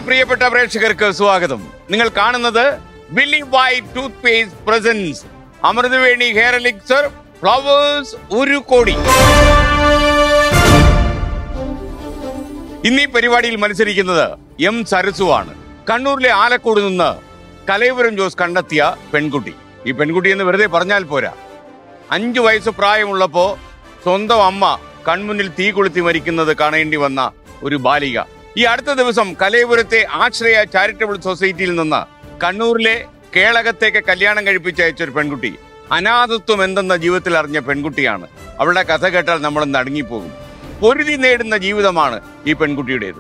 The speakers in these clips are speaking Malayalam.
പ്രിയപ്പെട്ട പ്രേക്ഷകർക്ക് സ്വാഗതം നിങ്ങൾ കാണുന്നത് Billy white toothpaste presents Amruthaveni hair elixir Flowers ഒരു കോടി ഇന്ന് ഈ പരിപാടിയിൽ മത്സരിക്കുന്നത് എം സരസുവാണ് കണ്ണൂരിലെ ആലക്കോട് നിന്ന് കലൈപുരം ജോസ് കണ്ടെത്തിയ പെൺകുട്ടി ഈ പെൺകുട്ടി എന്ന് വെറുതെ പറഞ്ഞാൽ പോരാ അഞ്ചു വയസ്സ് പ്രായമുള്ളപ്പോ സ്വന്തം അമ്മ കൺമുന്നിൽ തീ കൊളുത്തി മരിക്കുന്നത് കാണേണ്ടി വന്ന ഒരു ബാലിക ഈ അടുത്ത ദിവസം കലയപുരത്തെ ആശ്രയ ചാരിറ്റബിൾ സൊസൈറ്റിയിൽ നിന്ന് കണ്ണൂരിലെ കേളകത്തേക്ക് കല്യാണം കഴിപ്പിച്ച് അയച്ച ഒരു പെൺകുട്ടി അനാഥത്വം എന്തെന്ന ജീവിതത്തിൽ അറിഞ്ഞ പെൺകുട്ടിയാണ് അവളുടെ കഥ കേട്ടാൽ നമ്മൾ നടുങ്ങിപ്പോകും പൊരുതി നേടുന്ന ജീവിതമാണ് ഈ പെൺകുട്ടിയുടേത്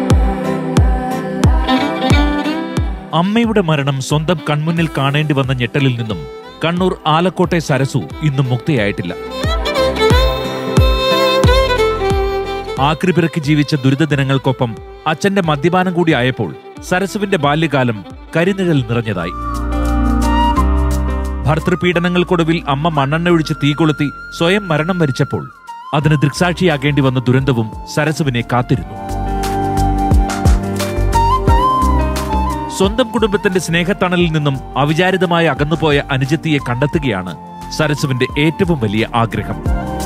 അമ്മയുടെ മരണം സ്വന്തം കൺമുന്നിൽ കാണേണ്ടി വന്ന ഞെട്ടലിൽ നിന്നും കണ്ണൂർ ആലക്കോട്ടെ സരസു ഇന്നും മുക്തിയായിട്ടില്ല ആക്രിപിറക്കി ജീവിച്ച ദുരിത ദിനങ്ങൾക്കൊപ്പം അച്ഛന്റെ മദ്യപാനം കൂടി ആയപ്പോൾ സരസുവിന്റെ ബാല്യകാലം കരിനിഴൽ നിറഞ്ഞതായി ഭർത്തൃപീഡനങ്ങൾക്കൊടുവിൽ അമ്മ മണ്ണെണ്ണ ഒഴിച്ച് തീ കൊളുത്തി സ്വയം മരണം വരിച്ചപ്പോൾ അതിന് ദൃക്സാക്ഷിയാകേണ്ടി വന്ന ദുരന്തവും സരസുവിനെ കാത്തിരുന്നു സ്വന്തം കുടുംബത്തിന്റെ സ്നേഹത്തണലിൽ നിന്നും അവിചാരിതമായി അകന്നുപോയ അനുജത്തിയെ കണ്ടെത്തുകയാണ് സരസുവിന്റെ ഏറ്റവും വലിയ ആഗ്രഹം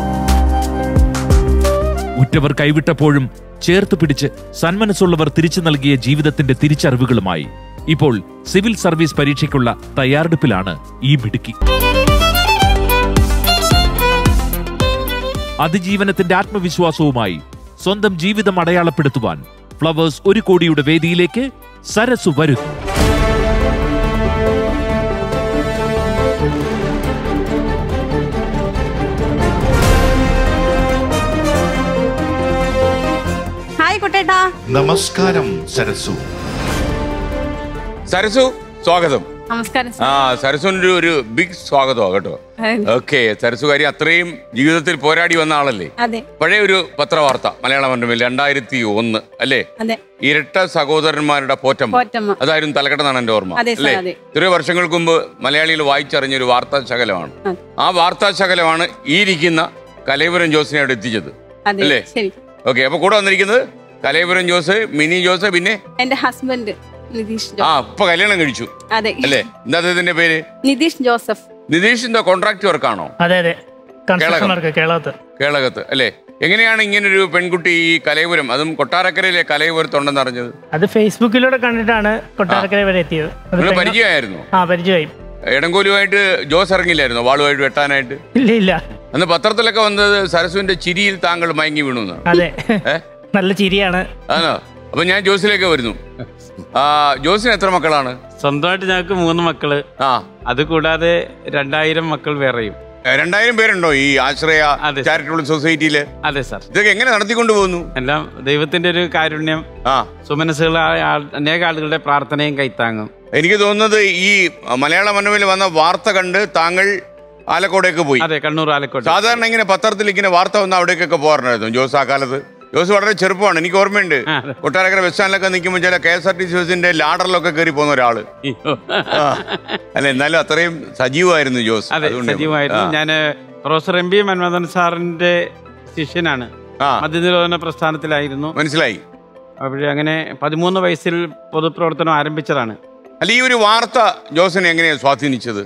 ഉറ്റവർ കൈവിട്ടപ്പോഴും ചേർത്ത് പിടിച്ച് സന്മനസ്സുള്ളവർ തിരിച്ചു നൽകിയ ജീവിതത്തിന്റെ തിരിച്ചറിവുകളുമായി ഇപ്പോൾ സിവിൽ സർവീസ് പരീക്ഷയ്ക്കുള്ള തയ്യാറെടുപ്പിലാണ് ഈ മിടുക്കി അതിജീവനത്തിന്റെ ആത്മവിശ്വാസവുമായി സ്വന്തം ജീവിതം അടയാളപ്പെടുത്തുവാൻ ഫ്ലവേഴ്സ് ഒരു കോടിയുടെ വേദിയിലേക്ക് സരസു വരുന്നു ഹായ് കുട്ടേട്ടാ നമസ്കാരം സരസു സരസു സ്വാഗതം നമസ്കാരം ആ സരസുവിന്റെ ഒരു ബിഗ് സ്വാഗതമാണ് കേട്ടോ ഓക്കെ സരസുകാരി അത്രയും ജീവിതത്തിൽ പോരാടി വന്ന ആളല്ലേ അതെ പഴയ ഒരു പത്രവാർത്ത മലയാള മനോരമയിൽ രണ്ടായിരത്തി ഒന്ന് അല്ലേ അതെ ഇരട്ട സഹോദരന്മാരുടെ പോറ്റമ്മ പോറ്റമ്മ. അതായിരുന്നു തലക്കെട്ടാണ് എന്റെ ഓർമ്മ അതെ, സർ, അല്ലേ അതെ. ഇത്രയോ വർഷങ്ങൾക്ക് മുമ്പ് മലയാളികൾ വായിച്ചറിഞ്ഞ ഒരു വാർത്താ ശകലമാണ് അതെ. ആ വാർത്താ ശകലമാണ് ഈ ഇരിക്കുന്ന കലൈപുരം ജോസിനെ അവിടെ എത്തിച്ചത് അതെ അല്ലേ? ശരി ഓക്കെ അപ്പൊ കൂടെ വന്നിരിക്കുന്നത് കലൈപുരം ജോസ് മിനി ജോസ് പിന്നെ എന്റെ ഹസ്ബൻഡ് നിതീഷ് ആ ജോസഫ് ഇപ്പൊ കല്യാണം കഴിച്ചു അതെ അല്ലേ എന്താ അദ്ദേഹത്തിന്റെ പേര് നിതീഷ് ജോസഫ് നിതീഷിന്റെ കോൺട്രാക്ട് വർക്കാണോ അതെ അതെ കൺസ്ട്രക്ഷൻ കേളകം. വർക്ക് കേരളത്ത് കേളകത്ത് അല്ലേ എങ്ങനെയാണ് ഇങ്ങനൊരു പെൺകുട്ടി ഈ കലൈപുരം അതും കൊട്ടാരക്കരയിലെ കലൈപുരത്തുണ്ടെന്ന് അറിഞ്ഞത് അത് ഫേസ്ബുക്കിലൂടെ കണ്ടിട്ടാണ് കൊട്ടാരക്കര വരെ എത്തിയത് അത് നിങ്ങൾ പെങ്ങ- പരിചയമായിരുന്നു ആ പരിചയമായി എടങ്കോലുമായിട്ട് ജോസ് ഇറങ്ങില്ലായിരുന്നോ വാളുമായിട്ട് വെട്ടാനായിട്ട് ഇല്ല ഇല്ല അന്ന് പത്രത്തിലൊക്കെ വന്നത് സരസുവിന്റെ ചിരിയിൽ താങ്കൾ മയങ്ങി വീണു എന്നാണ്. അതെ ഏ? നല്ല ചിരിയാണ് ആണോ അപ്പൊ ഞാൻ ജോസിലേക്ക് വരുന്നു ആ ജോസിന് എത്ര മക്കളാണ് സ്വന്തമായിട്ട് ഞങ്ങൾക്ക് മൂന്ന് മക്കള് ആ അത് കൂടാതെ രണ്ടായിരം മക്കൾ വേറെയും ഏ, രണ്ടായിരം പേരുണ്ടോ ഈ ആശ്രയ അതെ. ചാരിറ്റബിൾ സൊസൈറ്റിയില് അതെ സാർ ഇതൊക്കെ എങ്ങനെ നടത്തിക്കൊണ്ടു പോകുന്നു എല്ലാം ദൈവത്തിന്റെ ഒരു കാരുണ്യം ആ സുമനസ്സുകളായ ആൾ- അനേക ആളുകളുടെ പ്രാർത്ഥനയും കൈത്താങ്ങും എനിക്ക് തോന്നുന്നത് ഈ മലയാള മനോരമയിൽ വന്ന വാർത്ത കണ്ട് താങ്കൾ ആലക്കോടേക്ക് പോയി അതെ കണ്ണൂർ ആലക്കോട്ടെ സാധാരണ ഇങ്ങനെ പത്രത്തിൽ ഇങ്ങനെ വാർത്ത വന്ന അവിടേക്കൊക്കെ പോകാറുണ്ടായിരുന്നു ജോസ് ആ കാലത്ത് ജോസ് വളരെ ചെറുപ്പമാണ് എനിക്ക് ഓർമ്മയുണ്ട് ആ. കൊട്ടാരക്കര ബസ് സ്റ്റാൻഡിലൊക്കെ നിൽക്കുമ്പോൾ ചില K S R T C ബസിന്റെ ലാഡറിലൊക്കെ കയറി പോകുന്ന ഒരാള് അയ്യോ. ആ. അല്ല എന്നാലും അത്രയും സജീവമായിരുന്നു ജോസ് അതെ അതുകൊണ്ട് സജീവമായിരുന്നു ആ. ഞാൻ പ്രൊഫസർ എം പി മൻമോഹൻ സാറിന്റെ ശിഷ്യനാണ് ആ മദ്യനിരോധന പ്രസ്ഥാനത്തിലായിരുന്നു മനസ്സിലായി അപ്പോൾ അങ്ങനെ പതിമൂന്ന് വയസ്സിൽ പൊതുപ്രവർത്തനം ആരംഭിച്ചതാണ് അല്ല ഈ ഒരു വാർത്ത ജോസിനെ എങ്ങനെയാണ് സ്വാധീനിച്ചത്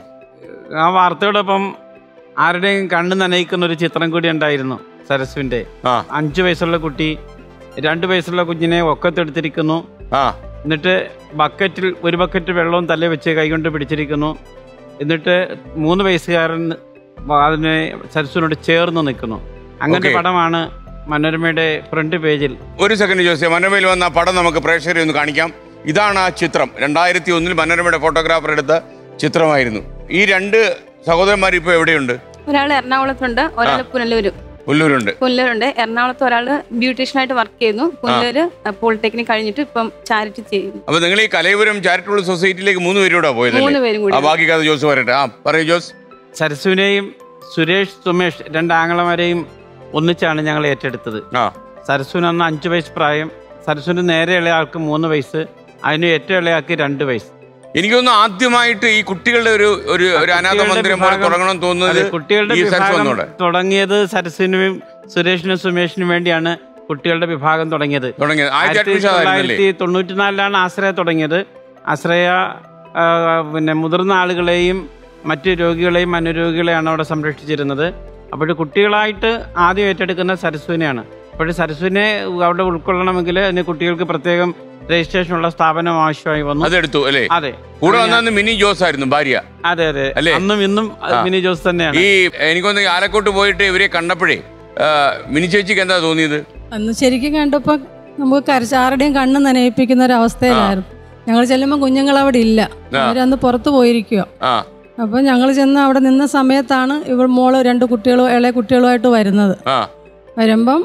ആ വാർത്തയോടൊപ്പം ആരുടെയും കണ്ണ് നനയിക്കുന്ന ഒരു ചിത്രം കൂടി ഉണ്ടായിരുന്നു സരസ്വിന്റെ ആ അഞ്ചു വയസ്സുള്ള കുട്ടി രണ്ട് വയസ്സുള്ള കുഞ്ഞിനെ ഒക്കത്തെടുത്തിരിക്കുന്നു ആ എന്നിട്ട് ബക്കറ്റിൽ ഒരു ബക്കറ്റ് വെള്ളവും തലേ വെച്ച് കൈകൊണ്ട് പിടിച്ചിരിക്കുന്നു എന്നിട്ട് മൂന്ന് വയസ്സുകാരൻ വ- അതിനെ സരസ്വനോട് ചേർന്ന് നിൽക്കുന്നു അങ്ങനത്തെ Okay. പടമാണ് മനോരമയുടെ ഫ്രണ്ട് പേജിൽ ഒരു സെക്കൻഡ് ജോസ് മനോരമയിൽ വന്ന ആ പടം നമുക്ക് പ്രേക്ഷകരെ ഒന്ന് കാണിക്കാം ഇതാണ് ആ ചിത്രം രണ്ടായിരത്തി ഒന്നിൽ മനോരമയുടെ ഫോട്ടോഗ്രാഫർ എടുത്ത ചിത്രമായിരുന്നു ഈ രണ്ട് സഹോദരന്മാർ ഇപ്പോൾ എവിടെയുണ്ട് ഒരാൾ എറണാകുളത്തുണ്ട് ഒരാൾ പുനലൂര് പുല്ലൂരുണ്ട് പുനലൂരുണ്ട് എറണാകുളത്ത് ഒരാൾ ബ്യൂട്ടീഷ്യനായിട്ട് വർക്ക് ചെയ്യുന്നു പുനലൂര് പോളിടെക്നിക് കഴിഞ്ഞിട്ട് ഇപ്പം ചാരിറ്റി ചെയ്യുന്നു അപ്പൊ നിങ്ങൾ ഈ കലൈപുരം ചാരിറ്റബിൾ സൊസൈറ്റിയിലേക്ക് മൂന്ന് പേരൂടെ പോയത് മൂന്ന് പേരും കൂടി ആ ബാക്കി കഥ ജോസ് പറയട്ടെ ആ പറയൂ ജോസ് സരസുവിനെയും സുരേഷ് സുമേഷ് രണ്ട് ആങ്ങളമാരെയും ഒന്നിച്ചാണ് ഞങ്ങൾ ഏറ്റെടുത്തത് ആ സരസുവിന് അന്ന് അഞ്ച് വയസ്സ് പ്രായം സരസുവിന് നേരെ ഇളയ ആൾക്ക് മൂന്ന് വയസ്സ് അതിന് ഏറ്റവും ഇളയ ആൾക്ക് രണ്ട് വയസ്സ് എനിക്കൊന്ന് ആദ്യമായിട്ട് ഈ കുട്ടികളുടെ ഒരു ഒരു ഒരു അനാഥ കുട്ടികളുടെ മന്ദിരം പോലെ വിഭാഗം- തുടങ്ങണം അതെ, തോന്നുന്നത് കുട്ടികളുടെ ഈ സരസ് വിഭാഗം വന്നോടെ തുടങ്ങിയത് സരസിനും സുരേഷിനും സുമേഷിനും വേണ്ടിയാണ് കുട്ടികളുടെ വിഭാഗം തുടങ്ങിയത് തുടങ്ങിയത് ആദ്യത്തെ ആയിരത്തി അഡ്മിഷൻ അതായിരുന്നല്ലേ തൊള്ളായിരത്തി തൊണ്ണൂറ്റിനാലിലാണ് ആശ്രയ തുടങ്ങിയത് ആശ്രയ ആ, പിന്നെ മുതിർന്ന ആളുകളെയും മറ്റ് രോഗികളെയും അനുരോഗികളെയാണ് അവിടെ സംരക്ഷിച്ചിരുന്നത് അപ്പോൾ കുട്ടികളായിട്ട് ആദ്യം ഏറ്റെടുക്കുന്ന സരസ്വനെയാണ് അപ്പോൾ സരസ്വനെ അവിടെ ഉൾക്കൊള്ളണമെങ്കിൽ അതിന് കുട്ടികൾക്ക് പ്രത്യേകം രജിസ്ട്രേഷനുള്ള സ്ഥാപനം ആവശ്യമായി വന്നു അതെടുത്തു അല്ലേ അതെ കൂടെ വന്നു മിനി ജോസ് ആയിരുന്നു ഭാര്യ അതെ അതെ അല്ലേ? അന്നും ഇന്നും മിനി ജോസ് തന്നെയാണ് ഈ എനിക്കൊന്ന് ആലക്കോട്ട് പോയിട്ട് ഇവരെ കണ്ടപ്പോഴേ ആ, മിനി ചേച്ചിക്ക് എന്താ തോന്നിയത് അന്ന് ശരിക്കും കണ്ടപ്പോൾ നമുക്ക് കരച്ച് ആരുടെയും കണ്ണ് നനയിപ്പിക്കുന്ന ഒരു അവസ്ഥയിലായിരുന്നു ഞങ്ങൾ ചെല്ലുമ്പോൾ കുഞ്ഞുങ്ങൾ അവിടെ ഇല്ല അവരന്ന് പുറത്ത് പോയിരിക്കുക ആ അപ്പോൾ ഞങ്ങൾ ചെന്ന് അവിടെ നിന്ന സമയത്താണ് ഇവൾ മോള് രണ്ട് കുട്ടികളും ഇളയ കുട്ടികളുമായിട്ട് വരുന്നത് ആ വരുമ്പം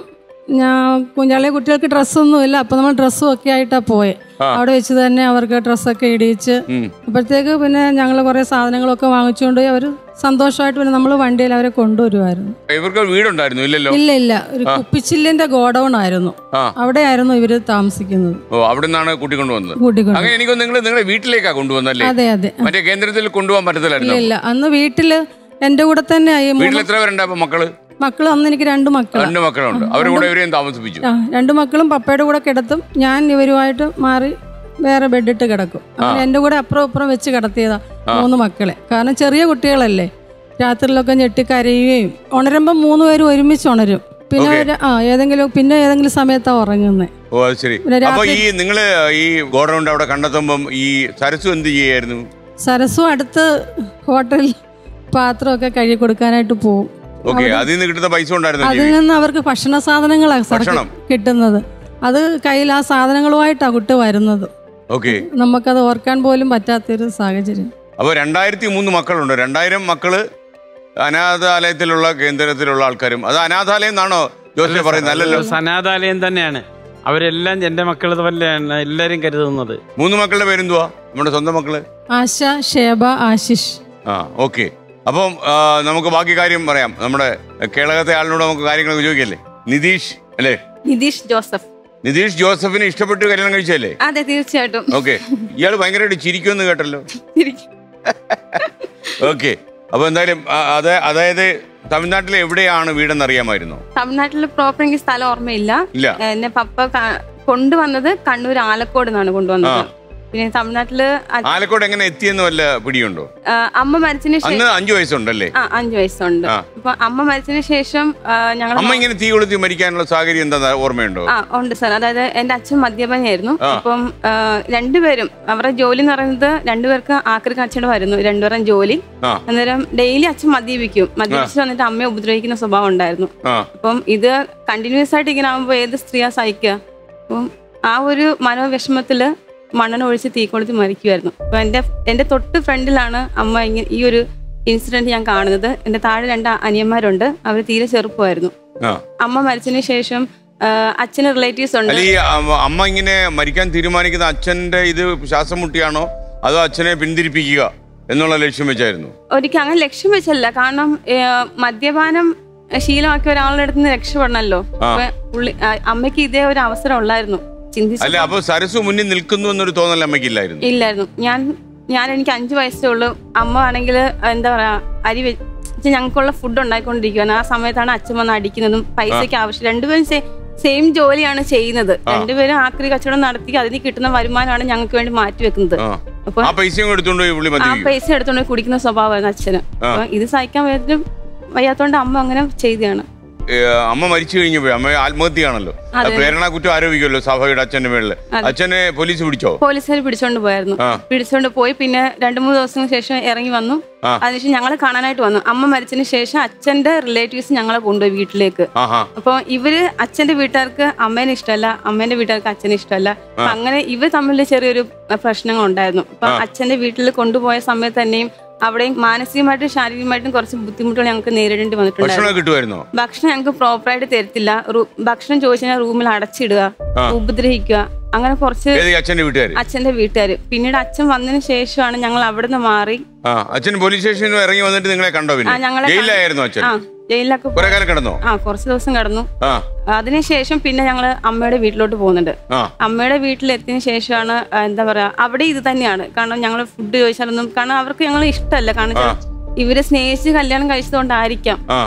ഞാൻ കുഞ്ഞാളെ കുട്ടികൾക്ക് ഡ്രസ്സൊന്നും ഇല്ല അപ്പം നമ്മൾ ഡ്രസ്സും ഒക്കെ ആയിട്ടാണ് പോയെ അവിടെ വെച്ച് തന്നെ അവർക്ക് ഡ്രസ്സൊക്കെ ഇടിയിച്ച് ഉം. അപ്പോഴത്തേക്ക് പിന്നെ ഞങ്ങൾ കുറേ സാധനങ്ങളൊക്കെ വാങ്ങിച്ചുകൊണ്ട് പോയി അവർ സന്തോഷമായിട്ട് പിന്നെ നമ്മൾ വണ്ടിയിൽ അവരെ കൊണ്ടുവരുമായിരുന്നു ഇവർക്ക് ഒരു വീടുണ്ടായിരുന്നു ഇല്ലല്ലോ ഇല്ല ഇല്ല ഒരു കുപ്പിച്ചില്ലിന്റെ ഗോഡൗൺ ആയിരുന്നു ആ. അവിടെയായിരുന്നു ഇവര് താമസിക്കുന്നത് ഓ അവിടെ നിന്നാണ് കൂട്ടിക്കൊണ്ടുവന്നത് കൂട്ടിക്കൊണ്ട് അങ്ങനെ എനിക്കൊന്ന് നിങ്ങൾ നിങ്ങളുടെ വീട്ടിലേക്കാ കൊണ്ടുവന്നല്ലേ അതെ അതെ മറ്റേ കേന്ദ്രത്തിൽ കൊണ്ടുപോകാൻ ഇല്ല പറ്റത്തില്ലായിരുന്നു ഇല്ല അന്ന് വീട്ടില് എന്റെ കൂടെ തന്നെ ആയി വീട്ടിൽ മൂന്ന് എത്ര പേരുണ്ടായപ്പോ മക്കള് മക്കൾ അന്ന് എനിക്ക് രണ്ട് മക്കളാണ് രണ്ട് മക്കളുണ്ട് അവരുടെ കൂടെ ഇവരെയും താമസിപ്പിച്ചു ആ രണ്ട് മക്കളും പപ്പയുടെ കൂടെ കിടത്തും ഞാൻ ഇവരുമായിട്ട് മാറി വേറെ ബെഡിട്ട് കിടക്കും അങ്ങനെ എന്റെ കൂടെ അപ്പുറം ഇപ്പുറം വെച്ച് കിടത്തിയതാ മൂന്ന് മക്കളെ കാരണം ചെറിയ കുട്ടികളല്ലേ രാത്രിയിലൊക്കെ ഞെട്ടി കരയുകയും ഉണരുമ്പോൾ മൂന്ന് പേരും ഒരുമിച്ച് ഉണരും പിന്നെ Okay. ഒരു ആ ഏതെങ്കിലും പിന്നെ ഏതെങ്കിലും സമയത്താ ഉറങ്ങുന്നത് ഓ അത് ശരി പിന്നെ അപ്പൊ രാത്രി- ഈ നിങ്ങള് ഈ ഗോഡൗണ്ട് അവിടെ കണ്ടെത്തുമ്പം ഈ സരസു എന്ത് ചെയ്യായിരുന്നു സരസു അടുത്ത് ഹോട്ടലിൽ പാത്രമൊക്കെ കഴുകി കൊടുക്കാനായിട്ട് പോകും ഓക്കെ അതിൽ നിന്ന് കിട്ടുന്ന പൈസ ഉണ്ടായിരുന്നു അതിൽ നിന്ന് അവർക്ക് ഭക്ഷണ സാധനങ്ങളാണ് സാർ ഭക്ഷണം. കിട്ടുന്നത് അത് കയ്യിൽ ആ സാധനങ്ങളുമായിട്ടാണ് കുട്ടി വരുന്നത് ഓക്കെ നമുക്കത് ഓർക്കാൻ പോലും പറ്റാത്തൊരു സാഹചര്യം അപ്പൊ രണ്ടായിരത്തി മൂന്ന് മക്കളുണ്ട് രണ്ടായിരം മക്കള് അനാഥാലയത്തിലുള്ള കേന്ദ്രത്തിലുള്ള ആൾക്കാരും അത് അനാഥാലയം എന്നാണോ ജോസഫ് പറയുന്നത് അല്ലല്ലോ സനാതാലയം തന്നെയാണ് അവരെല്ലാം എന്റെ മക്കൾ പോലെയാണ് എല്ലാരും കരുതുന്നത് മൂന്ന് മക്കളുടെ പേരെന്തുവാ നമ്മുടെ സ്വന്തം മക്കള് ആശ ഷേബ ആശിഷ് ആ ഓക്കെ അപ്പം ആ, നമുക്ക് ബാക്കി കാര്യം പറയാം നമ്മുടെ കേരളത്തെ ആളിനോട് നമുക്ക് കാര്യങ്ങൾ ചോദിക്കല്ലേ നിതീഷ് അല്ലേ നിതീഷ് ജോസഫ് നിതീഷ് ജോസഫിനെ ഇഷ്ടപ്പെട്ട് കല്യാണം കഴിച്ചല്ലേ അതെ തീർച്ചയായിട്ടും ഓക്കെ ഇയാൾ ഭയങ്കരമായിട്ട് ചിരിക്കുമെന്ന് കേട്ടല്ലോ ശരിക്കും. ഓക്കെ അപ്പൊ എന്തായാലും ആ, അത് അതായത് തമിഴ്നാട്ടിലെ എവിടെയാണ് വീടെന്ന് അറിയാമായിരുന്നോ തമിഴ്നാട്ടിൽ പ്രോപ്പർ എനിക്ക് സ്ഥലം ഓർമ്മയില്ല ഇല്ല എന്നെ പപ്പ ക- കൊണ്ടുവന്നത് കണ്ണൂർ ആലക്കോട് നിന്നാണ് കൊണ്ടുവന്നത് പിന്നെ തമിഴ്നാട്ടില് അ- ആലക്കോട് എങ്ങനെ എത്തിയെന്ന് വല്ല പിടിയുണ്ടോ ആ, അമ്മ മരിച്ചതിന് അന്ന് ശേഷം അഞ്ചു വയസ്സുണ്ടല്ലേ ആ അഞ്ചു വയസ്സുണ്ട് ആ. അപ്പൊ അമ്മ മരിച്ചതിന് ശേഷം ഞങ്ങൾ അമ്മ ഇങ്ങനെ തീ കൊളുത്തി മരിക്കാനുള്ള സാഹചര്യം എന്താ ഓർമ്മയുണ്ടോ ആ ഉണ്ട് സാർ അതായത് എന്റെ അച്ഛൻ മദ്യപനായിരുന്നു ആ. അപ്പം ആ, രണ്ടുപേരും അവരുടെ ജോലി എന്ന് പറയുന്നത് രണ്ടുപേർക്ക് ആക്രി കച്ചവടമായിരുന്നു രണ്ടുപേരും ജോലി ആ അന്നേരം ഡെയിലി അച്ഛൻ മദ്യപിക്കും മദ്യപിച്ച് വന്നിട്ട് അമ്മയെ ഉപദ്രവിക്കുന്ന സ്വഭാവം ഉണ്ടായിരുന്നു ആ അപ്പം ഇത് കണ്ടിന്യൂസ് ആയിട്ട് ഇങ്ങനെ ആകുമ്പോൾ ഏത് സ്ത്രീയാ സഹിക്കുക അപ്പം ആ ഒരു മനോവിഷമത്തില് മണ്ണെണ്ണ ഒഴിച്ച് തീ കൊളുത്തി മരിക്കുമായിരുന്നു അപ്പൊ എന്റെ എന്റെ തൊട്ട് ഫ്രണ്ടിലാണ് അമ്മ ഇങ്ങനെ ഈ ഒരു ഇൻസിഡന്റ് ഞാൻ കാണുന്നത് എന്റെ താഴെ രണ്ട് അനിയന്മാരുണ്ട് അവർ തീരെ ചെറുപ്പമായിരുന്നു ആ അമ്മ മരിച്ചതിന് ശേഷം ആ, അച്ഛന് റിലേറ്റീവ്സ് ഉണ്ട് അല്ല ഈ അമ്മ- അമ്മ ഇങ്ങനെ മരിക്കാൻ തീരുമാനിക്കുന്ന അച്ഛന്റെ ഇത് ശ്വാസം മുട്ടിയാണോ അതോ അച്ഛനെ പിന്തിരിപ്പിക്കുക എന്നുള്ള ലക്ഷ്യം വെച്ചായിരുന്നു ഒരിക്കൽ അങ്ങനെ ലക്ഷ്യം വെച്ചല്ല കാരണം ഏ, മദ്യപാനം ശീലമാക്കിയ ഒരാളുടെ അടുത്ത് നിന്ന് രക്ഷപ്പെടണമല്ലോ ആ. അപ്പൊ പുള്ളി ആ, അമ്മയ്ക്ക് ഇതേ ഒരു അവസരം ഉള്ളായിരുന്നു ചിന്തിച്ചു അല്ല അപ്പൊ സരസു മുന്നിൽ നിൽക്കുന്നു എന്നൊരു തോന്നൽ അമ്മയ്ക്കില്ലായിരുന്നു ഇല്ലായിരുന്നു ഞാൻ ഞാൻ എനിക്ക് അഞ്ചു വയസ്സേ ഉള്ളൂ അമ്മ ആണെങ്കിൽ എന്താ പറയാ അരി വെച്ച് ഞങ്ങൾക്കുള്ള ഫുഡ് ഉണ്ടായിക്കൊണ്ടിരിക്കുകയാണ് ആ സമയത്താണ് അച്ഛൻ വന്ന് അടിക്കുന്നതും പൈസയ്ക്ക് ആവശ്യം രണ്ടുപേരും സെയിം ജോലിയാണ് ചെയ്യുന്നത് രണ്ടുപേരും ആക്രി കച്ചവടം നടത്തി അതിന് കിട്ടുന്ന വരുമാനമാണ് ഞങ്ങൾക്ക് വേണ്ടി മാറ്റി വെക്കുന്നത് ആ അപ്പൊ ആ പൈസയും എടുത്തുകൊണ്ട് പോയി പുള്ളി ആ മദ്യപിക്കും പൈസ എടുത്തോണ്ട് പോയി കുടിക്കുന്ന സ്വഭാവമായിരുന്നു അച്ഛന് ആ. അപ്പൊ ഇത് സഹിക്കാൻ വയ്യാത്ത വയ്യാത്തോണ്ട് അമ്മ അങ്ങനെ ചെയ്തതാണ് ഏ, അമ്മ മരിച്ചു കഴിഞ്ഞപ്പോ അമ്മ ആത്മഹത്യയാണല്ലോ അതെ. പ്രേരണ കുറ്റം ആരോപിക്കുമല്ലോ സ്വാഭാവിക അച്ഛന്റെ മേളില് അച്ഛനെ പോലീസ് പിടിച്ചോ പോലീസുകാർ പിടിച്ചോണ്ട് പോയായിരുന്നു ആ. പിടിച്ചോണ്ട് പോയി പിന്നെ രണ്ടു മൂന്ന് ദിവസത്തിന് ശേഷം ഇറങ്ങി വന്നു ആ. അതിനുശേഷം ഞങ്ങളെ കാണാനായിട്ട് വന്നു അമ്മ മരിച്ചതിന് ശേഷം അച്ഛന്റെ റിലേറ്റീവ്സ് ഞങ്ങളെ കൊണ്ടുപോയി വീട്ടിലേക്ക് ആഹാ അപ്പൊ ഇവര് അച്ഛന്റെ വീട്ടുകാർക്ക് അമ്മേനെ ഇഷ്ടമല്ല അമ്മേന്റെ വീട്ടുകാർക്ക് അച്ഛനെ ഇഷ്ടമല്ല അപ്പൊ അങ്ങനെ ഇവർ തമ്മിൽ ചെറിയൊരു പ്രശ്നങ്ങൾ ഉണ്ടായിരുന്നു അപ്പൊ അച്ഛന്റെ വീട്ടിൽ കൊണ്ടുപോയ സമയത്ത് തന്നെയും അവിടെയും മാനസികമായിട്ടും ശാരീരികമായിട്ടും കുറച്ച് ബുദ്ധിമുട്ടുകൾ ഞങ്ങൾക്ക് നേരിടേണ്ടി വന്നിട്ടുണ്ടായിരുന്നു ഭക്ഷണം കിട്ടുമായിരുന്നോ ഭക്ഷണം ഞങ്ങൾക്ക് പ്രോപ്പറായിട്ട് തരത്തില്ല റൂ- ഭക്ഷണം ചോദിച്ചാൽ റൂമിൽ അടച്ചിടുക ആ. ഉപദ്രവിക്കുക അങ്ങനെ കുറച്ച് ഏത് ഈ അച്ഛന്റെ വീട്ടുകാര് അച്ഛന്റെ വീട്ടുകാര് പിന്നീട് അച്ഛൻ വന്നതിന് ശേഷമാണ് ഞങ്ങൾ അവിടുന്ന് മാറി ആ അച്ഛൻ പോലീസ് സ്റ്റേഷനിൽ നിന്ന് ഇറങ്ങി വന്നിട്ട് നിങ്ങളെ കണ്ടോ ആ പിന്നെ ഞങ്ങളെ കണ്ടു. ജയിലിലായിരുന്നു അച്ഛൻ ആ ജയിലിലൊക്കെ കുറെ കാലം കിടന്നോ ആ കുറച്ച് ദിവസം കിടന്നു ആ അതിനുശേഷം പിന്നെ ഞങ്ങള് അമ്മയുടെ വീട്ടിലോട്ട് പോകുന്നുണ്ട് ആ അമ്മയുടെ വീട്ടിലെത്തിയതിനു ശേഷമാണ് ആ, എന്താ പറയാ അവിടെ ഇത് തന്നെയാണ് കാരണം ഞങ്ങൾ ഫുഡ് ചോദിച്ചാലൊന്നും കാരണം അവർക്ക് ഞങ്ങൾ ഇഷ്ടമല്ല കാരണം വെച്ചാ ഇവര് സ്നേഹിച്ച് കല്യാണം കഴിച്ചതുകൊണ്ടായിരിക്കാം ആ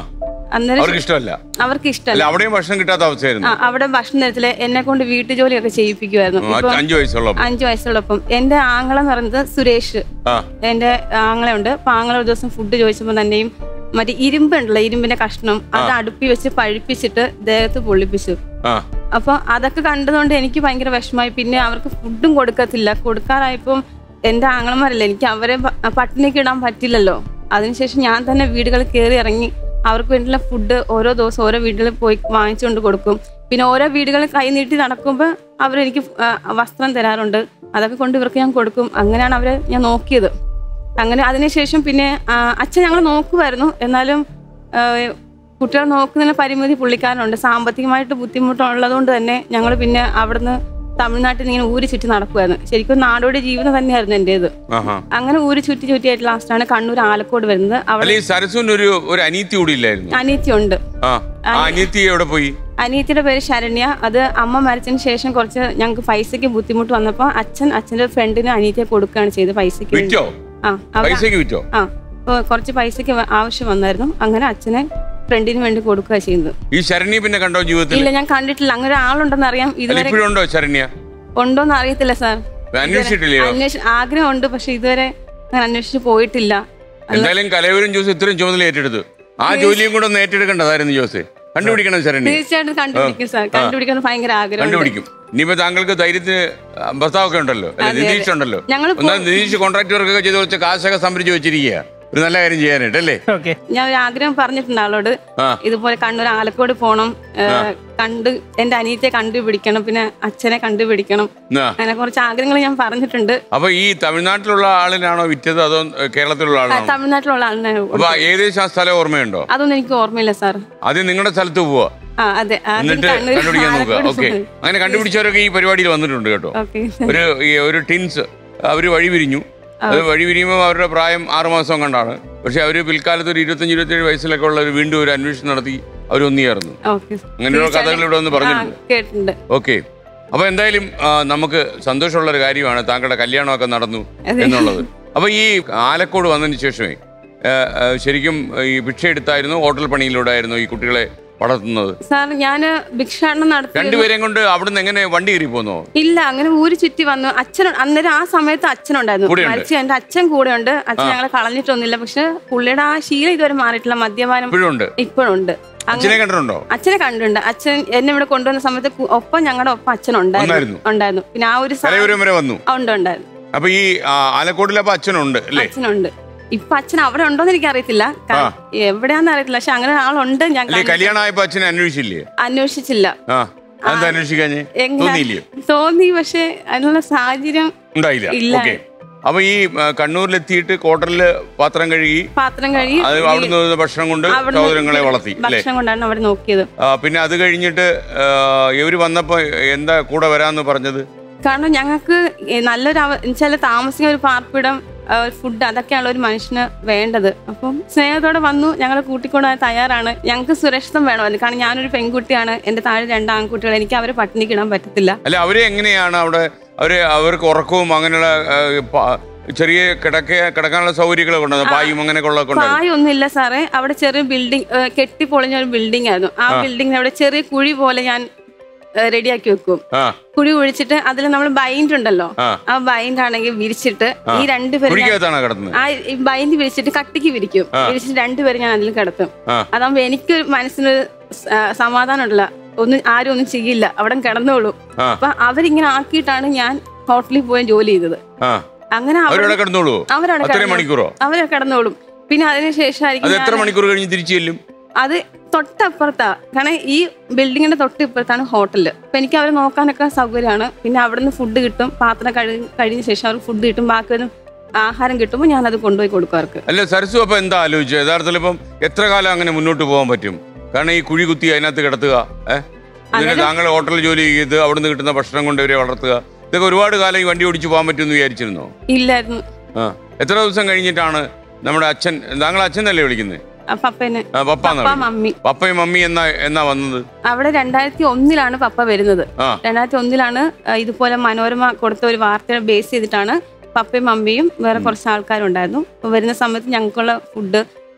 അന്നേരം അവർക്ക് ഇഷ്ടമല്ല അവർക്ക് അല്ല ഇഷ്ടമല്ല അവിടെയും ഭക്ഷണം കിട്ടാത്ത അവസ്ഥയായിരുന്നു ആ, അവിടെ ഭക്ഷണം തരത്തില് എന്നെ കൊണ്ട് വീട്ടു ജോലിയൊക്കെ ചെയ്യിപ്പിക്കുമായിരുന്നു ഉം, ഇപ്പൊ അഞ്ചു വയസ്സുള്ള അഞ്ചു വയസ്സുള്ളപ്പം എന്റെ ആങ്ങള എന്ന് പറയുന്നത് സുരേഷ് ആ എന്റെ ആങ്ങളയുണ്ട് അപ്പൊ ആങ്ങള ഒരു ദിവസം ഫുഡ് ചോദിച്ചപ്പോൾ തന്നെയും മറ്റേ ഇരുമ്പുണ്ടല്ലോ ഇരുമ്പിന്റെ കഷ്ണം അത് അടുപ്പി വെച്ച് പഴിപ്പിച്ചിട്ട് ദേഹത്ത് പൊള്ളിപ്പിച്ചു ആ അപ്പൊ അതൊക്കെ കണ്ടതുകൊണ്ട് എനിക്ക് ഭയങ്കര വിഷമമായി പിന്നെ അവർക്ക് ഫുഡും കൊടുക്കത്തില്ല കൊടുക്കാറായപ്പം എന്റെ ആങ്ങളമാരല്ലേ എനിക്ക് അവരെ പ- പട്ടിണിക്ക് ഇടാൻ പറ്റില്ലല്ലോ അതിനുശേഷം ഞാൻ തന്നെ വീടുകളിൽ കയറി ഇറങ്ങി അവർക്ക് വേണ്ടിയുള്ള ഫുഡ് ഓരോ ദിവസം ഓരോ വീടുകളിൽ പോയി വാങ്ങിച്ചുകൊണ്ട് കൊടുക്കും പിന്നെ ഓരോ വീടുകളിൽ കൈ നീട്ടി നടക്കുമ്പോൾ അവരെനിക്ക് ആ, വസ്ത്രം തരാറുണ്ട് അതൊക്കെ കൊണ്ട് ഇവർക്ക് ഞാൻ കൊടുക്കും അങ്ങനെയാണ് അവരെ ഞാൻ നോക്കിയത് അങ്ങനെ അതിനുശേഷം പിന്നെ ആ, അച്ഛൻ ഞങ്ങൾ നോക്കുമായിരുന്നു എന്നാലും ആ, കുട്ടികളെ നോക്കുന്നതിന് പരിമിതി പുള്ളിക്കാരനുണ്ട് സാമ്പത്തികമായിട്ട് ബുദ്ധിമുട്ടുള്ളത് കൊണ്ട് തന്നെ ഞങ്ങൾ പിന്നെ അവിടുന്ന് തമിഴ്നാട്ടിൽ ഇങ്ങനെ ഊരി ചുറ്റി നടക്കുമായിരുന്നു ശരിക്കും നാടോടി ജീവിതം തന്നെയായിരുന്നു എൻ്റേത് ആഹാ അങ്ങനെ ഊരി ചുറ്റി ചുറ്റിയായിട്ട് ലാസ്റ്റാണ് കണ്ണൂർ ആലക്കോട് വരുന്നത് അല്ല അവിടെ ഈ സരസുവിന് ഒരു ഒരു അനീതി കൂടി ഇല്ലായിരുന്നു അനീത്തിയുണ്ട് ആ ആ അനീതി എവിടെ പോയി അനിയത്തിയുടെ പേര് ശരണ്യ അത് അമ്മ മരിച്ചതിന് ശേഷം കുറച്ച് ഞങ്ങൾക്ക് പൈസയ്ക്ക് ബുദ്ധിമുട്ട് വന്നപ്പോൾ അച്ഛൻ അച്ഛൻ്റെ ഫ്രണ്ടിന് അനിയത്തിയെ കൊടുക്കുകയാണ് ചെയ്തത് പൈസയ്ക്ക് വേണ്ടി. വിറ്റോ ആ അവർ പൈസക്ക് വിറ്റോ ആ അപ്പോൾ കുറച്ച് പൈസയ്ക്ക് വ- ആവശ്യം വന്നായിരുന്നു അങ്ങനെ അച്ഛനെ ഫ്രണ്ടിന് വേണ്ടി കൊടുക്കുക ചെയ്യുന്നത് ഈ ശരണ്യ പിന്നെ കണ്ടോ ജീവിതത്തിൽ ഇല്ല ഞാൻ കണ്ടിട്ടില്ല അങ്ങനെ ഒരാളുണ്ടെന്ന് അറിയാം അല്ല ഇതുവരെ ഇപ്പോഴും ഉണ്ടോ ശരണ്യ ഉണ്ടോന്ന് അറിയത്തില്ല സാർ അന്വേഷിച്ചിട്ടില്ലയോ അന്വേഷ ആഗ്രഹമുണ്ട് പക്ഷെ ഇതുവരെ ഞാൻ അന്വേഷിച്ച് പോയിട്ടില്ല എന്തായാലും കലവരും ജോസ് ഇത്രയും ചുമതല ഏറ്റെടുത്തു ആ ജോലിയും കൂടെ ഒന്ന് ഏറ്റെടുക്കേണ്ടതായിരുന്നു ജോസ് കണ്ടുപിടിക്കണം ശരണ്യ തീർച്ചയായിട്ടും കണ്ടുപിടിക്കും സാർ കണ്ടുപിടിക്കാൻ ഭയങ്കര ആഗ്രഹം കണ്ടുപിടിക്കും ഇനിയിപ്പോ താങ്കൾക്ക് ധൈര്യത്തിന് ആ, ഭർത്താവൊക്കെ ഉണ്ടല്ലോ അല്ലെ അതെ, നിതീഷ് ഉണ്ടല്ലോ ഞങ്ങള് ഒന്നാം നിതീഷ് കോൺട്രാക്ട് വർക്കൊക്കെ ചെയ്ത് വെച്ച കാശൊക്കെ സംഭരിച്ച് വെച്ചിരിക്കുക ഒരു നല്ല കാര്യം ചെയ്യാനായിട്ട് അല്ലേ ഓക്കെ ഞാൻ ഒരു ആഗ്രഹം പറഞ്ഞിട്ടുണ്ട് ആളോട് ആ. ഇതുപോലെ കണ്ണൂർ ആലക്കോട് പോണം ഏ, കണ്ട് എന്റെ അനിയത്തെ കണ്ടുപിടിക്കണം പിന്നെ അച്ഛനെ കണ്ടുപിടിക്കണം ആ. അങ്ങനെ കുറച്ച് ആഗ്രഹങ്ങൾ ഞാൻ പറഞ്ഞിട്ടുണ്ട് അപ്പൊ ഈ തമിഴ്നാട്ടിലുള്ള ആളിനാണോ വിറ്റത് അതോ ഏ, കേരളത്തിലുള്ള ആ, ആളാണോ തമിഴ്നാട്ടിലുള്ള ആളിനെ അപ്പൊ ഏകദേശം ആ സ്ഥലം ഓർമ്മയുണ്ടോ അതൊന്നും എനിക്ക് ഓർമ്മയില്ല സാർ ആദ്യം നിങ്ങളുടെ സ്ഥലത്ത് പോവാ ആ അതെ ആദ്യം എന്നിട്ട് കണ്ണൂർ കണ്ടുപിടിക്കാൻ നോക്കുക ആലക്കോട് ഓക്കെ പോയി. അങ്ങനെ കണ്ടുപിടിച്ചവരൊക്കെ ഈ പരിപാടിയിൽ വന്നിട്ടുണ്ട് കേട്ടോ ഓക്കെ ഒരു ഈ ഒരു ടിൻസ് അവര് വഴി പിരിഞ്ഞു അത് വഴി പിരിയുമ്പോൾ അവരുടെ പ്രായം ആറുമാസം കണ്ടാണ് പക്ഷെ അവര് പിൽക്കാലത്ത് ഒരു ഇരുപത്തഞ്ച് ഇരുപത്തേഴ് വയസ്സിലൊക്കെ ഉള്ളവർ വീണ്ടും ഒരു അന്വേഷണം നടത്തി അവർ ഒന്നു ചേർന്നു ഓക്കെ അങ്ങനെയുള്ള കഥകൾ ഇവിടെ ഒന്ന് പറഞ്ഞിട്ടുണ്ട് കേട്ടിട്ടുണ്ട് ഓക്കെ അപ്പൊ എന്തായാലും ആ, നമുക്ക് സന്തോഷമുള്ള ഒരു കാര്യമാണ് താങ്കളുടെ കല്യാണമൊക്കെ നടന്നു അതെ. എന്നുള്ളത് അപ്പൊ ഈ ആലക്കോട് വന്നതിന് ശേഷമേ ആ, ആ, ശരിക്കും ഈ ഭിക്ഷ എടുത്തായിരുന്നു ഹോട്ടൽ പണിയിലൂടെ ആയിരുന്നു ഈ കുട്ടികളെ വളർത്തുന്നത് സാർ ഞാന് ഭിക്ഷാടനം നടത്തി രണ്ടുപേരെയും കൊണ്ട് അവിടുന്ന് എങ്ങനെ വണ്ടി കയറി പോന്നോ ഇല്ല അങ്ങനെ ഊര് ചുറ്റി വന്നു അച്ഛൻ അന്നേരം ആ സമയത്ത് അച്ഛനുണ്ടായിരുന്നു കൂടെയുണ്ട്. മരിച്ച എന്റെ അച്ഛൻ കൂടെ ഉണ്ട് അച്ഛൻ ഞങ്ങളെ കളഞ്ഞിട്ടൊന്നുമില്ല പക്ഷെ പുള്ളിയുടെ ആ ശീലം ഇതുവരെ മാറിയിട്ടില്ല മദ്യപാനം ഇപ്പോഴും ഉണ്ട് ഇപ്പോഴുണ്ട് അച്ഛനെ കണ്ടിട്ടുണ്ടോ അച്ഛനെ കണ്ടിട്ടുണ്ട് അച്ഛൻ എന്നെ ഇവിടെ കൊണ്ടുവന്ന സമയത്ത് കു- ഒപ്പം ഞങ്ങളുടെ ഒപ്പം അച്ഛൻ ഉണ്ടായിരുന്നു ഉണ്ടായിരുന്നു. ഉണ്ടായിരുന്നു പിന്നെ ആ ഒരു സാ- കലയൂരം വരെ വന്നു ആ, ഉണ്ട് ഉണ്ടായിരുന്നു അപ്പൊ ഈ ആ, ആലക്കോടിൽ അപ്പൊ അച്ഛനുണ്ട് അല്ലേ അച്ഛനുണ്ട് ഇപ്പൊ അച്ഛൻ അവിടെ ഉണ്ടോന്ന് എനിക്ക് അറിയത്തില്ല എവിടെയാന്ന് അറിയത്തില്ല പക്ഷെ അങ്ങനെ ആളുണ്ട് ഞാൻ അല്ലെ കല്യാണമായപ്പോ അച്ഛനെ അന്വേഷിച്ചില്ലേ അന്വേഷിച്ചില്ല ആ അതെന്താ അന്വേഷിക്കാഞ്ഞേ എങ്ങനെ തോന്നിയില്ലയോ തോന്നി പക്ഷെ അതിനുള്ള സാഹചര്യം ഉണ്ടായില്ല ഇല്ല. ഓക്കെ അപ്പൊ ഈ ആ, കണ്ണൂരിലെത്തിയിട്ട് ക്വാർട്ടറിൽ പാത്രം കഴുകി പാത്രം കഴുകി അത് അവിടുന്ന് വരുന്ന ഭക്ഷണം കൊണ്ട് അവിടുന്ന് സഹോദരങ്ങളെ വളർത്തി അല്ലേ ഭക്ഷണം കൊണ്ടാണ് അവർ നോക്കിയത് ആ, പിന്നെ അത് കഴിഞ്ഞിട്ട് ആ, ഇവര് വന്നപ്പോ എന്താ കൂടെ വരാന്ന് പറഞ്ഞത് കാരണം ഞങ്ങൾക്ക് നല്ലൊരു അവ ചില താമസിക്കുന്ന ഒരു പാർപ്പിടം ഫുഡ് അതൊക്കെയാണ് ഒരു മനുഷ്യന് വേണ്ടത് അപ്പം സ്നേഹത്തോടെ വന്നു ഞങ്ങൾ കൂട്ടിക്കൊണ്ടുപോകാൻ തയ്യാറാണ് ഞങ്ങൾക്ക് സുരക്ഷിതം വേണമല്ലോ കാരണം ഞാനൊരു പെൺകുട്ടിയാണ് എൻ്റെ താഴെ രണ്ട് ആൺകുട്ടികൾ എനിക്ക് അവരെ പട്ടിണിക്കിടാൻ പറ്റത്തില്ല അല്ല അവരെ എങ്ങനെയാണ് അവിടെ അവര് അവർക്ക് ഉറക്കവും അങ്ങനെയുള്ള ആ, പ- ചെറിയ കിടക്ക കിടക്കാനുള്ള സൗകര്യങ്ങളൊക്കെ ഉണ്ടോ പായും അങ്ങനെയൊക്കെ ഉള്ളതൊക്കെ ഉണ്ടോ പ്രായമൊന്നുമില്ല സാറേ അവിടെ ചെറിയ ബിൽഡിംഗ് കെട്ടിപ്പൊളിഞ്ഞ ഒരു ബിൽഡിംഗ് ആയിരുന്നു ആ ബിൽഡിങ്ങിന് അവിടെ ചെറിയ കുഴി പോലെ ഞാൻ റെഡിയാക്കി വെക്കും ആ കുഴി കുഴിച്ചിട്ട് അതിൽ നമ്മൾ ബൈൻഡ് ഉണ്ടല്ലോ ആ. ആ ബൈൻഡ് ആണെങ്കിൽ വിരിച്ചിട്ട് ഈ രണ്ടുപേരും ഞാൻ- കുഴിക്കകത്താണോ കിടന്നത് ആ ഈ ബൈൻഡ് വിരിച്ചിട്ട് കട്ടിക്ക് വിരിക്കും വിരിച്ചിട്ട് രണ്ടുപേരും ഞാൻ അതിൽ കിടത്തും ആ. അതാകുമ്പോ എനിക്ക് മനസ്സിന് സമാധാനം ഉണ്ടല്ല ഒന്നും ആരും ഒന്നും ചെയ്യില്ല അവിടെ കിടന്നോളൂ ആ. അപ്പൊ അവരിങ്ങനെ ആക്കിയിട്ടാണ് ഞാൻ ഹോട്ടലിൽ പോയി ജോലി ചെയ്തത് ആ അങ്ങനെ അവർ- അവരവിടെ കിടന്നോളൂ അവരവിടെ അത്രയും കിടന്നോളും. മണിക്കൂറോ അവരെ കിടന്നോളും പിന്നെ അതിനുശേഷമായിരിക്കും അത് എത്ര ഞാൻ- മണിക്കൂർ കഴിഞ്ഞ് തിരിച്ചു ചെല്ലും അത് തൊട്ടപ്പുറത്താ കാരണം ഈ ബിൽഡിങ്ങിന്റെ തൊട്ടിപ്പുറത്താണ് ഹോട്ടല് അപ്പൊ എനിക്ക് അവരെ നോക്കാനൊക്കെ സൗകര്യമാണ് പിന്നെ അവിടുന്ന് ഫുഡ് കിട്ടും പാത്രം കഴി കഴിഞ്ഞ ശേഷം അവർക്ക് ഫുഡ് കിട്ടും ബാക്കി വരും ആഹാരം കിട്ടുമ്പോൾ ഞാൻ അത് കൊണ്ടുപോയി കൊടുക്കും അവർക്ക് അല്ല സരസു അപ്പൊ എന്താ ആലോചിച്ചത് യഥാർത്ഥത്തിൽ ഇപ്പം എത്ര കാലം അങ്ങനെ മുന്നോട്ട് പോകാൻ പറ്റും കാരണം ഈ കുഴി കുത്തി അതിനകത്ത് കിടത്തുക ഏഹ് ഇതിന് താങ്കൾ ഹോട്ടലിൽ ജോലി ചെയ്ത് അവിടുന്ന് കിട്ടുന്ന ഭക്ഷണം കൊണ്ട് ഇവരെ വളർത്തുക ഇതൊക്കെ ഒരുപാട് കാലം ഈ വണ്ടി ഓടിച്ച് പോകാൻ പറ്റുമെന്ന് വിചാരിച്ചിരുന്നോ ഇല്ലായിരുന്നു ആ എത്ര ദിവസം കഴിഞ്ഞിട്ടാണ് നമ്മുടെ അച്ഛൻ താങ്കൾ അച്ഛൻ തന്നെ വിളിക്കുന്നത് ആ പപ്പനെ ആ പപ്പ എന്നാ പപ്പ വിളിക്കുന്നത്. മമ്മി പപ്പയും മമ്മി എന്നാ എന്നാ വന്നത് അവിടെ രണ്ടായിരത്തി ഒന്നിലാണ് പപ്പ വരുന്നത് ആ രണ്ടായിരത്തി ഒന്നിലാണ് ആ, ഇതുപോലെ മനോരമ കൊടുത്ത ഒരു വാർത്തയെ ബേസ് ചെയ്തിട്ടാണ് പപ്പയും മമ്മിയും വേറെ കുറച്ച് ആൾക്കാരും ഉണ്ടായിരുന്നു അപ്പൊ വരുന്ന സമയത്ത് ഞങ്ങൾക്കുള്ള ഫുഡ്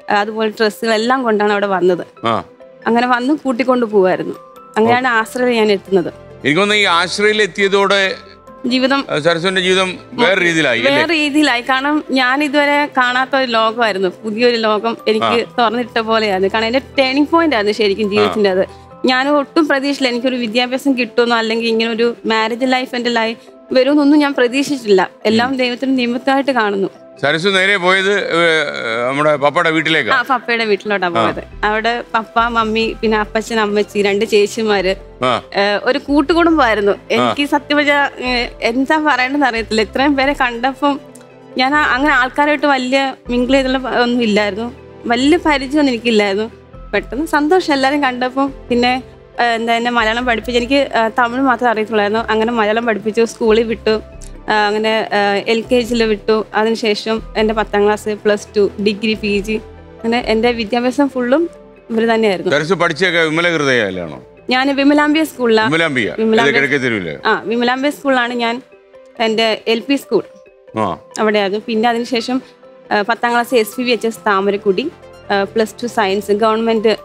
ആ, അതുപോലെ ഡ്രസ്സുകൾ എല്ലാം കൊണ്ടാണ് അവിടെ വന്നത് ആ അങ്ങനെ വന്ന് കൂട്ടിക്കൊണ്ട് പോവായിരുന്നു അങ്ങനെയാണ് ആശ്രയം ഞാൻ എത്തുന്നത് എനിക്കൊന്ന് ഈ ആശ്രയിൽ എത്തിയതോടെ ജീവിതം ആ, സരസുവിന്റെ ജീവിതം വേറെ രീതിയിലായി അല്ലേ വേറെ രീതിയിലായി കാരണം ഞാൻ ഇതുവരെ കാണാത്ത ഒരു ലോകമായിരുന്നു പുതിയൊരു ലോകം എനിക്ക് തുറന്നിട്ട പോലെയായിരുന്നു കാരണം എന്റെ ടേണിംഗ് പോയിന്റ് ആയിരുന്നു ശരിക്കും ജീവിതത്തിന്റെ അത് ഞാൻ ഒട്ടും പ്രതീക്ഷിച്ചില്ല എനിക്കൊരു വിദ്യാഭ്യാസം കിട്ടുമെന്നോ അല്ലെങ്കിൽ ഇങ്ങനെ ഒരു മാരേജ് ലൈഫ് എന്റെ ലൈഫ് വരുമെന്നൊന്നും ഞാൻ പ്രതീക്ഷിച്ചില്ല എല്ലാം ദൈവത്തിന് നിമിത്തമായിട്ട് കാണുന്നു സരസു നേരെ പോയത് ഏ, നമ്മുടെ പപ്പയുടെ വീട്ടിലേക്കാ ആ പപ്പയുടെ വീട്ടിലോട്ടാ പോയത് അവിടെ പപ്പ മമ്മി പിന്നെ അപ്പച്ചൻ അമ്മച്ചി രണ്ട് ചേച്ചിമാര് ആ ഏഹ് ഒരു കൂട്ടുകുടുംബമായിരുന്നു എനിക്ക് സത്യം പറഞ്ഞാൽ എന്താ പറയണ്ടെന്ന് അറിയത്തില്ല ഇത്രയും പേരെ കണ്ടപ്പം ഞാൻ ആ- അങ്ങനെ ആൾക്കാരായിട്ട് വലിയ മിങ്കിൾ ചെയ്തുള്ള പ- ഒന്നും ഇല്ലായിരുന്നു വലിയ പരിചയമൊന്നും എനിക്കില്ലായിരുന്നു പെട്ടെന്ന് സന്തോഷം എല്ലാവരും കണ്ടപ്പം പിന്നെ ഏഹ് എന്താ എന്നെ മലയാളം പഠിപ്പിച്ച് എനിക്ക് ഏഹ് തമിഴ് മാത്രമേ അറിയത്തുള്ളായിരുന്നു അങ്ങനെ മലയാളം പഠിപ്പിച്ചു സ്കൂളിൽ വിട്ടു ഏഹ് അങ്ങനെ എൽ കെ ജിയിൽ വിട്ടു അതിനുശേഷം എൻ്റെ പത്താം class plus two degree P G അങ്ങനെ എൻ്റെ വിദ്യാഭ്യാസം ഫുള്ളും ഇവർ തന്നെയായിരുന്നു സരസു പഠിച്ചൊക്കെ വിമല ഹൃദയല്ലാണോ ഞാൻ വിമലാംബിയ സ്കൂളിലാണ് വിമലാംബിക ഇത് വിമലാംബിക- കിഴക്കേ തെരുവില് ആ വിമലാംബ സ്കൂളിലാണ് ഞാൻ എൻ്റെ എൽ പി സ്കൂൾ ആ അവിടെയായിരുന്നു പിന്നെ അതിനുശേഷം ആ, പത്താം class S P V H S Thamarakudi plus two science government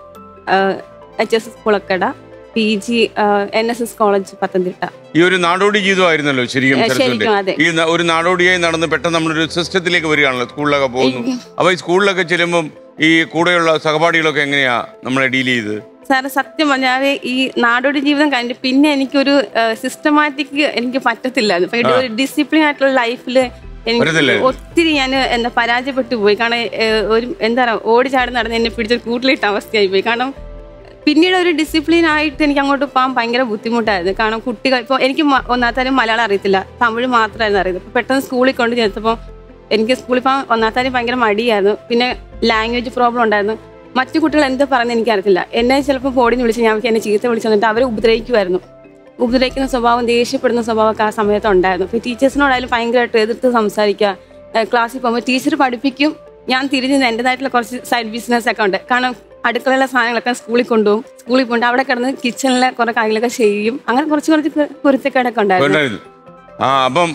H S S Kulakkada P G N S S college Pathanamthitta ഈ ഒരു നാടോടി ജീവിതമായിരുന്നല്ലോ ശരിക്കും ഏ, സരസുവിന്റെ ശരിക്കും, അതെ. ഈ ന- ഒരു നാടോടിയായി നടന്ന് പെട്ടെന്ന് നമ്മളൊരു സിസ്റ്റത്തിലേക്ക് വരികയാണല്ലോ സ്കൂളിലൊക്കെ പോകുന്നു അപ്പൊ ഈ സ്കൂളിലൊക്കെ ചെല്ലുമ്പം ഈ കൂടെയുള്ള സഹപാഠികളൊക്കെ എങ്ങനെയാ നമ്മളെ ഡീൽ ചെയ്ത് സാറ് സത്യം പറഞ്ഞാൽ ഈ നാടോടി ജീവിതം കഴിഞ്ഞിട്ട് പിന്നെ എനിക്കൊരു സിസ്റ്റമാറ്റിക് എനിക്ക് പറ്റത്തില്ലായിരുന്നു ഇപ്പൊ ഒരു ഡിസിപ്ലിൻ ആയിട്ടുള്ള ലൈഫിൽ എനിക്ക് വരത്തില്ലായിരുന്നു. ഒത്തിരി ഞാൻ എന്താ പരാജയപ്പെട്ടു പോയി കാരണം ഏഹ്, ഒരു എന്താ പറയുക ഓടി ചാടി നടന്ന് എന്നെ പിടിച്ച് കൂട്ടിലിട്ട അവസ്ഥയായി പോയി കാരണം പിന്നീട് ഒരു ഡിസിപ്ലിൻ ആയിട്ട് എനിക്ക് അങ്ങോട്ട് പോകാൻ ഭയങ്കര ബുദ്ധിമുട്ടായിരുന്നു കാരണം കുട്ടികൾ ഇപ്പോൾ എനിക്ക് മ- ഒന്നാമത്തെ മലയാളം അറിയത്തില്ല തമിഴ് മാത്രമായിരുന്നു അറിയുന്നത് ഇപ്പൊ പെട്ടെന്ന് സ്കൂളിൽ കൊണ്ട് ചേർത്തപ്പോൾ എനിക്ക് സ്കൂളിൽ പോകാൻ ഒന്നാമത്തെ ഭയങ്കര മടിയായിരുന്നു പിന്നെ ലാംഗ്വേജ് പ്രോബ്ലം ഉണ്ടായിരുന്നു മറ്റു കുട്ടികൾ എന്ത് പറയുന്നത് എനിക്കറിയത്തില്ല എന്നെ ചിലപ്പോൾ ഫോണിൽ വിളിച്ച് ഞാൻ എന്നെ ചീത്ത വിളിച്ചു വന്നിട്ട് അവരെ ഉപദ്രവിക്കുമായിരുന്നു ഉപദ്രവിക്കുന്ന സ്വഭാവം ദേഷ്യപ്പെടുന്ന സ്വഭാവമൊക്കെ ആ സമയത്ത് ഉണ്ടായിരുന്നു അപ്പോൾ ടീച്ചേഴ്സിനോടായാലും ഭയങ്കരമായിട്ട് എതിർത്ത് സംസാരിക്കുക ഏഹ് ക്ലാസ്സിൽ പോകുമ്പോൾ ടീച്ചർ പഠിപ്പിക്കും ഞാൻ തിരിഞ്ഞ് നിന്ന് എൻ്റെതായിട്ടുള്ള കുറച്ച് സൈഡ് ബിസിനസ് ഒക്കെ ഉണ്ട് കാരണം അടുക്കളയിലെ സാധനങ്ങളൊക്കെ സ്കൂളിൽ കൊണ്ടുപോകും സ്കൂളിൽ പോയിട്ട് അവിടെ കിടന്ന് കിച്ചണിലെ കുറെ കാര്യങ്ങളൊക്കെ ചെയ്യും അങ്ങനെ കുറച്ച് കുറച്ച് കു- കുരുത്തക്കേടൊക്കെ ഉണ്ടായിരുന്നു ഉണ്ടായിരുന്നു ആ അപ്പം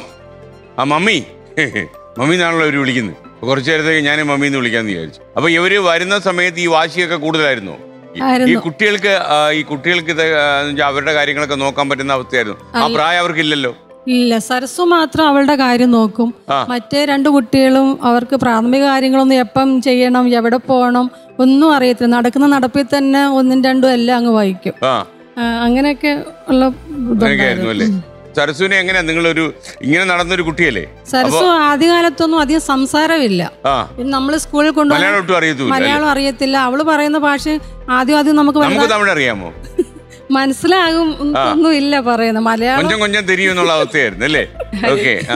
ആ മമ്മി മമ്മി എന്നാണല്ലോ ഇവര് വിളിക്കുന്നത് അപ്പൊ കുറച്ചു നേരത്തേക്ക് ഞാൻ മമ്മി എന്ന് വിളിക്കാന്ന് വിചാരിച്ചു അപ്പൊ ഇവര് വരുന്ന സമയത്ത് ഈ വാശിയൊക്കെ കൂടുതലായിരുന്നു ഈ ആയിരുന്നു. കുട്ടികൾക്ക് ആ, ഈ കുട്ടികൾക്ക് ഇത് ആ, എന്ന് വെച്ചാ അവരുടെ കാര്യങ്ങളൊക്കെ നോക്കാൻ പറ്റുന്ന അവസ്ഥയായിരുന്നു ആ പ്രായം അവർക്കില്ലല്ലോ ഇല്ല സരസു മാത്രം അവളുടെ കാര്യം നോക്കും ആ. മറ്റേ രണ്ട് കുട്ടികളും അവർക്ക് പ്രാഥമിക കാര്യങ്ങളൊന്നും എപ്പം ചെയ്യണം എവിടെ പോകണം ഒന്നും അറിയത്തില്ല നടക്കുന്ന നടപ്പിൽ തന്നെ ഒന്നും രണ്ടും എല്ലാം അങ്ങ് വായിക്കും ആ ആ, അങ്ങനെയൊക്കെ ഉള്ള അങ്ങനെയൊക്കെയായിരുന്നു അല്ലേ ഇതുണ്ടായിരുന്നു. സരസുവിനെ എങ്ങനെയാ നിങ്ങളൊരു ഇങ്ങനെ നടന്നൊരു കുട്ടിയല്ലേ സരസു ആദ്യകാലത്തൊന്നും അധികം സംസാരമില്ല ആ നമ്മൾ സ്കൂളിൽ കൊണ്ടുപോയി മലയാളം ഒട്ടും അറിയത്തുമില്ല അല്ലേ? മലയാളം അറിയത്തില്ല അവള് പറയുന്ന ഭാഷ ആദ്യം ആദ്യം നമുക്ക് നമുക്ക് വലുതാ- തമിഴ് അറിയാമോ മനസ്സിലാകും ഒന്നും ഇല്ല പറയുന്നത് മലയാളം കൊഞ്ചം കൊഞ്ചം തിരിയും എന്നുള്ള അവസ്ഥയായിരുന്നു അല്ലേ ഓക്കെ ആ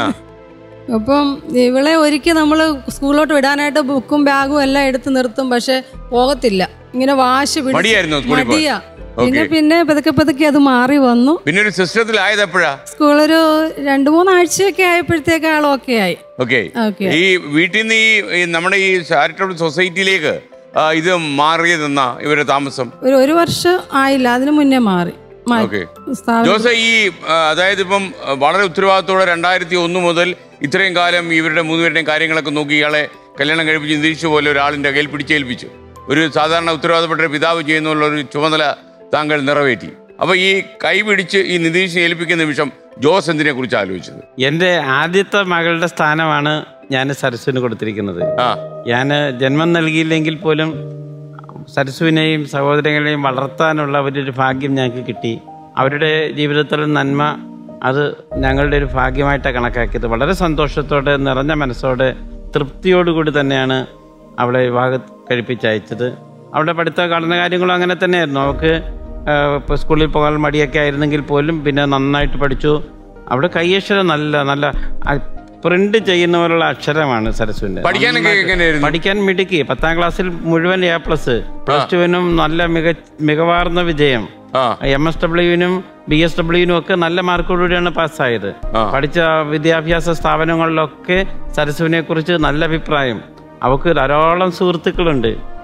അപ്പം ഇവളെ ഒരിക്കൽ നമ്മൾ സ്കൂളിലോട്ട് വിടാനായിട്ട് ബുക്കും ബാഗും എല്ലാം എടുത്ത് നിർത്തും പക്ഷെ പോകത്തില്ല ഇങ്ങനെ വാശി പിടിച്ച് മടിയായിരുന്നോ സ്കൂളിൽ പോകാൻ? മടിയാ പിന്നെ Okay. പിന്നെ പതുക്കെ പതുക്കെ അത് മാറി വന്നു പിന്നെ ഒരു സിസ്റ്റത്തിലായത് എപ്പോഴാ സ്കൂളൊരു രണ്ടു മൂന്നാഴ്ചയൊക്കെ ആയപ്പോഴത്തേക്ക് ആൾ ഓക്കെ ആയി ഓക്കെ ഓക്കെ ഈ വീട്ടിൽ നിന്ന് ഈ ഈ നമ്മുടെ ഈ ചാരിറ്റബിൾ സൊസൈറ്റിയിലേക്ക് ആ, ഇത് മാറിയതെന്നാ ഇവരുടെ താമസം ഒരു ഒരു വർഷം ആയില്ല അതിന് മുന്നേ മാറി മാറ്റി. ഓക്കെ സ്ഥാപനം- ജോസ ഈ ആ, അതായത് ഇപ്പം ആ, വളരെ ഉത്തരവാദിത്തോടെ രണ്ടായിരത്തി ഒന്ന് മുതൽ ഇത്രയും കാലം ഇവരുടെ മൂന്നുപേരുടെയും കാര്യങ്ങളൊക്കെ നോക്കി ഇയാളെ കല്യാണം കഴിപ്പിച്ച് നിരീക്ഷ പോലെ ഒരാളിന്റെ കയ്യിൽ പിടിച്ചേൽപ്പിച്ചു ഒരു സാധാരണ ഉത്തരവാദപ്പെട്ട ഒരു പിതാവ് ചെയ്യുന്നുള്ള ഒരു ചുമതല താങ്കൾ നിറവേറ്റി അപ്പൊ ഈ കൈ പിടിച്ച് ഈ നിതീഷിനെ ഏൽപ്പിക്കുന്ന നിമിഷം ജോസ് എന്തിനെ കുറിച്ച് ആലോചിച്ചത് എൻ്റെ ആദ്യത്തെ മകളുടെ സ്ഥാനമാണ് ഞാൻ സരസ്വന് കൊടുത്തിരിക്കുന്നത് ആ ഞാൻ ജന്മം നൽകിയില്ലെങ്കിൽ പോലും സരസുവിനെയും സഹോദരങ്ങളെയും വളർത്താനുള്ള അവരൊരു ഭാഗ്യം ഞങ്ങൾക്ക് കിട്ടി അവരുടെ ജീവിതത്തിലെ നന്മ അത് ഞങ്ങളുടെ ഒരു ഭാഗ്യമായിട്ടാണ് കണക്കാക്കിയത് വളരെ സന്തോഷത്തോടെ നിറഞ്ഞ മനസ്സോടെ തൃപ്തിയോടുകൂടി തന്നെയാണ് അവളെ വിവാഹം കഴിപ്പിച്ചയച്ചത് അവളുടെ പഠിത്ത പഠന കാര്യങ്ങളും അങ്ങനെ തന്നെയായിരുന്നു അവൾക്ക് ഇപ്പോൾ സ്കൂളിൽ പോകാൻ മടിയൊക്കെ ആയിരുന്നെങ്കിൽ പോലും പിന്നെ നന്നായിട്ട് പഠിച്ചു അവിടെ കൈയക്ഷരം നല്ല നല്ല പ്രിന്റ് ചെയ്യുന്ന പോലുള്ള അക്ഷരമാണ് സരസ്വിന്റെ പഠിക്കാനൊക്കെ നന്നായിട്ട് എങ്ങനെയായിരുന്നു? പഠിക്കാൻ മിടുക്കി പത്താം ക്ലാസ്സിൽ മുഴുവൻ എ പ്ലസ് പ്ലസ് ടുവിനും നല്ല മിക മികവാർന്ന വിജയം ആ എം എസ് ഡബ്ല്യുവിനും ബി എസ് ഡബ്ല്യുവിനും ഒക്കെ നല്ല മാർക്കോടുകൂടിയാണ് പാസ്സായത് ആ. പഠിച്ച വിദ്യാഭ്യാസ സ്ഥാപനങ്ങളിലൊക്കെ സരസുവിനെ കുറിച്ച് നല്ല അഭിപ്രായം അവൾക്ക് ധാരാളം സുഹൃത്തുക്കളുണ്ട്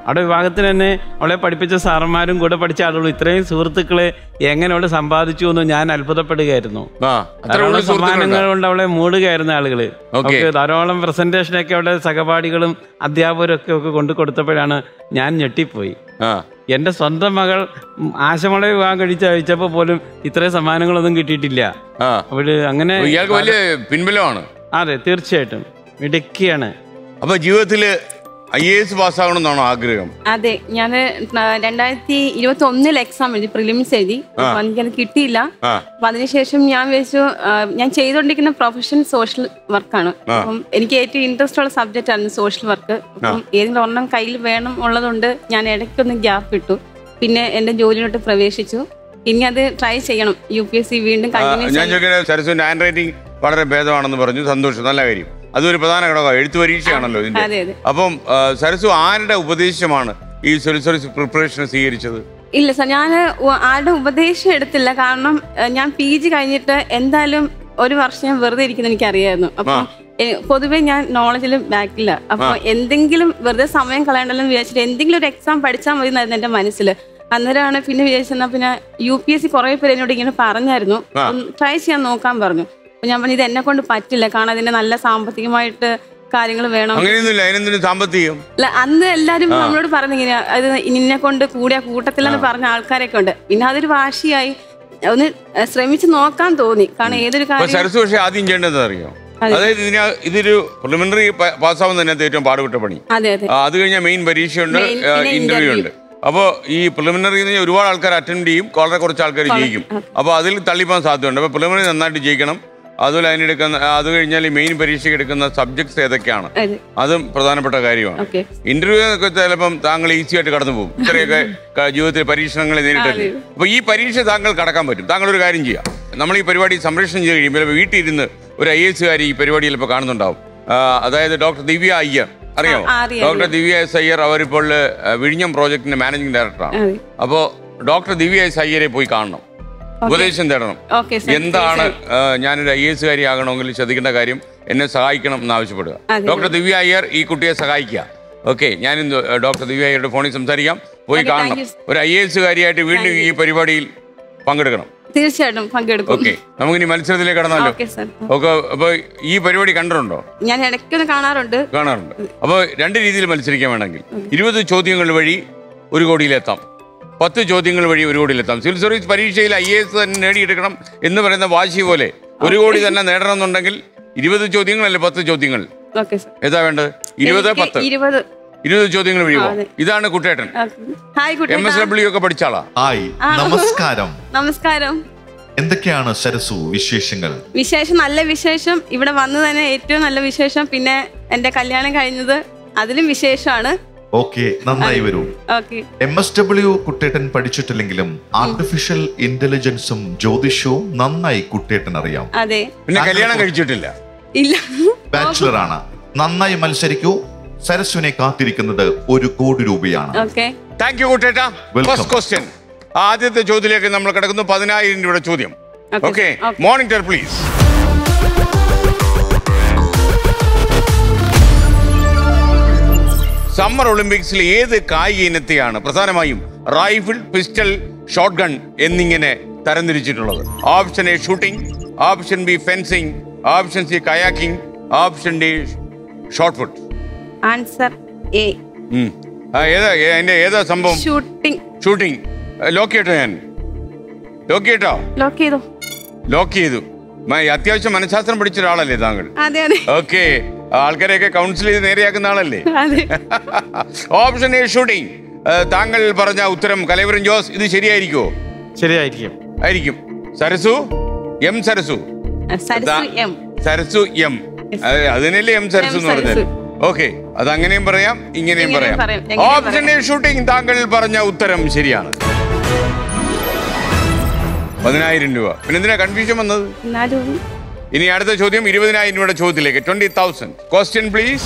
അവിടെ വിഭാഗത്തിന് തന്നെ അവളെ പഠിപ്പിച്ച സാറന്മാരും കൂടെ പഠിച്ച ആളുകളും ഇത്രയും സുഹൃത്തുക്കളെ എങ്ങനെ അവള് സമ്പാദിച്ചു എന്ന് ഞാൻ അത്ഭുതപ്പെടുകയായിരുന്നു ആ അത്ര ധാരാളം ഉള്ള സമ്മാനങ്ങൾ സുഹൃത്തുക്കളുണ്ടോ? കൊണ്ട് അവളെ മൂടുകയായിരുന്ന ആളുകള് Okay. അവൾക്ക് ധാരാളം പ്രസന്റേഷൻ ഒക്കെ അവളുടെ സഹപാഠികളും അധ്യാപകരും ഒക്കെ ഒക്കെ കൊണ്ട് കൊടുത്തപ്പോഴാണ് ഞാൻ ഞെട്ടിപ്പോയി ആ എന്റെ സ്വന്തം മകൾ ഉം, ആശമളെ വിവാഹം കഴിച്ച് അയച്ചപ്പോ പോലും ഇത്രയും സമ്മാനങ്ങളൊന്നും കിട്ടിയിട്ടില്ല ആ അവള് അങ്ങനെ അപ്പൊ ഇയാൾക്ക് വലിയ പിൻബലമാണ് അതെ തീർച്ചയായിട്ടും മിടുക്കിയാണ് അപ്പൊ ജീവിതത്തില് ഐ എ എസ് പാസ്സാകണമെന്നാണോ ആഗ്രഹം അതെ ഞാൻ രണ്ടായിരത്തി ഇരുപത്തി ഒന്നിൽ എക്സാം എഴുതി പ്രിലിംസ് എഴുതി അപ്പൊ എനിക്കത് കിട്ടിയില്ല ആ അപ്പൊ അതിനുശേഷം ഞാൻ വിചാരിച്ചു ആ, ഞാൻ ചെയ്തുകൊണ്ടിരിക്കുന്ന പ്രൊഫഷൻ സോഷ്യൽ വർക്കാണ് അപ്പം എനിക്ക് ഏറ്റവും ഇൻട്രസ്റ്റ് ഉള്ള സബ്ജക്റ്റ് ആണ് സോഷ്യൽ വർക്ക് അപ്പം ഏതെങ്കിലും ഒരെണ്ണം കയ്യിൽ വേണം ഉള്ളതുകൊണ്ട് ഞാൻ ഇടയ്ക്കൊന്ന് ഗ്യാപ്പ് ഇട്ടു പിന്നെ എന്റെ ജോലിയിലോട്ട് പ്രവേശിച്ചു ഇനി അത് ട്രൈ ചെയ്യണം യു പി എസ് സി വീണ്ടും ആ, കണ്ടിന്യൂ ഞാൻ ചെയ്യണം ചോദിക്കുന്നത് സരസുവിന്റെ ഹാൻഡ് റൈറ്റിംഗ് വളരെ ഭേദമാണെന്ന് പറഞ്ഞു സന്തോഷം നല്ല കാര്യം അതൊരു പ്രധാന ഘടകമാണ് എഴുത്ത് പരീക്ഷയാണല്ലോ അതെ, ഇതിന്റെ അതെ. അപ്പം ആ, സരസു ആരുടെ ഉപദേശമാണ് ഈ സിവിൽ സർവീസ് പ്രിപ്പറേഷൻ സ്വീകരിച്ചത് ഇല്ല സാർ ഞാൻ ആരുടെ ഉപദേശം എടുത്തില്ല കാരണം ഏഹ്, ഞാൻ പി ജി കഴിഞ്ഞിട്ട് എന്തായാലും ഒരു വർഷം ഞാൻ വെറുതെ ഇരിക്കുന്ന എനിക്ക് അറിയായിരുന്നു അപ്പൊ പൊതുവെ ഞാൻ നോളജിൽ ബാക്കില്ല അപ്പൊ എന്തെങ്കിലും വെറുതെ സമയം കളയണ്ടല്ലോ എന്ന് വിചാരിച്ചിട്ട് എന്തെങ്കിലും ഒരു എക്സാം പഠിച്ചാൽ മതി എന്നായിരുന്നു എന്റെ മനസ്സിൽ അന്നേരമാണ് പിന്നെ വിചാരിച്ചെന്നാ പിന്നെ യു പി എസ് സി കുറെ പേര് എന്നോട് ഇങ്ങനെ പറഞ്ഞായിരുന്നു ട്രൈ ചെയ്യാൻ നോക്കാൻ പറഞ്ഞു അപ്പൊ ഞാൻ പറഞ്ഞു ഇത് എന്നെ കൊണ്ട് പറ്റില്ല കാരണം അതിന്റെ നല്ല സാമ്പത്തികമായിട്ട് കാര്യങ്ങൾ വേണം അങ്ങനെയൊന്നുമില്ല അതിനെന്തിനും സാമ്പത്തികം അല്ല അന്ന് എല്ലാരും നമ്മളോട് പറഞ്ഞു ഇങ്ങനെ അത് നിന്നെ കൊണ്ട് കൂടിയ കൂട്ടത്തിലെന്ന് പറഞ്ഞ ആൾക്കാരൊക്കെ ഉണ്ട് പിന്നെ അതൊരു വാശിയായി ഒന്ന് ശ്രമിച്ചു നോക്കാൻ തോന്നി കാരണം ഏതൊരു അപ്പൊ കാര്യം സരസു പക്ഷേ ആദ്യം ചെയ്യേണ്ടത് അറിയോ അതെ. അതായത് ഇതിന ഇതൊരു പ്രിലിമിനറി പാസ്സാവുന്നതിനകത്ത് ഏറ്റവും പാടുപെട്ട പണി അതെ അതെ ആ, അത് കഴിഞ്ഞാൽ മെയിൻ പരീക്ഷയുണ്ട് Main, പിന്നെ ഇന്റർവ്യൂ interview. ഉണ്ട് അപ്പോൾ ഈ പ്രിലിമിനറി ഒരുപാട് ആൾക്കാർ അറ്റൻഡ് ചെയ്യും വളരെ കുറച്ച് ആൾക്കാർ ജയിക്കും അപ്പോൾ അതിൽ തള്ളിപ്പോകാൻ സാധ്യതയുണ്ട് അപ്പോൾ പ്രിലിമിനറി നന്നായിട്ട് ജയിക്കണം അതുപോലെ അതിനെടുക്കുന്ന അത് കഴിഞ്ഞാൽ ഈ മെയിൻ പരീക്ഷയ്ക്ക് എടുക്കുന്ന സബ്ജക്ട്സ് ഏതൊക്കെയാണ് അതെ അതും പ്രധാനപ്പെട്ട കാര്യമാണ് ഓക്കെ ഇന്റർവ്യൂ ഒക്കെ ചിലപ്പം താങ്കൾ ഈസി ആയിട്ട് കടന്നു പോകും ഇത്രയൊക്കെ ക- ജീവിതത്തിൽ പരീക്ഷണങ്ങളെ നേരിട്ടല്ലേ അപ്പൊ ഈ പരീക്ഷ താങ്കൾ കടക്കാൻ പറ്റും താങ്കൾ ഒരു കാര്യം ചെയ്യാം നമ്മൾ ഈ പരിപാടി സംപ്രേഷണം ചെയ്ത് കഴിയുമ്പോൾ ചിലപ്പോൾ വീട്ടിൽ ഇരുന്ന് ഒരു ഐ എസ് കാരി ഈ പരിപാടി ചിലപ്പോൾ കാണുന്നുണ്ടാവും ആ, അതായത് ഡോക്ടർ ദിവ്യ അയ്യർ അറിയാമോ ആ, അറിയാം, ഡോക്ടർ ദിവ്യ എസ് അയ്യർ അവരിപ്പോൾ ആ, വിഴിഞ്ഞം പ്രോജക്ടിന്റെ മാനേജിംഗ് ഡയറക്ടറാണ് അതെ അപ്പോൾ ഡോക്ടർ ദിവ്യ എസ് അയ്യരെ പോയി കാണണം ഉപദേശം തേടണം ഓക്കെ സാർ എന്താണ് ആ, ഞാനൊരു ഐ എസ് കാരി ആകണമെങ്കിൽ ശ്രദ്ധിക്കേണ്ട കാര്യം എന്നെ സഹായിക്കണം എന്ന് ആവശ്യപ്പെടുക അതെ. ഡോക്ടർ ദിവ്യ അയ്യർ ഈ കുട്ടിയെ സഹായിക്കുക ഓക്കെ ഞാൻ ഇന്ന് ഡോക്ടർ ദിവ്യ അയ്യരുടെ ഫോണിൽ സംസാരിക്കാം പോയി Okay, കാണണം thank you. ഒരു ഐ എസ് കാരിയായിട്ട് വീണ്ടും ഈ പരിപാടിയിൽ പങ്കെടുക്കണം തീർച്ചയായിട്ടും പങ്കെടുക്കും ഓക്കെ നമുക്കിനി മത്സരത്തിലേക്ക് കടന്നാലോ ഓക്കെ സാർ ഓക്കെ അപ്പൊ ഈ പരിപാടി കണ്ടിട്ടുണ്ടോ ഞാൻ ഇടയ്ക്കൊന്ന് കാണാറുണ്ട് കാണാറുണ്ട് അപ്പോൾ രണ്ട് രീതിയിൽ മത്സരിക്കാൻ വേണമെങ്കിൽ ഇരുപത് ചോദ്യങ്ങൾ വഴി ഒരു കോടിയിലെത്താം പത്ത് ചോദ്യങ്ങൾ വഴി ഒരു കോടിയിലെത്താം സിവിൽ സർവീസ് പരീക്ഷയിൽ ഐ എ എസ് തന്നെ നേടിയെടുക്കണം എന്ന് പറയുന്ന വാശി പോലെ ഒരു കോടി തന്നെ നേടണം എന്നുണ്ടെങ്കിൽ ഇരുപത് ചോദ്യങ്ങളല്ലേ പത്ത് ചോദ്യങ്ങൾ ഓക്കെ സാർ ഏതാ വേണ്ടത് ഇരുപത് എനിക്ക് പത്ത് ഇരുപത് ഇരുപത് ചോദ്യങ്ങൾ വഴി ആ, പോവാം അതെ. ഇതാണ് കുട്ടേട്ടൻ ഹായ് എം എസ് കുട്ടി ഡബ്ല്യു ഒക്കെ പഠിച്ചാളാ ഹായ് നമസ്കാരം നമസ്കാരം എന്തൊക്കെയാണ് സരസു വിശേഷങ്ങൾ വിശേഷം നല്ല വിശേഷം ഇവിടെ വന്നു തന്നെ ഏറ്റവും നല്ല വിശേഷം പിന്നെ എന്റെ കല്യാണം കഴിഞ്ഞത് അതിലും വിശേഷമാണ് ഓക്കെ നന്നായി വരൂ ഓക്കെ എം എസ് ഡബ്ല്യു കുട്ടേട്ടൻ പഠിച്ചിട്ടില്ലെങ്കിലും ആർട്ടിഫിഷ്യൽ ഇന്റലിജൻസും ജ്യോതിഷവും നന്നായി കുട്ടേട്ടൻ അറിയാം അതെ പിന്നെ കല്യാണം കഴിച്ചിട്ടില്ല ഇല്ല ബാച്ചുലർ ആണ് നന്നായി മത്സരിക്കൂ സരസുവിനെ കാത്തിരിക്കുന്നത് ഒരു കോടി രൂപയാണ് ഓക്കെ താങ്ക് യു കുട്ടേട്ട Welcome. ഫസ്റ്റ് ക്വസ്റ്റ്യൻ ആദ്യത്തെ ചോദ്യത്തിലേക്ക് നമ്മൾ കിടക്കുന്നു പതിനായിരം രൂപയുടെ ചോദ്യം Okay, okay okay. Monitor please summer ഒളിമ്പിക്സിൽ ഏത് കായിക ഇനത്തെയാണ് പ്രധാനമായും റൈഫിൾ പിസ്റ്റൾ ഷോട്ട് ഗൺ എന്നിങ്ങനെ തരംതിരിച്ചിട്ടുള്ളത് option A shooting option B fencing option C kayaking option D shot put answer A ഏതാ ഏ- അതിന്റെ ഏതാ സംഭവം ഷൂട്ടിംഗ് ഷൂട്ടിംഗ് ലോക്ക് ചെയ്യട്ടോ ഞാൻ ലോക്ക് ചെയ്യട്ടോ ലോക്ക് ചെയ്തോ ലോക്ക് ചെയ്തു മ- അത്യാവശ്യം മനഃശാസ്ത്രം പഠിച്ച ഒരാളല്ലേ താങ്കൾ അതെ അതെ ഓക്കെ ആൾക്കാരെയൊക്കെ കൗൺസിൽ ചെയ്ത് നേരെയാക്കുന്ന ആളല്ലേ അതെ ഓപ്ഷൻ എ ഷൂട്ടിംഗ് താങ്കൾ പറഞ്ഞ ഉത്തരം കലവരൻ ജോസ് ഇത് ശരിയായിരിക്കുമോ ശരിയായിരിക്കും ആയിരിക്കും സരസു എം സരസു സരസു എം സരസു എം അത് അതിനല്ലേ എം സരസു എന്ന് എം പറഞ്ഞത് സരസു. ഓക്കെ അത് അങ്ങനെയും പറയാം ഇങ്ങനെയും ഇങ്ങനെയും പറയാം പറയാം. എങ്ങനെയും ഓപ്ഷൻ എ ഷൂട്ടിംഗ് താങ്കൾ പറഞ്ഞ ഉത്തരം ശരിയാണ് പതിനായിരം രൂപ പിന്നെ എന്തിനാ കൺഫ്യൂഷൻ വന്നത് എന്നാലും ഇനി അടുത്ത ചോദ്യം ഇരുപതിനായിരം രൂപയുടെ ചോദ്യത്തിലേക്ക് ട്വന്റി തൗസൻഡ് ക്വസ്റ്റ്യൻ പ്ലീസ്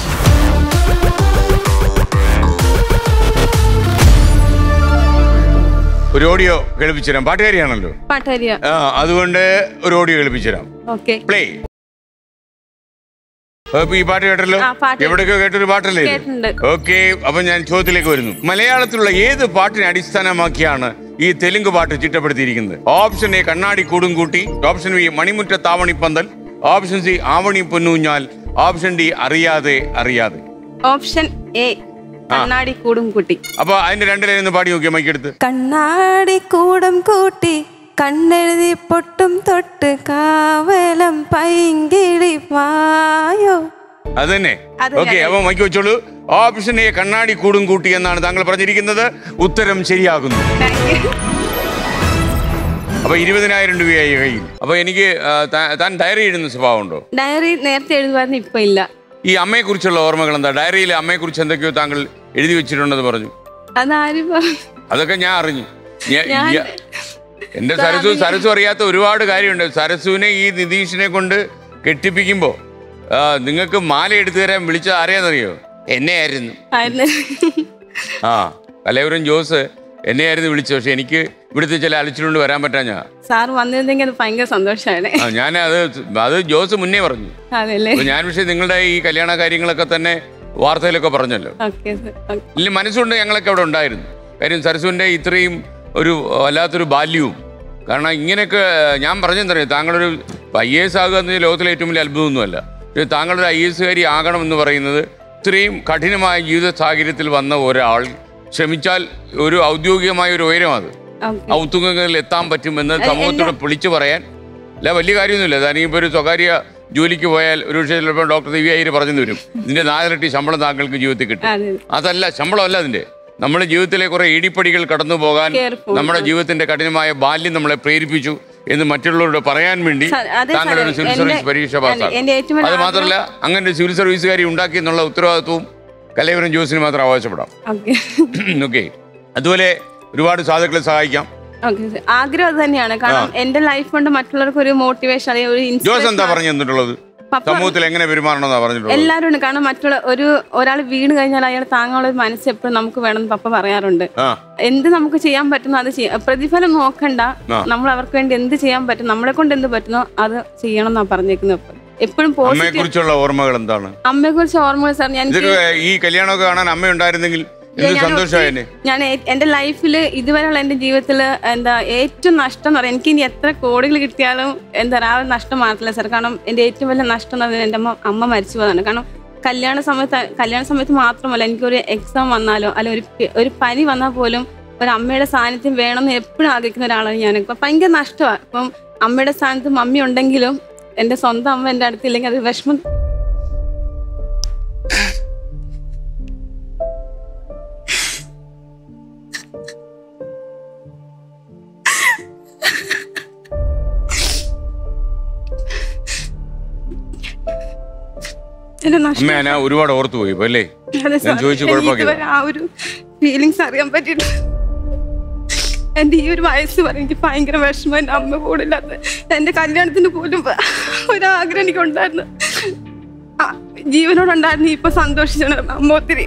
ഒരു ഓഡിയോ കേൾപ്പിച്ചു തരാം പാട്ടുകാരിയാണല്ലോ പാട്ടരിയ ആ അതുകൊണ്ട് ഒരു ഓഡിയോ കേൾപ്പിച്ചു തരാം ഓക്കെ പ്ലേ അപ്പൊ ഈ പാട്ട് കേട്ടല്ലോ ആ, പാട്ട് എവിടെയൊക്കെ കേട്ടൊരു പാട്ടല്ലേ ഇത്? കേട്ടിട്ടുണ്ട്. ഓക്കെ അപ്പൊ ഞാൻ ചോദ്യത്തിലേക്ക് വരുന്നു മലയാളത്തിലുള്ള ഏത് പാട്ടിനെ അടിസ്ഥാനമാക്കിയാണ് ഈ തെലുങ്ക് പാട്ട് ചിട്ടപ്പെടുത്തിയിരിക്കുന്നത് ഓപ്ഷൻ എ കണ്ണാടി കൂടും കൂട്ടി ഓപ്ഷൻ ബി മണിമുറ്റ താവണി പന്തൽ ഓപ്ഷൻ സി ആവണി പൊന്നൂഞ്ഞാൽ ഓപ്ഷൻ ഡി അറിയാതെ അറിയാതെ ഓപ്ഷൻ എ കണ്ണാടി കൂടും കുട്ടി അപ്പൊ അതിന്റെ രണ്ടിലൊന്ന് പാടി നോക്കിയ മൈക്കെടുത്ത് കണ്ണാടി കൂടം കൂട്ടി കണ്ണെഴുതി പൊട്ടും തൊട്ട് കാവലം പൈങ്കിളി പായോ അത് തന്നെ അത് ഓക്കെ ഞാൻ- അപ്പൊ മൈക്ക് വെച്ചോളൂ ഓപ്ഷൻ എ കണ്ണാടി കൂടും കൂട്ടി എന്നാണ് താങ്കൾ പറഞ്ഞിരിക്കുന്നത് ഉത്തരം ശരിയാകുന്നു താങ്ക് യു അപ്പൊ ഇരുപതിനായിരം രൂപയായി കയ്യിൽ അപ്പൊ എനിക്ക് ആ, താ- താൻ ഡയറി എഴുതുന്ന സ്വഭാവമുണ്ടോ ഡയറി നേരത്തെ എഴുതുമായിരുന്നു ഇപ്പൊ ഇല്ല ഈ അമ്മയെ കുറിച്ചുള്ള ഓർമ്മകൾ എന്താ ഡയറിയിൽ അമ്മയെ കുറിച്ച് എന്തൊക്കെയോ താങ്കൾ എഴുതി വെച്ചിട്ടുണ്ടെന്ന് പറഞ്ഞു അതാരും പറഞ്ഞു അതൊക്കെ ഞാൻ അറിഞ്ഞു ഞാൻ- ഞാൻ- ഈ- എന്റെ സരസു സരസു അറിയാത്ത ഒരുപാട് കാര്യമുണ്ട് സരസുവിനെ ഈ നിതീഷിനെ കൊണ്ട് കെട്ടിപ്പിക്കുമ്പോ ആ, നിങ്ങൾക്ക് മാല എടുത്തു തരാൻ വിളിച്ചത് ആരെയാണെന്നറിയോ എന്നെ ആയിരുന്നു ആയിരുന്നു ആ കലയുരം ജോസ് എന്നെ ആയിരുന്നു വിളിച്ചത് പക്ഷെ എനിക്ക് ഇവിടുത്തെ ചില അലച്ചിലുകൊണ്ട് വരാൻ പറ്റാഞ്ഞാ സാർ വന്നിരുന്നെങ്കിൽ അത് ഭയങ്കര സന്തോഷമാണ് ആ ഞാൻ അത് അത് ജോസ് മുന്നേ പറഞ്ഞു അതല്ലേ അപ്പൊ ഞാൻ പക്ഷേ നിങ്ങളുടെ ഈ കല്യാണ കാര്യങ്ങളൊക്കെ തന്നെ വാർത്തയിലൊക്കെ പറഞ്ഞല്ലോ ഓക്കെ സാർ ഇല്ല മനസ്സുകൊണ്ട് ഞങ്ങളൊക്കെ അവിടെ ഉണ്ടായിരുന്നു കാര്യം സരസുവിൻ്റെ ഇത്രയും ഒരു വല്ലാത്തൊരു ബാല്യവും കാരണം ഇങ്ങനെയൊക്കെ ഞാൻ പറഞ്ഞെന്തറിയാം താങ്കളൊരു ഐ എ എസ് ആകുക എന്നത് ലോകത്തിലെ ഏറ്റവും വലിയ അത്ഭുതമൊന്നുമല്ല പക്ഷേ താങ്കളൊരു ഐ എസ് കാരി ആകണം എന്ന് പറയുന്നത് ഇത്രയും കഠിനമായ ജീവിത സാഹചര്യത്തിൽ വന്ന ഒരാൾ ശ്രമിച്ചാൽ ഒരു ഔദ്യോഗികമായ ഒരു ഉയരം അത് ഓക്കെ ഔത്തുകങ്ങളിൽ എത്താൻ പറ്റുമെന്ന് അത് സമൂഹത്തോട് വിളിച്ചു പറയാൻ അല്ല വലിയ കാര്യമൊന്നുമില്ല താനിപ്പോൾ ഒരു സ്വകാര്യ ജോലിക്ക് പോയാൽ ഒരു പക്ഷേ ചിലപ്പോൾ ഡോക്ടർ ദിവ്യ അയ്യർ പറഞ്ഞു തരും ഇതിന്റെ നാലിരട്ടി ശമ്പളം താങ്കൾക്ക് ജീവിതത്തിൽ കിട്ടും അതെ അതല്ല ശമ്പളമല്ല അതിന്റെ നമ്മുടെ ജീവിതത്തിലെ കുറെ ഇടിപ്പടികൾ കടന്നു പോകാൻ Careful. നമ്മുടെ ജീവിതത്തിന്റെ കഠിനമായ ബാല്യം നമ്മളെ പ്രേരിപ്പിച്ചു എന്ന് മറ്റുള്ളവരോട് പറയാൻ വേണ്ടി സ- അതെ താങ്കൾ ഒരു സാറേ, സിവിൽ എന്റെ- സർവീസ് പരീക്ഷ അല്ല, എന്റെ പാസ്സാക്കും ഏറ്റവും വലിയ അത് മാത്രമല്ല അങ്ങനെ ഒരു സിവിൽ സർവീസുകാരി ഉണ്ടാക്കി എന്നുള്ള ഉത്തരവാദിത്വവും കലയവരം ജോസിന് മാത്രം അവകാശപ്പെടാം ഓക്കെ ഓക്കെ അതുപോലെ ഒരുപാട് സാധുക്കളെ സഹായിക്കാം ഓക്കെ സാർ ആഗ്രഹം അത് തന്നെയാണ് കാരണം എന്റെ ലൈഫ് കൊണ്ട് മറ്റുള്ളവർക്ക് ഒരു മോട്ടിവേഷൻ അല്ലെങ്കിൽ ഒരു ജോസ് എന്താ ഇൻസ്പിറേഷൻ പറഞ്ഞു തന്നിട്ടുള്ളത് പപ്പ സമൂഹത്തിൽ എങ്ങനെ പെരുമാറണമെന്നാ പറഞ്ഞിട്ടുള്ളത് എല്ലാവരും ഉണ്ട് കാരണം മറ്റുള്ള ഒരു ഒരാൾ വീണ് കഴിഞ്ഞാൽ അയാൾ താങ്ങാനുള്ള ഒരു മനസ്സ് എപ്പോഴും നമുക്ക് വേണമെന്ന് പപ്പ പറയാറുണ്ട് ആ എന്ത് നമുക്ക് ചെയ്യാൻ പറ്റുന്നോ അത് ചെയ്യാം പ്രതിഫലം നോക്കണ്ട ആ. നമ്മൾ അവർക്ക് വേണ്ടി എന്ത് ചെയ്യാൻ പറ്റും നമ്മളെ കൊണ്ട് എന്ത് പറ്റുന്നോ അത് ചെയ്യണം എന്നാ പറഞ്ഞേക്കുന്നത് ഇപ്പൊ. എപ്പോഴും അമ്മയെ പോസിറ്റീവ് കുറിച്ചുള്ള ഓർമ്മകൾ എന്താണ് അമ്മയെ കുറിച്ച് ഓർമ്മകൾ സാർ ഞാൻ ഇതൊക്കെ ഈ കല്യാണമൊക്കെ കാണാൻ അമ്മ ഉണ്ടായിരുന്നെങ്കിൽ എന്ത് ഞാൻ സന്തോഷമായെന്നെ ഞാൻ ഏ- എന്റെ ലൈഫിൽ ഇതുവരെയുള്ള എന്റെ ജീവിതത്തിൽ എന്താ ഏറ്റവും നഷ്ടം എന്ന് പറയാം എനിക്ക് ഇനി എത്ര കോടികൾ കിട്ടിയാലും എന്താ പറയുക ആ ഒരു നഷ്ടം മാറത്തില്ല സാർ കാരണം എന്റെ ഏറ്റവും വലിയ നഷ്ടം എന്ന് പറയുന്നത് എന്റെ അമ്മ അമ്മ മരിച്ചു പോയതാണ് കാരണം കല്യാണ സമയത്ത് കല്യാണ സമയത്ത് മാത്രമല്ല എനിക്കൊരു എക്സാം വന്നാലോ അല്ലെ ഒരു പി- ഒരു പനി വന്നാൽ പോലും ഒരു അമ്മയുടെ സാന്നിധ്യം വേണമെന്ന് എപ്പോഴും ആഗ്രഹിക്കുന്ന ഒരാളാണ് ഞാൻ ഇപ്പം ഭയങ്കര നഷ്ടമാണ് ഇപ്പം അമ്മയുടെ സ്ഥാനത്ത് മമ്മി ഉണ്ടെങ്കിലും എന്റെ സ്വന്തം അമ്മ എൻ്റെ അടുത്തില്ലെങ്കിൽ അത് വിഷമം എന്റെ അമ്മ നഷ്ടം ഞാൻ ഒരുപാട് ഓർത്തു പോയി ഇപ്പൊ അല്ലേ അതെ ഞാൻ സാർ. ചോദിച്ചു എനിക്ക് കുഴപ്പമാക്കിയതാ. ഇതുവരെ ആ ഒരു ഫീലിങ്സ് അറിയാൻ പറ്റിയിട്ടില്ല എന്റെ ഈ ഒരു വയസ്സ് വരെ എനിക്ക് ഭയങ്കര വിഷമം എന്റെ അമ്മ കൂടില്ലാത്ത എന്റെ കല്യാണത്തിന് പോലും ഒരാഗ്രഹം എനിക്ക് ഉണ്ടായിരുന്നു ആ, ജീവനോടുണ്ടായിരുന്നു ഇപ്പൊ സന്തോഷിച്ചാണ് അമ്മ ഒത്തിരി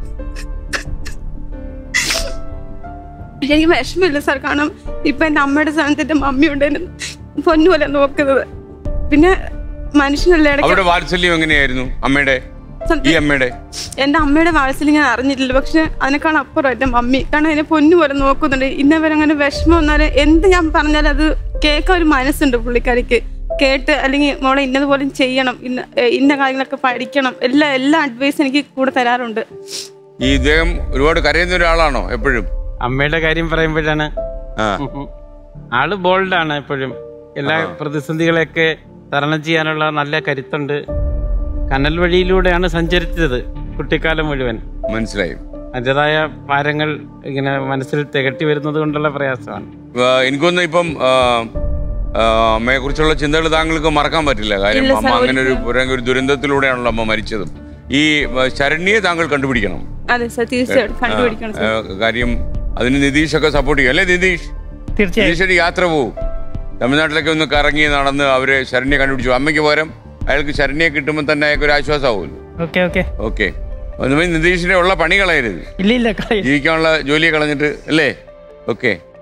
പക്ഷെ എനിക്ക് വിഷമില്ല സാർ കാരണം ഇപ്പൊ എന്റെ അമ്മയുടെ സ്ഥാനത്ത് എന്റെ മമ്മി ഉണ്ട് എന്നെ പൊന്നുപോലെ നോക്കുന്നത് പിന്നെ മനുഷ്യനല്ലേ ഇടയ്ക്ക് അവരുടെ വാത്സല്യം എങ്ങനെയായിരുന്നു അമ്മയുടെ ഈ സത്യം അമ്മയുടെ എന്റെ അമ്മയുടെ വാത്സല്യം ഞാൻ അറിഞ്ഞിട്ടില്ല പക്ഷെ അതിനേക്കാൾ അപ്പുറം എന്റെ മമ്മി കാരണം അതിനെ പൊന്നു പോലെ നോക്കുന്നുണ്ട് ഇന്നവരെ അങ്ങനെ വിഷമം വന്നാല് എന്ത് ഞാൻ പറഞ്ഞാലും അത് കേൾക്കാൻ ഒരു മനസ്സുണ്ട് പുള്ളിക്കാരിക്ക് കേട്ട് അല്ലെങ്കിൽ മോളെ ഇന്നതുപോലെ ചെയ്യണം ഇന്ന ഏ, ഇന്ന കാര്യങ്ങളൊക്കെ പഠിക്കണം എല്ലാ എല്ലാ അഡ്വൈസ് എനിക്ക് കൂടെ തരാറുണ്ട് ഈ ഇദ്ദേഹം ഒരുപാട് കരയുന്ന ഒരാളാണോ എപ്പോഴും അമ്മയുടെ കാര്യം പറയുമ്പോഴാണ് ആ ഉം. ആള് ബോൾഡാണ് എപ്പോഴും എല്ലാ പ്രതിസന്ധികളെയൊക്കെ തരണം ചെയ്യാനുള്ള നല്ല കരുത്തുണ്ട് കനൽ വഴിയിലൂടെയാണ് സഞ്ചരിച്ചത് കുട്ടിക്കാലം മുഴുവൻ മനസ്സിലായി അതിൻ്റെതായ ഭാരങ്ങൾ ഇങ്ങനെ മനസ്സിൽ തികട്ടി വരുന്നത് കൊണ്ടുള്ള പ്രയാസമാണ് ആ, എനിക്കൊന്ന് ഇപ്പം അമ്മയെ കുറിച്ചുള്ള ചിന്തകൾ താങ്കൾക്ക് മറക്കാൻ പറ്റില്ല കാര്യം ഇല്ല, അമ്മ സർ, അങ്ങനെ ഒരു ഒരു- ഒരു ദുരന്തത്തിലൂടെയാണല്ലോ അമ്മ മരിച്ചതും ഈ ആ, ശരണ്യെ താങ്കൾ കണ്ടുപിടിക്കണം അതെ സാർ തീർച്ചയായിട്ടും കണ്ടുപിടിക്കണം ആ, സാർ കാര്യം അതിന് നിതീഷൊക്കെ സപ്പോർട്ട് ചെയ്യും അല്ലേ നിതീഷ് തീർച്ചയായും നിതീഷ് ഒരു യാത്ര പോവും തമിഴ്നാട്ടിലൊക്കെ ഒന്ന് കറങ്ങി നടന്ന് അവര് ശരണ്യെ കണ്ടുപിടിച്ചു അമ്മയ്ക്ക് പകരം അയാൾക്ക് ശരണ്യെ കിട്ടുമ്പോൾ തന്നെ അയാൾക്ക് ഒരു ആശ്വാസമാവുമല്ലോ ഓക്കെ ഓക്കെ ഓക്കെ നിതീഷിനെ ഉള്ള പണി കളയരുത് ഇല്ല ഇല്ല കളയും ജീവിക്കാനുള്ള ജോലിയെ കളഞ്ഞിട്ട് അല്ലേ ഓക്കെ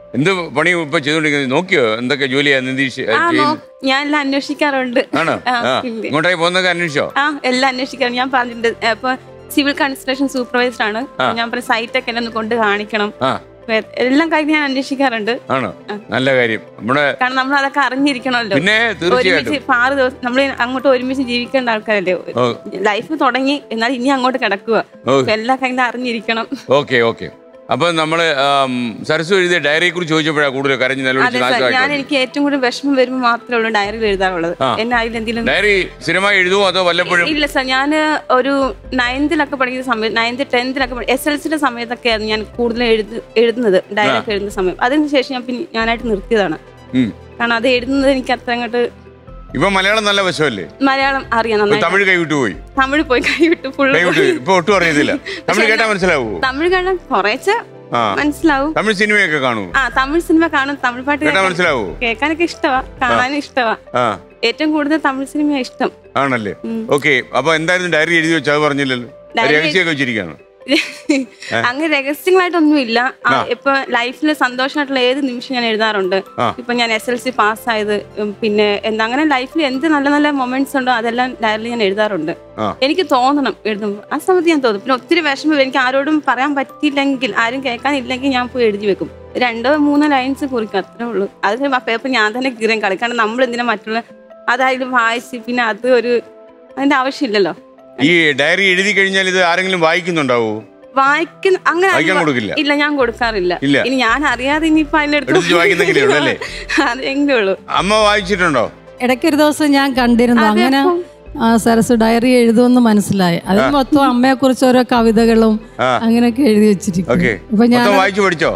എന്ത് പണി ഇപ്പൊ ചെയ്തോണ്ടിരിക്കുന്നത് നോക്കിയോ എന്തൊക്കെ ജോലിയാ നിതീഷ് ആ നോ ചെയ്യുന്നത്? ഞാൻ എല്ലാം അന്വേഷിക്കാറുണ്ട് ആണോ ആ, ആ പിന്നെ. ഇങ്ങോട്ടേക്ക് പോകുന്നൊക്കെ അന്വേഷിച്ചോ ആ എല്ലാം അന്വേഷിക്കാറുണ്ട് ഞാൻ പറഞ്ഞിട്ടുണ്ട് ഇപ്പൊ സിവിൽ കൺസ്ട്രക്ഷൻ സൂപ്പർവൈസർ ആണ് ആ. ഞാൻ പറഞ്ഞ സൈറ്റൊക്കെ എന്നെ ഒന്ന് കൊണ്ട് കാണിക്കണം ആ വേ- എല്ലാം കാര്യം ഞാൻ അന്വേഷിക്കാറുണ്ട് ആണോ നല്ല കാര്യം നമ്മുടെ കാരണം നമ്മൾ അതൊക്കെ അറിഞ്ഞിരിക്കണമല്ലോ പിന്നെ ഒരുമിച്ച് തീർച്ചയായിട്ടും ഇപ്പൊ ആറ് ദിവസം നമ്മൾ അങ്ങോട്ട് ഒരുമിച്ച് ജീവിക്കേണ്ട ആൾക്കാരല്ലേ ഓ. ലൈഫ് തുടങ്ങി എന്നാൽ ഇനി അങ്ങോട്ട് കിടക്കുക ഓ. എല്ലാ കാര്യം അറിഞ്ഞിരിക്കണം ഓക്കെ ഓക്കെ അപ്പൊ നമ്മള് ആം, സരസ്വ എഴുതിയ ഡയറിയെ കുറിച്ച് ചോദിച്ചപ്പോഴാണ് കൂടുതൽ കരഞ്ഞ് അതെ നിലവിളിച്ച് സാർ ഞാൻ നാശമായിട്ട് എനിക്ക് ഏറ്റവും കൂടുതൽ വിഷമം വരുമ്പോൾ മാത്രമേ ഉള്ളൂ ഡയറിയിൽ എഴുതാറുള്ളത് ആ. എന്നെ അതിൽ എന്തെങ്കിലും ഡയറി സ്ഥിരമായി എഴുതുമോ അതോ വല്ലപ്പോഴും ഇല്ല സാർ ഞാൻ ഒരു നയൻത്തിലൊക്കെ പഠിക്കുന്ന സമയത്ത് നയൻത്ത് ടെൻത്തിലൊക്കെ എസ് എൽ സിയുടെ സമയത്തൊക്കെ ആയിരുന്നു ഞാൻ കൂടുതൽ എഴുതി എഴുതുന്നത് ഡയറി ഒക്കെ എഴുതുന്ന സമയം അതിനുശേഷം ഞാൻ പിന്നെ ഞാനായിട്ട് നിർത്തിയതാണ് ഉം. കാരണം അത് എഴുതുന്നത് എനിക്ക് അത്ര അങ്ങോട്ട് ഇപ്പൊ മലയാളം നല്ല വശമല്ലേ മലയാളം അറിയാം ഇപ്പൊ നന്നായി തമിഴ് കൈവിട്ടു പോയി തമിഴ് പോയി കൈവിട്ട് ഫുള്ള് കൈവിട്ടു പോയി. ഇപ്പൊ ഒട്ടും അറിയത്തില്ല തമിഴ് കേട്ടാ മനസ്സിലാവൂ തമിഴ് കാണാൻ കുറേശ്ശെ ആ മനസ്സിലാവും തമിഴ് സിനിമയൊക്കെ കാണൂ ആ തമിഴ് സിനിമ കാണും തമിഴ് പാട്ട് കേട്ടാ കേൾക്കാൻ- മനസ്സിലാവൂ കേൾക്കാനൊക്കെ ഇഷ്ടമാ കാണാനും ഇഷ്ടമാ ആ ഏറ്റവും കൂടുതൽ തമിഴ് സിനിമ ഇഷ്ടം ആണല്ലേ ഓക്കെ അപ്പൊ എന്തായിരുന്നു ഡയറി എഴുതി വെച്ചാൽ അത് പറഞ്ഞില്ലല്ലോ Diary- രഹസ്യമൊക്കെ വെച്ചിരിക്കാണ് അങ്ങനെ രഹസ്യങ്ങളായിട്ടൊന്നും ഇല്ല ആ, ആ. ഇപ്പൊ ലൈഫിൽ സന്തോഷമായിട്ടുള്ള ഏത് നിമിഷം ഞാൻ എഴുതാറുണ്ട് ആ. ഇപ്പൊ ഞാൻ എസ് എൽ സി പാസ്സായത് ഉം, പിന്നെ എന്താ അങ്ങനെ ലൈഫിൽ എന്ത് നല്ല നല്ല മൊമെന്റ്സ് ഉണ്ടോ അതെല്ലാം ഡയറിയിൽ ഞാൻ എഴുതാറുണ്ട് ആ. എനിക്ക് തോന്നണം എഴുതുമ്പോൾ ആ സമയത്ത് ഞാൻ തോന്നും പിന്നെ ഒത്തിരി വിഷമം എനിക്ക് ആരോടും പറയാൻ പറ്റിയില്ലെങ്കിൽ ആരും കേൾക്കാനില്ലെങ്കിൽ ഞാൻ പോയി എഴുതി വെക്കും രണ്ടോ മൂന്നോ ലൈൻസ് കുറിക്കും അത്രേ ഉള്ളൂ അത് കഴിയുമ്പോൾ ആ പേപ്പർ ഞാൻ തന്നെ കീറിയും കളി കാരണം നമ്മൾ എന്തിനാ മറ്റുള്ള അതായത് വായിച്ച് പിന്നെ അത് ഒരു അതിന്റെ ആവശ്യമില്ലല്ലോ ഈ ഡയറി എഴുതി കഴിഞ്ഞാൽ ഇത് ആരെങ്കിലും വായിക്കുന്നുണ്ടാവോ വായിക്കുന്ന അങ്ങനെ വായിക്കാൻ ആരും- കൊടുക്കില്ല? ഇല്ല ഞാൻ കൊടുക്കാറില്ല ഇല്ല. ഇനി ഞാൻ അറിയാതെ ഇനിയിപ്പോ എടുത്ത് വായിക്കുന്നെങ്കിലേ ഉള്ളൂ അല്ലേ? അതെങ്കിലും ഉള്ളൂ അമ്മ വായിച്ചിട്ടുണ്ടോ ഇടയ്ക്ക് ഒരു ദിവസം ഞാൻ കണ്ടിരുന്നു അതെ, അങ്ങനെ അപ്പം- ആ, സരസ് ഡയറി എഴുതുമെന്ന് മനസ്സിലായി അതിൽ മൊത്തം അമ്മയെ കുറിച്ച് ഓരോ കവിതകളും ആ. അങ്ങനെയൊക്കെ എഴുതി വെച്ചിരിക്കും ഓക്കെ അപ്പൊ ഞാൻ മൊത്തം വായിച്ചു പഠിച്ചോ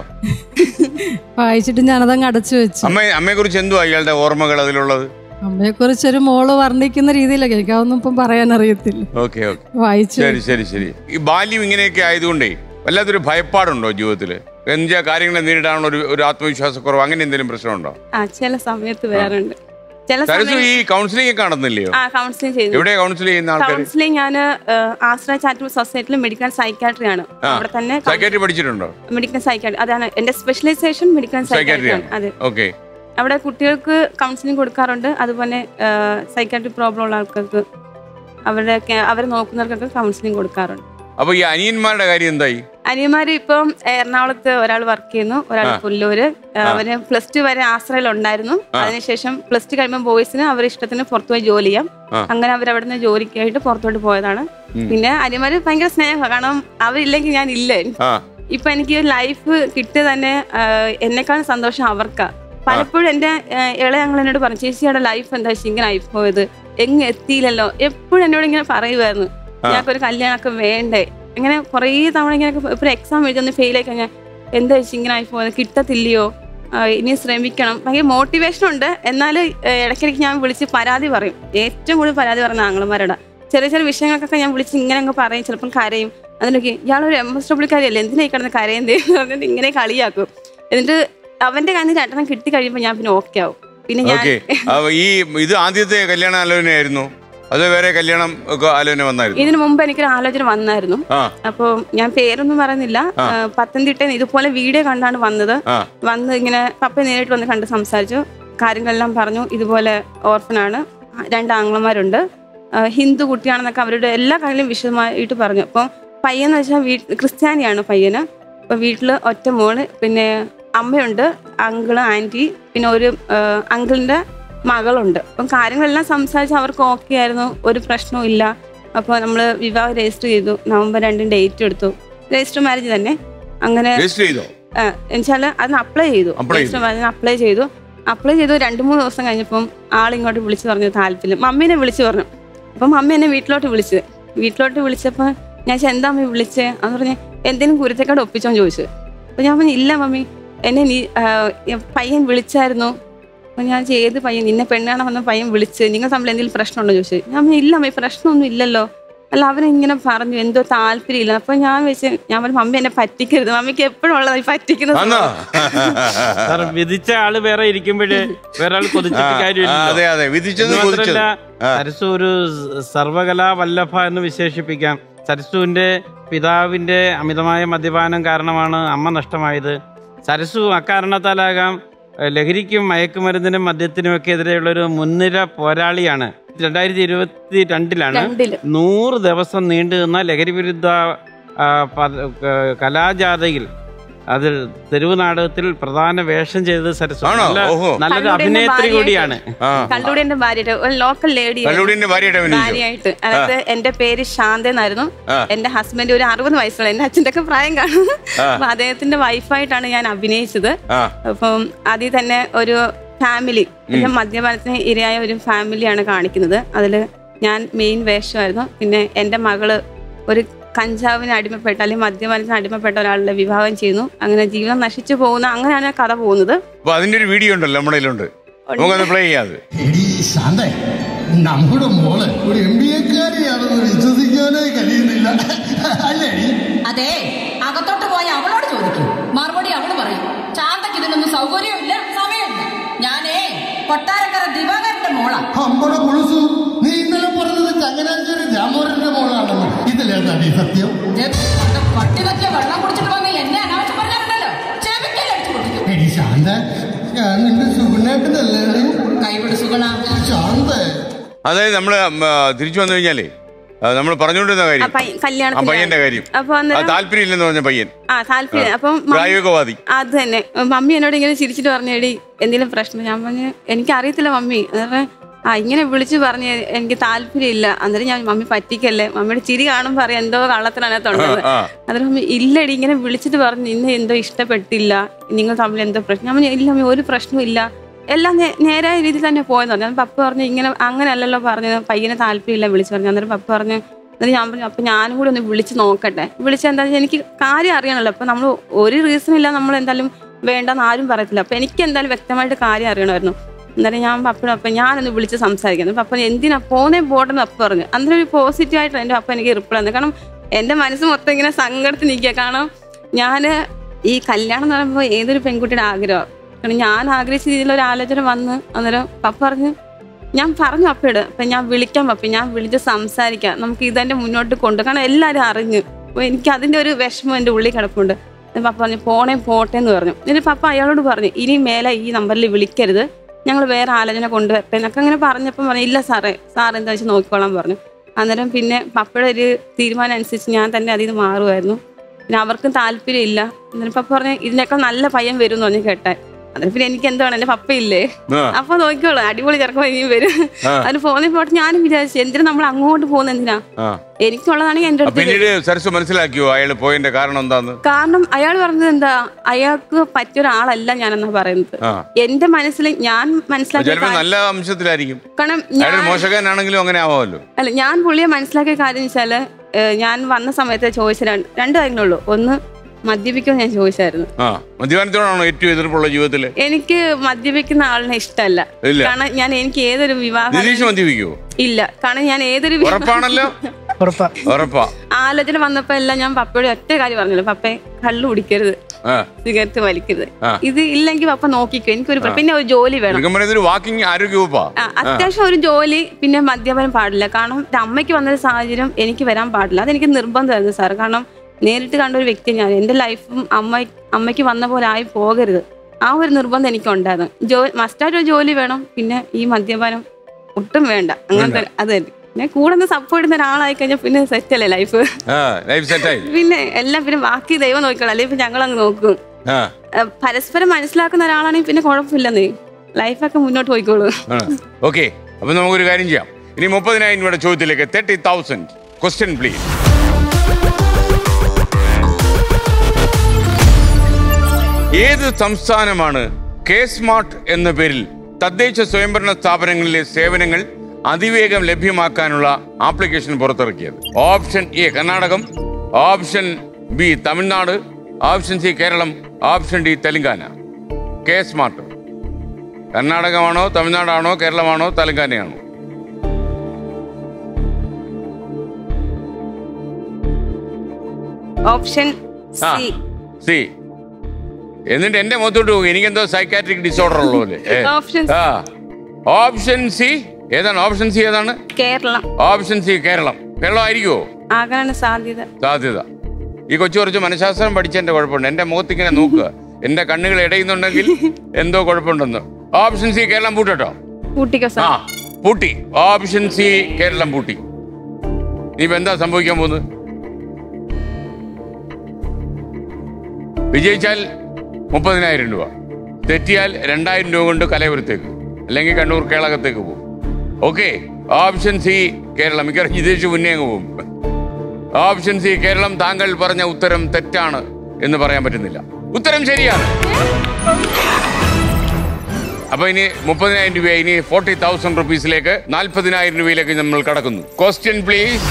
വായിച്ചിട്ട് ഞാനതങ്ങ് അടച്ചു വെച്ചു അമ്മ അമ്മയെ കുറിച്ച് എന്തുവാ ഇയാളുടെ ഓർമ്മകൾ അതിലുള്ളത് അമ്മയെ കുറിച്ച് ഒരു മോള് വർണ്ണിക്കുന്ന രീതിയിലൊക്കെ എനിക്ക് അതൊന്നും ഇപ്പം പറയാൻ അറിയത്തില്ല ഓക്കെ ഓക്കെ വായിച്ചു ശരി ശരി ശരി ഈ ബാല്യം ഇങ്ങനെയൊക്കെ ആയതുകൊണ്ടേ വല്ലാത്തൊരു ഭയപ്പാടുണ്ടോ ജീവിതത്തില് എന്താ കാര്യങ്ങളെ നേരിടാനുള്ള ഒരു ഒരു ആത്മവിശ്വാസക്കുറവ് അങ്ങനെ എന്തെങ്കിലും പ്രശ്നമുണ്ടോ ആ ചില സമയത്ത് വരാറുണ്ട് ചില സരസു സമയം ഈ കൗൺസിലിംഗ് ഒക്കെ നടന്നില്ലയോ ആ കൗൺസിലിംഗ് ചെയ്യുന്നു എവിടെ കൗൺസിൽ ചെയ്യുന്ന ആൾക്കാർ കൗൺസിലിംഗ് ഞാൻ ആശ്രയ ചാരിറ്റബിൾ സൊസൈറ്റിയിൽ മെഡിക്കൽ സൈക്കാട്രി ആണ് ആ. അവിടെ തന്നെ സൈക്കാട്രി പഠിച്ചിട്ടുണ്ടോ മെഡിക്കൽ സൈക്കാട്രി അതാണ് എന്റെ സ്പെഷ്യലൈസേഷൻ മെഡിക്കൽ സൈക്കാട്രി സൈക്കാട്രി ആണ് ആണ് അതെ ഓക്കെ അവിടെ കുട്ടികൾക്ക് കൗൺസിലിംഗ് കൊടുക്കാറുണ്ട് അതുപോലെ സൈക്കാട്രി പ്രോബ്ലം ഉള്ള ആൾക്കാർക്ക് അവരുടെ അവരെ നോക്കുന്നവർക്കൊക്കെ കൗൺസിലിംഗ് കൊടുക്കാറുണ്ട് അപ്പൊ ഈ അനിയന്മാരുടെ കാര്യം എന്തായി അനിയന്മാര് ഇപ്പം എറണാകുളത്ത് ഒരാൾ വർക്ക് ചെയ്യുന്നു ഒരാൾ ആ. പുല്ലൂര് അവന് പ്ലസ് ടു വരെ ആശ്രയിൽ ഉണ്ടായിരുന്നു അതിനുശേഷം പ്ലസ് ടു കഴിയുമ്പോൾ ബോയ്സിന് അവർ ഇഷ്ടത്തിന് പുറത്തുപോയി ജോലി ചെയ്യാം ആ. അങ്ങനെ അവർ അവിടുന്ന് ജോലിക്കായിട്ട് പുറത്തോട്ട് പോയതാണ് പിന്നെ അനിയന്മാര് ഭയങ്കര സ്നേഹമാണ് കാരണം അവരില്ലെങ്കിൽ ഞാൻ ഇല്ല ആ ഇപ്പൊ എനിക്ക് ലൈഫ് കിട്ടിയ തന്നെ ആ, എന്നെക്കാളും സന്തോഷം അവർക്കാ പലപ്പോഴും എന്റെ ആ, ഇളയ ഞങ്ങൾ എന്നോട് പറഞ്ഞു ചേച്ചിയുടെ ലൈഫ് എന്താ ചേച്ചി ഇങ്ങനെ ആയി പോയത് എങ്ങ് എത്തിയില്ലല്ലോ എപ്പോഴും എന്നോട് ഇങ്ങനെ പറയുമായിരുന്നു ഞങ്ങൾക്കൊരു കല്യാണമൊക്കെ വേണ്ടേ ഇങ്ങനെ കുറേ തവണ ഇങ്ങനെ ഇപ്പൊ എക്സാം എഴുതി ഒന്ന് ഫെയിൽ ആയി കഴിഞ്ഞാൽ എന്താ ചേച്ചി ഇങ്ങനെ ആയി പോയത് കിട്ടത്തില്ലയോ ആ, ഇനി ശ്രമിക്കണം ഭയങ്കര മോട്ടിവേഷൻ ഉണ്ട് എന്നാൽ ഇടയ്ക്കിടയ്ക്ക് ഞാൻ വിളിച്ച് പരാതി പറയും ഏറ്റവും കൂടുതൽ പരാതി പറയുന്ന ആങ്ങളമാരുടെ ചെറിയ ചെറിയ വിഷയങ്ങൾക്കൊക്കെ ഞാൻ വിളിച്ച് ഇങ്ങനെ അങ്ങ് പറയും ചിലപ്പം കരയും അതിനൊക്കെ ഇയാളൊരു എം എസ് ഡബ്ല്യൂക്കാരിയല്ലേ എന്തിനായി കിടന്ന് കരയുന്നേ എന്ന് പറഞ്ഞിട്ട് ഇങ്ങനെ കളിയാക്കും എന്നിട്ട് അവന്റെ കണ്ണിൽ രണ്ടെണ്ണം കിട്ടി കഴിയുമ്പോൾ ഞാൻ പിന്നെ ഓക്കെ ആവും പിന്നെ ഞാൻ ഓക്കെ ഈ ഇത് ആദ്യത്തെ കല്യാണ ആലോചനയായിരുന്നു അതോ വേറെ കല്യാണം ഒക്കെ ആലോചന വന്നായിരുന്നു ഇതിനു മുമ്പ് എനിക്കൊരു ആലോചന വന്നായിരുന്നു ആ അപ്പോൾ ഞാൻ പേരൊന്നും പറയുന്നില്ല ആ. ആ, പത്തനംതിട്ടയിൽ നിന്ന് ഇതുപോലെ വീഡിയോ കണ്ടാണ് വന്നത് ആ വന്ന് ഇങ്ങനെ പപ്പ നേരിട്ട് വന്ന് കണ്ട് സംസാരിച്ചു കാര്യങ്ങളെല്ലാം പറഞ്ഞു ഇതുപോലെ ഓർഫനാണ് രണ്ട് ആംഗ്ലമാരുണ്ട് ആ, ഹിന്ദു കുട്ടിയാണെന്നൊക്കെ അവരുടെ എല്ലാ കാര്യങ്ങളും വിശദമായിട്ട് പറഞ്ഞു അപ്പം പയ്യെന്ന് വെച്ചാൽ വീ ക്രിസ്ത്യാനിയാണ് പയ്യന് അപ്പോൾ വീട്ടിൽ ഒറ്റ മോള് പിന്നെ അമ്മയുണ്ട് അങ്കിള് ആൻറ്റി പിന്നെ ഒരു അങ്കിളിൻ്റെ മകളുണ്ട് അപ്പം കാര്യങ്ങളെല്ലാം സംസാരിച്ച് അവർക്ക് ഓക്കെ ആയിരുന്നു ഒരു പ്രശ്നവും ഇല്ല അപ്പോൾ നമ്മൾ വിവാഹം രജിസ്റ്റർ ചെയ്തു നവംബർ രണ്ടിന് ഡേറ്റ് എടുത്തു രജിസ്റ്റർ മാരേജ് തന്നെ അങ്ങനെ രജിസ്റ്റർ ചെയ്തോ എന്നുവെച്ചാൽ അതിന് അപ്ലൈ ചെയ്തു Apply രജിസ്റ്റർ മാരേജിന് അപ്ലൈ ചെയ്തു അപ്ലൈ ചെയ്തു രണ്ട് മൂന്ന് ദിവസം കഴിഞ്ഞപ്പം ആളിങ്ങോട്ട് വിളിച്ച് പറഞ്ഞു താല്പര്യം മമ്മീനെ വിളിച്ച് പറഞ്ഞു അപ്പം മമ്മി എന്നെ വീട്ടിലോട്ട് വിളിച്ച് വീട്ടിലോട്ട് വിളിച്ചപ്പോൾ ഞാൻ ചോദിച്ചു, എന്താ മമ്മി വിളിച്ചേ അന്ന് പറഞ്ഞ് എന്തെങ്കിലും കുരുത്തക്കാട് ഒപ്പിച്ചോന്ന് ചോദിച്ചു അപ്പം ഞാൻ പറഞ്ഞു ഇല്ല മമ്മി എന്നെ നീ ആ, പയ്യൻ വിളിച്ചായിരുന്നു അപ്പം ഞാൻ ചോദിച്ചു, ഏത് പയ്യൻ നിന്നെ പെണ്ണാണ് വന്ന പയ്യൻ വിളിച്ച് നിങ്ങൾ തമ്മിൽ എന്തെങ്കിലും പ്രശ്നമുണ്ടോ ചോദിച്ചു ഞാൻ പറഞ്ഞു ഇല്ല അമ്മി പ്രശ്നമൊന്നും ഇല്ലല്ലോ അല്ല അവനിങ്ങനെ പറഞ്ഞു എന്തോ താല്പര്യമില്ല അപ്പൊ ഞാൻ വെച്ച് ഞാൻ പറഞ്ഞു മമ്മി എന്നെ പറ്റിക്കരുത് മമ്മിക്ക് എപ്പോഴും ഉള്ളത് ഈ പറ്റിക്കുന്ന ആന്നോ സ്വഭാവം." സാർ വിധിച്ച ആള് വേറെ ഇരിക്കുമ്പോഴേ വേറെ ആൾ ആ, കൊതിച്ചിട്ട് ആ, കാര്യമില്ല അതെ അതെ വിധിച്ചത് കൊതിച്ചത് ആ. സരസു ഒരു സ- സർവകലാ വല്ലഭ എന്ന് വിശേഷിപ്പിക്കാം സരസുവിന്റെ പിതാവിന്റെ അമിതമായ മദ്യപാനം കാരണമാണ് അമ്മ നഷ്ടമായത് സരസു അക്കാരണത്താലാകാം ഏഹ്, ലഹരിക്കും മയക്കുമരുന്നിനും മദ്യത്തിനുമൊക്കെ എതിരെയുള്ള ഒരു മുൻനിര പോരാളിയാണ് രണ്ടായിരത്തി ഇരുപത്തി രണ്ടിലാണ് രണ്ടില്. നൂറ് ദിവസം നീണ്ടു നിന്ന ലഹരി വിരുദ്ധ ആ, പ- ഏഹ്, കലാജാഥയിൽ അതിൽ തെരുവ് നാടകത്തിൽ പ്രധാന വേഷം ചെയ്തത് സരസ്വതി ആണോ? നല്ല- ഓഹോ. നല്ലൊരു കല്ലൂരിന്റെ അഭിനേത്രി ഭാര്യയായിട്ട്. കൂടിയാണ് ആ കല്ലൂടി എന്റെ ഭാര്യയായിട്ട് ഒരു ലോക്കൽ ലേഡി കല്ലൂടിന്റെ ഭാര്യയുടെ അഭിനയിച്ചു ഭാര്യയായിട്ട് അതായത് എന്റെ പേര് ശാന്ത എന്നായിരുന്നു ആ. എന്റെ ഹസ്ബൻഡ് ഒരു അറുപത് വയസ്സുള്ള എന്റെ അച്ഛൻ്റെ ഒക്കെ പ്രായം കാണും അപ്പൊ അദ്ദേഹത്തിന്റെ വൈഫായിട്ടാണ് ഞാൻ അഭിനയിച്ചത് ആ അപ്പം അതിൽ തന്നെ ഒരു ഫാമിലി പിന്നെ മദ്യപാനത്തിന് ഇരയായ ഒരു ഫാമിലിയാണ് കാണിക്കുന്നത് അതിൽ ഞാൻ മെയിൻ വേഷമായിരുന്നു പിന്നെ എൻ്റെ മകള് ഒരു കഞ്ചാവിന് അടിമപ്പെട്ട അല്ലെങ്കിൽ മദ്യപാനത്തിന് അടിമപ്പെട്ട ഒരാളുടെ വിവാഹം ചെയ്യുന്നു അങ്ങനെ ജീവിതം നശിച്ചു പോകുന്ന അങ്ങനെയാണ് ആ കഥ പോകുന്നത് അപ്പൊ അതിന്റെ ഒരു വീഡിയോ ഉണ്ടല്ലോ നമ്മുടെ കയ്യിലുണ്ട് നമുക്കൊന്ന് പ്ലേ ചെയ്യാത് എടി ശാന്തേ നമ്മുടെ മോള് ഒരു എം ബി എക്കാരിയാണെന്ന് വിശ്വസിക്കാനേ കഴിയുന്നില്ല അല്ലേ അതെ അകത്തോട്ട് പോയ അവളോട് ചോദിക്കും മറുപടി അവള് പറയും ശാന്തക്ക് ഇതിനൊന്നും സൗകര്യമില്ല സമയമില്ല ഞാനേ കൊട്ടാരക്കര ദിവാകരന്റെ മോളാ അമ്പടെ കുളുസു നീ ഇന്നലെ പറഞ്ഞത് ചങ്ങനാശ്ശേരി രാമോരന്റെ മോളാണെന്ന് ഇതിലേതാടി സത്യം ദേ, കണ്ട പട്ടി തട്ടിയ വെള്ളം കുടിച്ചിട്ട് വന്ന് എന്നെ അനാവശ്യം പറഞ്ഞിട്ടുണ്ടല്ലോ ചെവിക്കല്ലേ അടിച്ചു പൊട്ടിക്കും എടി ശാന്ത ഞാൻ നിന്റെ സുഗുണേട്ടനല്ലേ കൈവിട് സുഗണ ശാന്ത അതായത് നമ്മള് ഉം, ആ, തിരിച്ചു വന്നു കഴിഞ്ഞാലേ നമ്മൾ പറഞ്ഞുകൊണ്ടിരുന്ന ആ കാര്യം പയ്യ- ആ കല്യാണത്തിന് പയ്യന്റെ കാര്യം അപ്പൊ ആ അന്നേരം താല്പര്യം ഇല്ലെന്ന് പറഞ്ഞ പയ്യൻ ആ താല്പര്യം അപ്പം മമ്മി- പ്രായോഗികവാദി അത് തന്നെ മമ്മി എന്നോട് ഇങ്ങനെ ചിരിച്ചിട്ട് പറഞ്ഞു എടി എന്തെങ്കിലും പ്രശ്നം ഞാൻ പറഞ്ഞു എനിക്ക് അറിയത്തില്ല മമ്മി അന്നേരം ആ ഇങ്ങനെ വിളിച്ചു പറഞ്ഞ് എനിക്ക് താല്പര്യമില്ല അന്നേരം ഞാൻ മമ്മി പറ്റിക്കല്ലേ മമ്മിയുടെ ചിരി കാണുമ്പോൾ അറിയാം എന്തോ കള്ളത്തിലാണ് തൊണ്ടത് ആ. അന്നേരം മമ്മി ഇല്ലടി ഇങ്ങനെ വിളിച്ചിട്ട് പറഞ്ഞു ഇന്ന് എന്തോ ഇഷ്ടപ്പെട്ടില്ല നിങ്ങൾ തമ്മിൽ എന്തോ പ്രശ്നം ഞാൻ പറഞ്ഞു ഇല്ല മമ്മി ഒരു പ്രശ്നവും ഇല്ല എല്ലാം നേ- നേരായ രീതിയിൽ തന്നെ പോയെന്ന് പറഞ്ഞു അന്നേരം പപ്പ പറഞ്ഞു ഇങ്ങനെ അങ്ങനെയല്ലല്ലോ പറഞ്ഞത് പയ്യനെ താല്പര്യമില്ല വിളിച്ചു പറഞ്ഞു അന്നേരം പപ്പ പറഞ്ഞു എന്നിട്ട് ഞാൻ പറഞ്ഞു അപ്പൊ ഞാനും കൂടി ഒന്ന് വിളിച്ച് നോക്കട്ടെ വിളിച്ച് എന്താ വെച്ചാൽ എനിക്ക് കാര്യം അറിയണല്ലോ അപ്പൊ നമ്മൾ ഒരു റീസൺ ഇല്ല നമ്മൾ എന്തായാലും വേണ്ടെന്ന് ആരും പറയത്തില്ല അപ്പൊ എനിക്ക് എന്തായാലും വ്യക്തമായിട്ട് കാര്യം അറിയണമായിരുന്നു അന്നേരം ഞാൻ പപ്പയോട് അപ്പൊ ഞാനൊന്ന് വിളിച്ച് സംസാരിക്കുന്നു പപ്പ എന്തിനാ പോന്നേ പോട്ടെന്ന് പപ്പ പറഞ്ഞു അന്നേരം ഒരു പോസിറ്റീവ് ആയിട്ട് എൻ്റെ പപ്പ എനിക്ക് റിപ്ലൈ തന്നു കാരണം എൻ്റെ മനസ്സ് മൊത്തം ഇങ്ങനെ സങ്കടത്തിൽ നിൽക്കുക കാരണം ഞാൻ ഈ കല്യാണം എന്ന് പറയുമ്പോൾ ഏതൊരു പെൺകുട്ടിയുടെ ആഗ്രഹം കാരണം ഞാൻ ആഗ്രഹിച്ച രീതിയിൽ ഒരു ആലോചന വന്ന് അന്നേരം പപ്പ പറഞ്ഞു ഞാൻ പറഞ്ഞു അപ്പയോട് അപ്പൊ ഞാൻ വിളിക്കാം പപ്പ ഞാൻ വിളിച്ച് സംസാരിക്കാം നമുക്ക് ഇതെന്റെ മുന്നോട്ട് കൊണ്ടു കാരണം എല്ലാവരും അറിഞ്ഞു അപ്പൊ എനിക്ക് അതിന്റെ ഒരു വിഷമം എൻ്റെ ഉള്ളിൽ കിടപ്പുണ്ട് എന്നിട്ട് പപ്പ പറഞ്ഞു പോണേ പോട്ടെ എന്ന് പറഞ്ഞു എന്നിട്ട് പപ്പ അയാളോട് പറഞ്ഞു ഇനി മേലെ ഈ നമ്പറിൽ വിളിക്കരുത് ഞങ്ങൾ വേറെ ആലോചന കൊണ്ടുവരട്ടെ എന്നൊക്കെ അങ്ങനെ പറഞ്ഞപ്പോൾ പറഞ്ഞു ഇല്ല സാറേ സാർ എന്താ വെച്ചാൽ നോക്കിക്കോളാൻ പറഞ്ഞു അന്നേരം പിന്നെ പപ്പയുടെ ഒരു തീരുമാനം അനുസരിച്ച് ഞാൻ തന്നെ അതിൽ നിന്ന് മാറുമായിരുന്നു പിന്നെ അവർക്കും താല്പര്യമില്ല എന്നിട്ട് പപ്പ പറഞ്ഞു ഇതിനേക്കാൾ നല്ല പയ്യൻ വരും എന്ന് പറഞ്ഞു കേട്ടെ അന്നേരം പിന്നെ എനിക്ക് എന്താണ് എൻ്റെ പപ്പയില്ലേ ആ. അപ്പൊ നോക്കിക്കോളൂ അടിപൊളി ചെറുക്കം ഇനിയും വരും ആ. അതിന് ഫോണിൽ പോയിട്ട് ഞാനും വിചാരിച്ചു എന്തിനാ നമ്മൾ അങ്ങോട്ട് പോകുന്ന എന്തിനാ ആ എനിക്കുള്ളതാണെങ്കിൽ എൻ്റെ അപ്പൊ അടുത്ത് പിന്നീട് സരസ് മനസ്സിലാക്കിയോ അയാൾ പോയതിന്റെ കാരണം എന്താന്ന് കാരണം അയാൾ പറഞ്ഞത് എന്താ അയാൾക്ക് പറ്റിയ ഒരാളല്ല ഞാനെന്നാ പറയുന്നത് ആ എന്റെ മനസ്സിൽ ഞാൻ മനസ്സിലാക്കിയ ചിലപ്പോ കാര്യം- നല്ല അംശത്തിലായിരിക്കും കാരണം അയാൾ ഞാൻ മോശക്കാരനാണെങ്കിലും അങ്ങനെ ആവാമല്ലോ അല്ല ഞാൻ പുള്ളിയെ മനസ്സിലാക്കിയ കാര്യം വെച്ചാല് ഏഹ്, ഞാൻ വന്ന സമയത്ത് ചോദിച്ച രണ്ട് രണ്ട് കാര്യങ്ങളുള്ളൂ ഒന്ന് മദ്യപിക്കുമെന്ന് ഞാൻ ചോദിച്ചായിരുന്നു ആ മദ്യപാനത്തോടാണോ ഏറ്റവും എതിർപ്പുള്ള ജീവിതത്തില് എനിക്ക് മദ്യപിക്കുന്ന ആളിനെ ഇഷ്ടമല്ല ഇല്ല. കാരണം ഞാൻ എനിക്ക് ഏതൊരു വിവാഹം നിതീഷ് മദ്യപിക്കുവോ ഇല്ല കാരണം ഞാൻ ഏതൊരു വിവാഹം- ഉറപ്പാണല്ലോ ഉറപ്പാ ഉറപ്പാ ആലോചന വന്നപ്പോ എല്ലാം ഞാൻ പപ്പയോട് ഒറ്റ കാര്യം പറഞ്ഞല്ലോ പപ്പയെ കള്ളു കുടിക്കരുത് ആ സിഗരറ്റ് വലിക്കരുത് ആ. ഇത് ഇല്ലെങ്കിൽ പപ്പ നോക്കിക്കോ എനിക്കൊരു പ്ര- പിന്നെ ഒരു ജോലി വേണം ചുരുക്കം പറയുന്നത് ഒരു വാക്കിംഗ് ആരോഗ്യ വകുപ്പാ ആ, അത്യാവശ്യം ഒരു ജോലി പിന്നെ മദ്യപാനം പാടില്ല കാരണം ഒരു അമ്മയ്ക്ക് വന്നൊരു സാഹചര്യം എനിക്ക് വരാൻ പാടില്ല അതെനിക്ക് നിർബന്ധമായിരുന്നു സാർ കാരണം നേരിട്ട് കണ്ട ഒരു വ്യക്തി ഞാൻ എൻ്റെ ലൈഫും അമ്മ അമ്മയ്ക്ക് വന്ന പോലെ ആയി പോകരുത് ആ ഒരു നിർബന്ധം എനിക്കുണ്ടായിരുന്നു ജോ മസ്റ്റായിട്ട് ഒരു ജോലി വേണം പിന്നെ ഈ മദ്യപാനം ഒട്ടും വേണ്ട അങ്ങനത്തെ അത് തന്നെ പിന്നെ കൂടെ നിന്ന് സപ്പോർട്ട് ചെയ്യുന്ന ഒരാളായി കഴിഞ്ഞാൽ പിന്നെ സെറ്റ് അല്ലേ ലൈഫ് ആ ലൈഫ് സെറ്റായി പിന്നെ എല്ലാം പിന്നെ ബാക്കി ദൈവം നോക്കണം അല്ലെങ്കിൽ പിന്നെ ഞങ്ങൾ അങ്ങ് നോക്കും ആ ഏഹ് പരസ്പരം മനസ്സിലാക്കുന്ന ഒരാളാണെങ്കിൽ പിന്നെ കുഴപ്പമില്ലെന്നേ ലൈഫൊക്കെ മുന്നോട്ട് പോയിക്കോളൂ ഓക്കെ അപ്പൊ നമുക്കൊരു കാര്യം ചെയ്യാം ഇനി മുപ്പതിനായിരം രൂപയുടെ ചോദ്യത്തിലേക്ക് തേർട്ടി തൗസൻഡ് ക്വസ്റ്റ്യൻ പ്ലീസ് ഏത് സംസ്ഥാനമാണ് കെ സ്മാർട്ട് എന്ന പേരിൽ തദ്ദേശ സ്വയംഭരണ സ്ഥാപനങ്ങളിലെ സേവനങ്ങൾ അതിവേഗം ലഭ്യമാക്കാനുള്ള ആപ്ലിക്കേഷൻ പുറത്തിറക്കിയത് option A Karnataka option B Tamil Nadu option C Kerala option D Telangana K smart കർണാടകമാണോ തമിഴ്നാടാണോ കേരളമാണോ തെലങ്കാനയാണോ ഓപ്ഷൻ ആ സി സി എന്നിട്ട് എന്റെ മുഖത്തോട്ട് പോകും എനിക്കെന്തോ സൈക്കാട്രിക് ഡിസോർഡർ ഉള്ള പോലെ ഏ. Option ആ ഓപ്ഷൻ സി ഏതാണ് ഓപ്ഷൻ സി ഏതാണ് കേരളം ഓപ്ഷൻ സി കേരളം കേരളം ആയിരിക്കുമോ ആകാനാണ് സാധ്യത സാധ്യത ഈ കൊച്ചു കുറച്ച് മനഃശാസ്ത്രം പഠിച്ചതിന്റെ കുഴപ്പമുണ്ട് എന്റെ മുഖത്ത് ഇങ്ങനെ നോക്കുക എന്റെ കണ്ണുകൾ ഇടയുന്നുണ്ടെങ്കിൽ എന്തോ കുഴപ്പമുണ്ടെന്ന് ഓപ്ഷൻ സി കേരളം പൂട്ടട്ടോ കൂട്ടിക്കോ ആ സാർ പൂട്ടി ഓപ്ഷൻ സി കേരളം പൂട്ടി ഇനിയിപ്പോ എന്താ സംഭവിക്കാൻ പോകുന്നത് വിജയിച്ചാൽ മുപ്പതിനായിരം രൂപ തെറ്റിയാൽ രണ്ടായിരം രൂപ കൊണ്ട് കലയപുരത്തേക്ക് അല്ലെങ്കിൽ കണ്ണൂർ കേളകത്തേക്ക് പോകും ഓക്കെ ഓപ്ഷൻ സി കേരളം മിക്കവാറും ജിതേഷ് മുന്നേ അങ്ങ് പോകും ഓപ്ഷൻ സി കേരളം താങ്കൾ പറഞ്ഞ ഉത്തരം തെറ്റാണ് എന്ന് പറയാൻ പറ്റുന്നില്ല ഉത്തരം ശരിയാണ് അപ്പൊ ഇനി മുപ്പതിനായിരം രൂപ ഇനി ഫോർട്ടി തൗസൻഡ് റുപ്പീസിലേക്ക് നാൽപ്പതിനായിരം രൂപയിലേക്ക് നമ്മൾ കടക്കുന്നു ക്വസ്റ്റ്യൻ പ്ലീസ്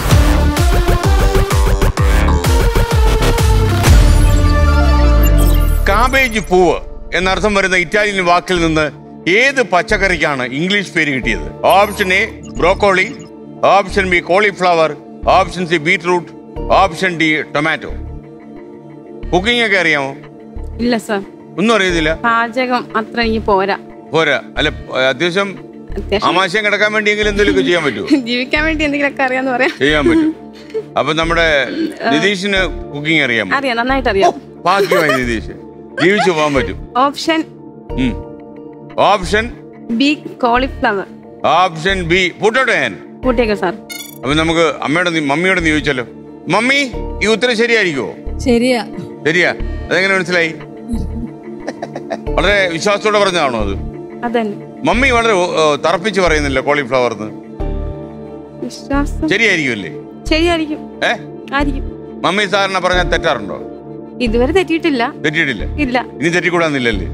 കാബേജ് പൂവ് എന്നർത്ഥം വരുന്ന ഇറ്റാലിയൻ വാക്കിൽ നിന്ന് ഏത് പച്ചക്കറിക്കാണ് ഇംഗ്ലീഷ് പേര് കിട്ടിയത് option A broccoli option B cauliflower option C beetroot option D tomato cooking ഒക്കെ അറിയാമോ ഇല്ല സാർ ഒന്നും അറിയത്തില്ല പാചകം അത്ര എനിക്ക് പോരാ പോരാ അല്ല അത്യാവശ്യം അത്യാവശ്യം ആമാശയം കിടക്കാൻ വേണ്ടിയെങ്കിലും എന്തെങ്കിലുമൊക്കെ ചെയ്യാൻ പറ്റുമോ ജീവിക്കാൻ വേണ്ടി എന്തെങ്കിലുമൊക്കെ അറിയാന്ന് പറയാം ചെയ്യാൻ പറ്റും അപ്പൊ നമ്മുടെ നിതീഷിന് കുക്കിംഗ് അറിയാമോ അറിയാം നന്നായിട്ട് അറിയാം ഭാഗ്യമായി നിതീഷ് ജീവിച്ചു പോകാൻ പറ്റും ഓപ്ഷൻ ഉം. Option B cauliflower option B പൂട്ടോട്ടെ ഞാൻ കൂട്ടിയേക്കോ സാർ അപ്പൊ നമുക്ക് അമ്മയോട് നീ- മമ്മിയോട് നീ ചോദിച്ചല്ലോ മമ്മി ഈ ഉത്തരം ശരിയായിരിക്കുമോ ശരിയാ ശരിയാ അതെങ്ങനെ മനസ്സിലായി വളരെ വിശ്വാസത്തോടെ പറഞ്ഞതാണോ അത് അതന്നെ മമ്മി വളരെ ഓ, തറപ്പിച്ച് പറയുന്നില്ല കോളിഫ്ലവർ വിശ്വാസം ശരിയായിരിക്കുമല്ലേ ശരിയായിരിക്കും ഏ ആയിരിക്കും മമ്മി സാറിനെ പറഞ്ഞാൽ തെറ്റാറുണ്ടോ ഇതുവരെ തെറ്റിയിട്ടില്ല തെറ്റിയിട്ടില്ല ഇല്ല ഇനി തെറ്റിക്കൂടാന്നില്ലല്ലേ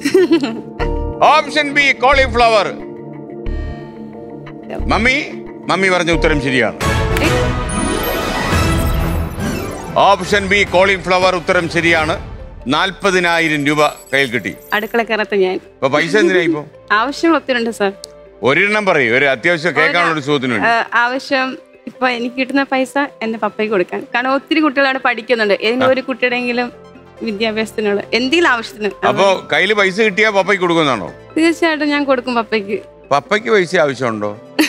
option B cauliflower mummy mummy പറഞ്ഞ ഉത്തരം ശരിയാണ് ഓപ്ഷൻ ബി കോളിഫ്ലവർ ഉത്തരം ശരിയാണ് നാൽപ്പതിനായിരം രൂപ കയ്യിൽ കിട്ടി അടുക്കള കയറത്ത് ഞാൻ ഇപ്പൊ പൈസ എന്തിനാ ഇപ്പൊ ആവശ്യങ്ങൾ ഒത്തിരി ഉണ്ട് സാർ ഒരെണ്ണം പറയൂ ഒരു അത്യാവശ്യം കേൾക്കാനുള്ള ഒരു സുഖത്തിന് വേണ്ടി ഏഹ്, ആവശ്യം ഇപ്പൊ എനിക്ക് കിട്ടുന്ന പൈസ എന്റെ പപ്പയ്ക്ക് കൊടുക്കാൻ കാരണം ഒത്തിരി കുട്ടികൾ അവിടെ പഠിക്കുന്നുണ്ട് ഏതെങ്കിലും ഒരു കുട്ടിയുടെയെങ്കിലും വിദ്യാഭ്യാസത്തിനുള്ള എന്തെങ്കിലും ആവശ്യത്തിന് അപ്പൊ കയ്യിൽ പൈസ കിട്ടിയാ പപ്പയ്ക്ക് കൊടുക്കുന്നതാണോ തീർച്ചയായിട്ടും ഞാൻ കൊടുക്കും പപ്പയ്ക്ക് പപ്പയ്ക്ക് പൈസ ആവശ്യമുണ്ടോ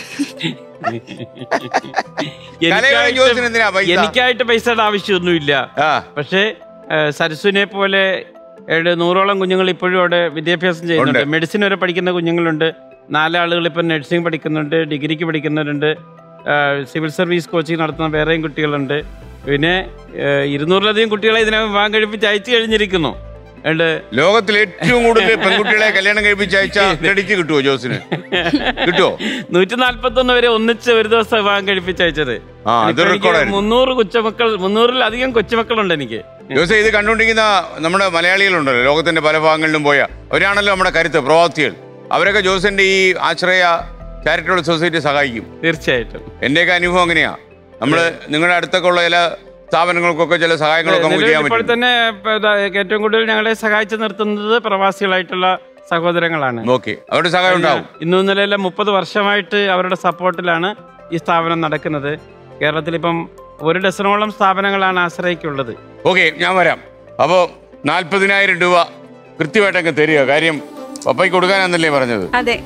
കലയോളം എനിക്കായിട്ട് ജോസിന് എന്തിനാ പൈസ? എനിക്കായിട്ട് പൈസയുടെ ആവശ്യമൊന്നുമില്ല ആ പക്ഷേ ഏഹ്, സരസുവിനെ പോലെ ഏഴ് നൂറോളം കുഞ്ഞുങ്ങൾ ഇപ്പോഴും അവിടെ വിദ്യാഭ്യാസം ചെയ്യുന്നുണ്ട് ഉണ്ട്. മെഡിസിൻ വരെ പഠിക്കുന്ന കുഞ്ഞുങ്ങളുണ്ട് നാലാളുകൾ ഇപ്പം നഴ്സിംഗ് പഠിക്കുന്നുണ്ട് ഡിഗ്രിക്ക് പഠിക്കുന്നവരുണ്ട് ഏഹ്, സിവിൽ സർവീസ് കോച്ചിങ് നടത്തുന്ന വേറെയും കുട്ടികളുണ്ട് പിന്നെ ഏഹ്, ഇരുന്നൂറിലധികം കുട്ടികളെ ഇതിനകം വിവാഹം കഴിപ്പിച്ച് അയച്ചു കഴിഞ്ഞിരിക്കുന്നു ഉണ്ട് ലോകത്തിൽ ഏറ്റവും കൂടുതൽ പെൺകുട്ടികളെ കല്യാണം കഴിപ്പിച്ച് അയച്ച ക്രെഡിറ്റ് കിട്ടുമോ ജോസിന് കിട്ടുമോ നൂറ്റി നാല്പത്തി ഒന്ന് വരെ ഒന്നിച്ച് ഒരു ദിവസം വിവാഹം കഴിപ്പിച്ച് അയച്ചത് ആ, അത് ഇപ്പൊ എനിക്ക് റെക്കോർഡായിരുന്നു. മുന്നൂറ് കൊച്ചുമക്കൾ മുന്നൂറിലധികം കൊച്ചുമക്കളുണ്ട് എനിക്ക് ജോസെ ഇത് കണ്ടുകൊണ്ടിരിക്കുന്ന നമ്മുടെ മലയാളികളുണ്ടല്ലോ ലോകത്തിന്റെ പല ഭാഗങ്ങളിലും പോയ അവരാണല്ലോ നമ്മുടെ കരുത്ത് പ്രവാസികൾ അവരൊക്കെ ജോസിന്റെ ഈ ആശ്രയ ചാരിറ്റബിൾ സൊസൈറ്റി സഹായിക്കും തീർച്ചയായിട്ടും എന്റെയൊക്കെ അനുഭവം അങ്ങനെയാ നമ്മള് നിങ്ങളുടെ അടുത്തൊക്കെ ഉള്ള ചില സ്ഥാപനങ്ങൾക്കൊക്കെ ചില സഹായങ്ങളൊക്കെ നമുക്ക് ചെയ്യാൻ ഇപ്പോൾ പറ്റും തന്നെ ഇപ്പൊ ഇതാ ഏറ്റവും കൂടുതൽ ഞങ്ങളെ സഹായിച്ചു നിർത്തുന്നത് പ്രവാസികളായിട്ടുള്ള സഹോദരങ്ങളാണ് ഓക്കെ അവരുടെ സഹായം ഉണ്ടാവും ഇന്നു നിലയിലെ മുപ്പത് വർഷമായിട്ട് അവരുടെ സപ്പോർട്ടിലാണ് ഈ സ്ഥാപനം നടക്കുന്നത് കേരളത്തിൽ ഇപ്പം ഒരു ഡസനോളം സ്ഥാപനങ്ങളാണ് ആശ്രയിക്കുള്ളത് ഓക്കെ ഞാൻ വരാം അപ്പോൾ നാൽപ്പതിനായിരം രൂപ കൃത്യമായിട്ടൊക്കെ തരിക കാര്യം പപ്പയ്ക്ക് കൊടുക്കാനാന്നല്ലേ പറഞ്ഞത് അതെ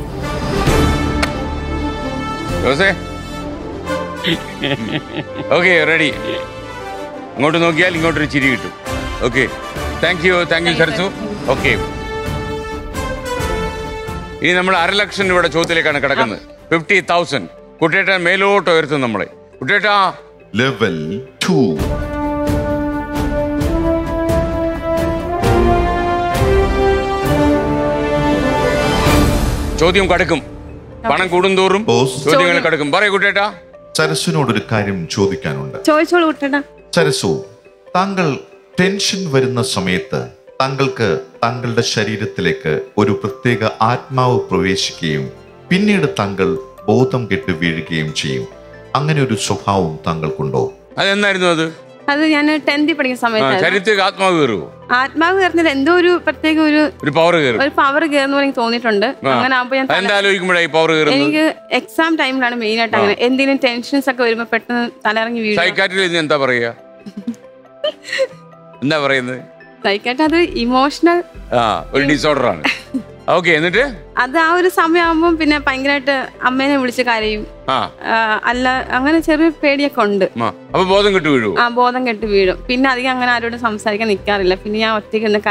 ജോസേ ഓക്കെ റെഡി അങ്ങോട്ട് നോക്കിയാൽ ഇങ്ങോട്ടൊരു ചിരി കിട്ടും okay thank you thank you Sarasu okay ഇനി നമ്മൾ അരലക്ഷം രൂപയുടെ ചോദ്യത്തിലേക്കാണ് കിടക്കുന്നത് ഫിഫ്റ്റി തൗസൻഡ് കുട്ടിയേട്ട മേലോട്ട് ഉയർത്തും നമ്മളെ കുട്ടിയേട്ടാ ലെവൽ ടു ചോദ്യം കടക്കും പണം കൂടുന്തോറും ബോസ്. ചോദ്യങ്ങൾ കടക്കും പറയൂ കുട്ടിയേട്ടാ സരസുവിനോടൊരു കാര്യം ചോദിക്കാനുണ്ട് ചോദിച്ചോളൂ കുട്ടേട്ടാ സരസു താങ്കൾ ടെൻഷൻ വരുന്ന സമയത്ത് താങ്കൾക്ക് താങ്കളുടെ ശരീരത്തിലേക്ക് ഒരു പ്രത്യേക ആത്മാവ് പ്രവേശിക്കുകയും പിന്നീട് താങ്കൾ ബോധം കെട്ട് വീഴുകയും ചെയ്യും അങ്ങനെ ഒരു സ്വഭാവം താങ്കൾക്കുണ്ടോ അതെന്നായിരുന്നു അത് അത് ഞാൻ ടെൻത്തിൽ പഠിക്കുന്ന ആ, സമയത്തായിരുന്നു ശരീരത്തിൽ ആത്മാവ് കയറുമോ ആത്മാവ് കയറുന്നില്ല എന്തോ ഒരു പ്രത്യേക ഒരു ഒരു പവർ കയറും ഒരു പവർ കയറുന്ന പോലെ എനിക്ക് തോന്നിയിട്ടുണ്ട് ആ. അങ്ങനെ ആകുമ്പോൾ ഞാൻ തല- അതെന്താ ആലോചിക്കുമ്പോഴായി പവർ കയറുന്നത് എനിക്ക് എക്സാം ടൈമിലാണ് മെയിൻ ആയിട്ട് അങ്ങനെ എന്തെങ്കിലും ടെൻഷൻസ് ഒക്കെ വരുമ്പോൾ പെട്ടെന്ന് തലയിറങ്ങി വീഴും സൈക്കാട്രിയിൽ ഇന്ന് എന്താ പറയുക എന്താ പറയുന്നത് സൈക്കായിട്ട് അത് ഇമോഷണൽ ആ ഒരു ഡിസോർഡർ ആണ് ഓക്കെ എന്നിട്ട് അത് ആ ഒരു സമയമാകുമ്പോൾ പിന്നെ ഭയങ്കരമായിട്ട് അമ്മേനെ വിളിച്ച് കരയും ആ ആ, അല്ല അങ്ങനെ ചെറിയ പേടിയൊക്കെ ഉണ്ട് ആ, അപ്പൊ ബോധം കിട്ടു വീഴുവോ ആ ബോധം കെട്ട് വീഴും പിന്നെ അധികം അങ്ങനെ ആരോടും സംസാരിക്കാൻ നിൽക്കാറില്ല പിന്നെ ഞാൻ ഒറ്റയ്ക്ക് നിന്ന് കരയും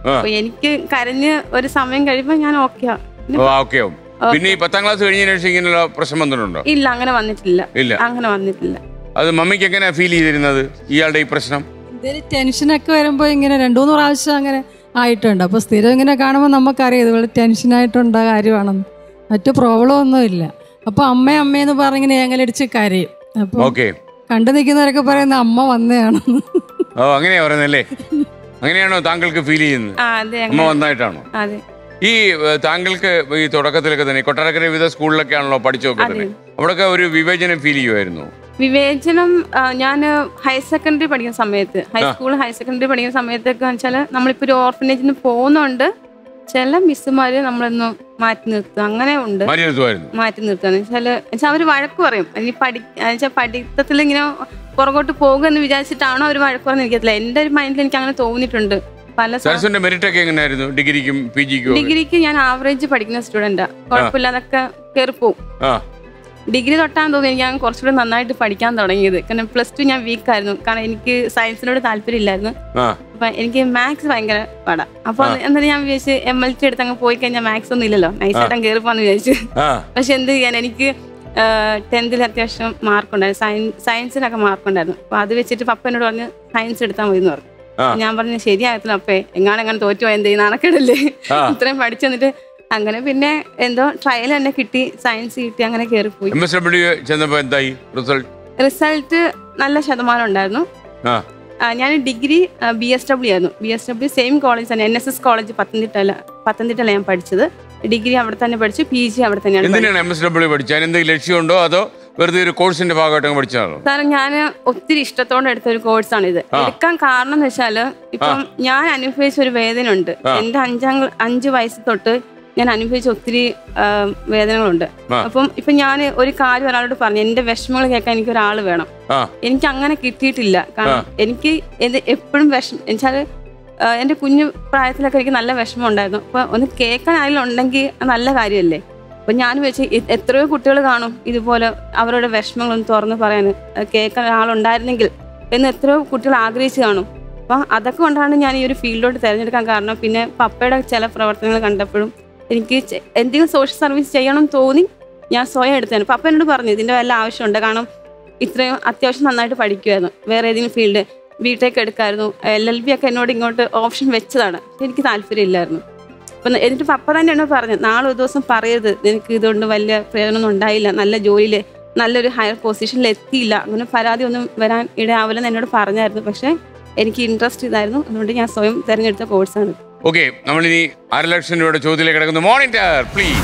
ആ. അപ്പൊ എനിക്ക് കരഞ്ഞ് ഒരു സമയം കഴിയുമ്പോ ഞാൻ ഓക്കെ ഓ ഓക്കെ ആവും പിന്നെ ഈ പത്താം ക്ലാസ് കഴിഞ്ഞതിന് ശേഷം ഇങ്ങനെയുള്ള പ്രശ്നം വന്നിട്ടുണ്ടോ ഇല്ല അങ്ങനെ വന്നിട്ടില്ല ഇല്ല അങ്ങനെ വന്നിട്ടില്ല അത് മമ്മിക്ക് എങ്ങനെയാ ഫീൽ ചെയ്തിരുന്നത് ഇയാളുടെ ഈ പ്രശ്നം എന്തെങ്കിലും ടെൻഷനൊക്കെ വരുമ്പോൾ ഇങ്ങനെ രണ്ടു മൂന്ന് പ്രാവശ്യം അങ്ങനെ ആയിട്ടുണ്ട് അപ്പോൾ സ്ഥിരം ഇങ്ങനെ കാണുമ്പോൾ നമുക്കറിയാം ഇതുപോലെ ടെൻഷനായിട്ടുണ്ട കാര്യമാണെന്ന് മറ്റു പ്രോബ്ലം ഒന്നുമില്ല അപ്പോൾ അമ്മ അമ്മയെന്ന് പറഞ്ഞിങ്ങനെ ഞങ്ങളടിച്ച് കരയും അപ്പോൾ ഓക്കെ കണ്ടു നിൽക്കുന്നവരൊക്കെ പറയുന്ന അമ്മ വന്നതാണെന്ന് ഓ അങ്ങനെയാ പറയുന്നല്ലേ അങ്ങനെയാണോ താങ്കൾക്ക് ഫീൽ ചെയ്യുന്നത് ആ അതെ അമ്മ അങ്ങനെ വന്നായിട്ടാണോ അതെ ഈ ഏഹ്, താങ്കൾക്ക് ഈ തുടക്കത്തിലൊക്കെ തന്നെ കൊട്ടാരക്കര വിവിധ സ്കൂളിലൊക്കെ ആണല്ലോ പഠിച്ചൊക്കെ തന്നെ അവിടെയൊക്കെ ഒരു വിവേചനം ഫീൽ ചെയ്യുമായിരുന്നു വിവേചനം ഞാൻ ഹയർ സെക്കൻഡറി പഠിക്കുന്ന സമയത്ത് ഹൈസ്കൂൾ ഹയർ സെക്കൻഡറി പഠിക്കുന്ന സമയത്തൊക്കെ വെച്ചാൽ നമ്മളിപ്പോൾ ഒരു ഓർഫനേജിൽ നിന്ന് പോകുന്നുണ്ട് ചില മിസ്സുമാര് നമ്മളൊന്ന് മാറ്റി നിർത്തും അങ്ങനെ ഉണ്ട് മാറ്റി നിർത്തുമായിരുന്നു മാറ്റി നിർത്തുക വെച്ചാൽ വെച്ചാൽ അവർ വഴക്ക് പറയും ഇനി പഠി വെച്ചാൽ പഠിത്തത്തിൽ ഇങ്ങനെ പുറകോട്ട് പോകുക എന്ന് വിചാരിച്ചിട്ടാണോ അവർ വഴക്ക് പറഞ്ഞ് എനിക്കത്തില്ല എൻ്റെ ഒരു മൈൻഡിൽ എനിക്ക് അങ്ങനെ തോന്നിയിട്ടുണ്ട് പല സ- സരസുവിന്റെ മെറിറ്റ് ഒക്കെ എങ്ങനെയായിരുന്നു ഡിഗ്രിക്കും പി ജിക്കും ഡിഗ്രിക്ക് ഞാൻ ആവറേജ് പഠിക്കുന്ന സ്റ്റുഡൻറ്റാ കുഴപ്പമില്ലാതൊക്കെ കയറി പോവും ആ ഡിഗ്രി തൊട്ടാൻ തോന്നി ഞാൻ കുറച്ചുകൂടി നന്നായിട്ട് പഠിക്കാൻ തുടങ്ങിയത് കാരണം പ്ലസ് ടു ഞാൻ വീക്ക് ആയിരുന്നു കാരണം എനിക്ക് സയൻസിനോട് താല്പര്യമില്ലായിരുന്നു ആ അപ്പൊ എനിക്ക് മാത്സ് ഭയങ്കര പാടാ അപ്പൊ എന്നിട്ട് ഞാൻ വിചാരിച്ച് എം എൽ ടി എടുത്ത് അങ്ങ് പോയി കഴിഞ്ഞാൽ മാത്സ് ഒന്നും ഇല്ലല്ലോ നൈസായിട്ട് കയറി പോകാന്ന് വിചാരിച്ചു ആ പക്ഷെ എന്ത് ചെയ്യാൻ എനിക്ക് ടെൻത്തിൽ അത്യാവശ്യം മാർക്ക് ഉണ്ടായിരുന്നു സയൻസ് സയൻസിനൊക്കെ മാർക്ക് ഉണ്ടായിരുന്നു അപ്പൊ അത് വെച്ചിട്ട് പപ്പ എന്നോട് പറഞ്ഞ് സയൻസ് എടുത്താൽ മതി എന്ന് പറഞ്ഞു ആ. ഞാൻ പറഞ്ഞു ശരിയാകത്തില്ല അപ്പേ എങ്ങാനും എങ്ങനെ തോറ്റു പോയാൽ എന്ത് ചെയ്യുന്ന നടക്കടല്ലേ ആ. ഇത്രയും പഠിച്ചു വന്നിട്ട് അങ്ങനെ പിന്നെ എന്തോ ട്രയൽ തന്നെ കിട്ടി സയൻസ് കിട്ടി അങ്ങനെ കയറിപ്പോയി എം എസ് ഡബ്ല്യു ചെന്നപ്പോ എന്തായി റിസൾട്ട് റിസൾട്ട് നല്ല ശതമാനം ഉണ്ടായിരുന്നു ആ ആ, ഞാൻ ഡിഗ്രി ബി എസ് ഡബ്ല്യു ആയിരുന്നു B S W same college തന്നെ എൻ എസ് എസ് കോളേജ് പത്തനംതിട്ടയില പത്തനംതിട്ടയില ഞാൻ പഠിച്ചത് ഡിഗ്രി അവിടെ തന്നെ പഠിച്ചു പി ജി അവിടെ തന്നെയാണ് പഠിച്ചത്. എന്തിനാണ് എം എസ് ഡബ്ല്യു പഠിച്ചത് അതിന് എന്തെങ്കിലും ലക്ഷ്യമുണ്ടോ അതോ വെറുതെ ഒരു കോഴ്സിന്റെ ഭാഗമായിട്ട് അങ്ങ് പഠിച്ചതാണോ സാറേ ഞാൻ ഒത്തിരി ഇഷ്ടത്തോടെ എടുത്ത ഒരു കോഴ്സാണ് ഇത് എടുക്കാൻ കാരണം എന്ന് വെച്ചാല് ഇപ്പം ഞാൻ അനുഭവിച്ച ഒരു വേദന ഉണ്ട് എന്റെ അഞ്ചാം ക്ല- അഞ്ച് വയസ്സ് തൊട്ട് ഞാൻ അനുഭവിച്ച ഒത്തിരി ആ, വേദനകളുണ്ട് ആ. അപ്പം ഇപ്പൊ ഞാൻ ഒരു കാര്യം ഒരാളോട് പറഞ്ഞു എന്റെ വിഷമങ്ങൾ കേൾക്കാൻ എനിക്ക് ഒരാൾ വേണം ആ എനിക്ക് അങ്ങനെ കിട്ടിയിട്ടില്ല കാരണം എനിക്ക് ഇത് എപ്പോഴും വിഷമം എന്നുവെച്ചാല് ആ, എന്റെ കുഞ്ഞു പ്രായത്തിലൊക്കെ എനിക്ക് നല്ല വിഷമം ഉണ്ടായിരുന്നു അപ്പൊ ഒന്ന് കേൾക്കാൻ ആരെങ്കിലും ഉണ്ടെങ്കിൽ അത് നല്ല കാര്യമല്ലേ അപ്പൊ ഞാൻ വെച്ച് എത്രയോ കുട്ടികൾ കാണും ഇതുപോലെ അവരുടെ വിഷമങ്ങളൊന്ന് തുറന്ന് പറയാൻ ആ, കേൾക്കാൻ ആളുണ്ടായിരുന്നെങ്കിൽ എന്ന് എത്രയോ കുട്ടികൾ ആഗ്രഹിച്ച് കാണും അപ്പൊ അതൊക്കെ കൊണ്ടാണ് ഞാൻ ഈ ഒരു ഫീൽഡിലോട്ട് തിരഞ്ഞെടുക്കാൻ കാരണം പിന്നെ പപ്പയുടെ ചില പ്രവർത്തനങ്ങൾ കണ്ടപ്പോഴും എനിക്ക് ചെ- എന്തെങ്കിലും സോഷ്യൽ സർവീസ് ചെയ്യണം എന്ന് തോന്നി ഞാൻ സ്വയം എടുത്തതാണ് പപ്പ എന്നോട് പറഞ്ഞു ഇതിന്റെ വല്ല ആവശ്യമുണ്ട് കാരണം ഇത്രയും അത്യാവശ്യം നന്നായിട്ട് പഠിക്കുമായിരുന്നു വേറെ ഏതെങ്കിലും ഫീൽഡ് ബിടെക് എടുക്കായിരുന്നു എൽ എൽ ബി ഒക്കെ എന്നോട് ഇങ്ങോട്ട് ഓപ്ഷൻ വെച്ചതാണ് പക്ഷെ എനിക്ക് താല്പര്യമില്ലായിരുന്നു അപ്പം എന്നിട്ട് പപ്പ തന്നെ എന്നോട് പറഞ്ഞു നാളെ ഒരു ദിവസം പറയരുത് നിനക്ക് ഇതുകൊണ്ട് വലിയ പ്രയോജനമൊന്നും ഉണ്ടായില്ല നല്ല ജോലിയിൽ നല്ലൊരു ഹയർ പൊസിഷനിൽ എത്തിയില്ല അങ്ങനെ പരാതി ഒന്നും വരാൻ ഇടയാവില്ലെന്ന് എന്നോട് പറഞ്ഞായിരുന്നു പക്ഷെ എനിക്ക് ഇൻട്രസ്റ്റ് ഇതായിരുന്നു അതുകൊണ്ട് ഞാൻ സ്വയം തിരഞ്ഞെടുത്ത കോഴ്സാണ് ഓക്കെ നമ്മളിനി അര ലക്ഷം രൂപയുടെ ചോദ്യത്തിലേക്ക് കിടക്കുന്നു മോണിറ്റർ പ്ലീസ്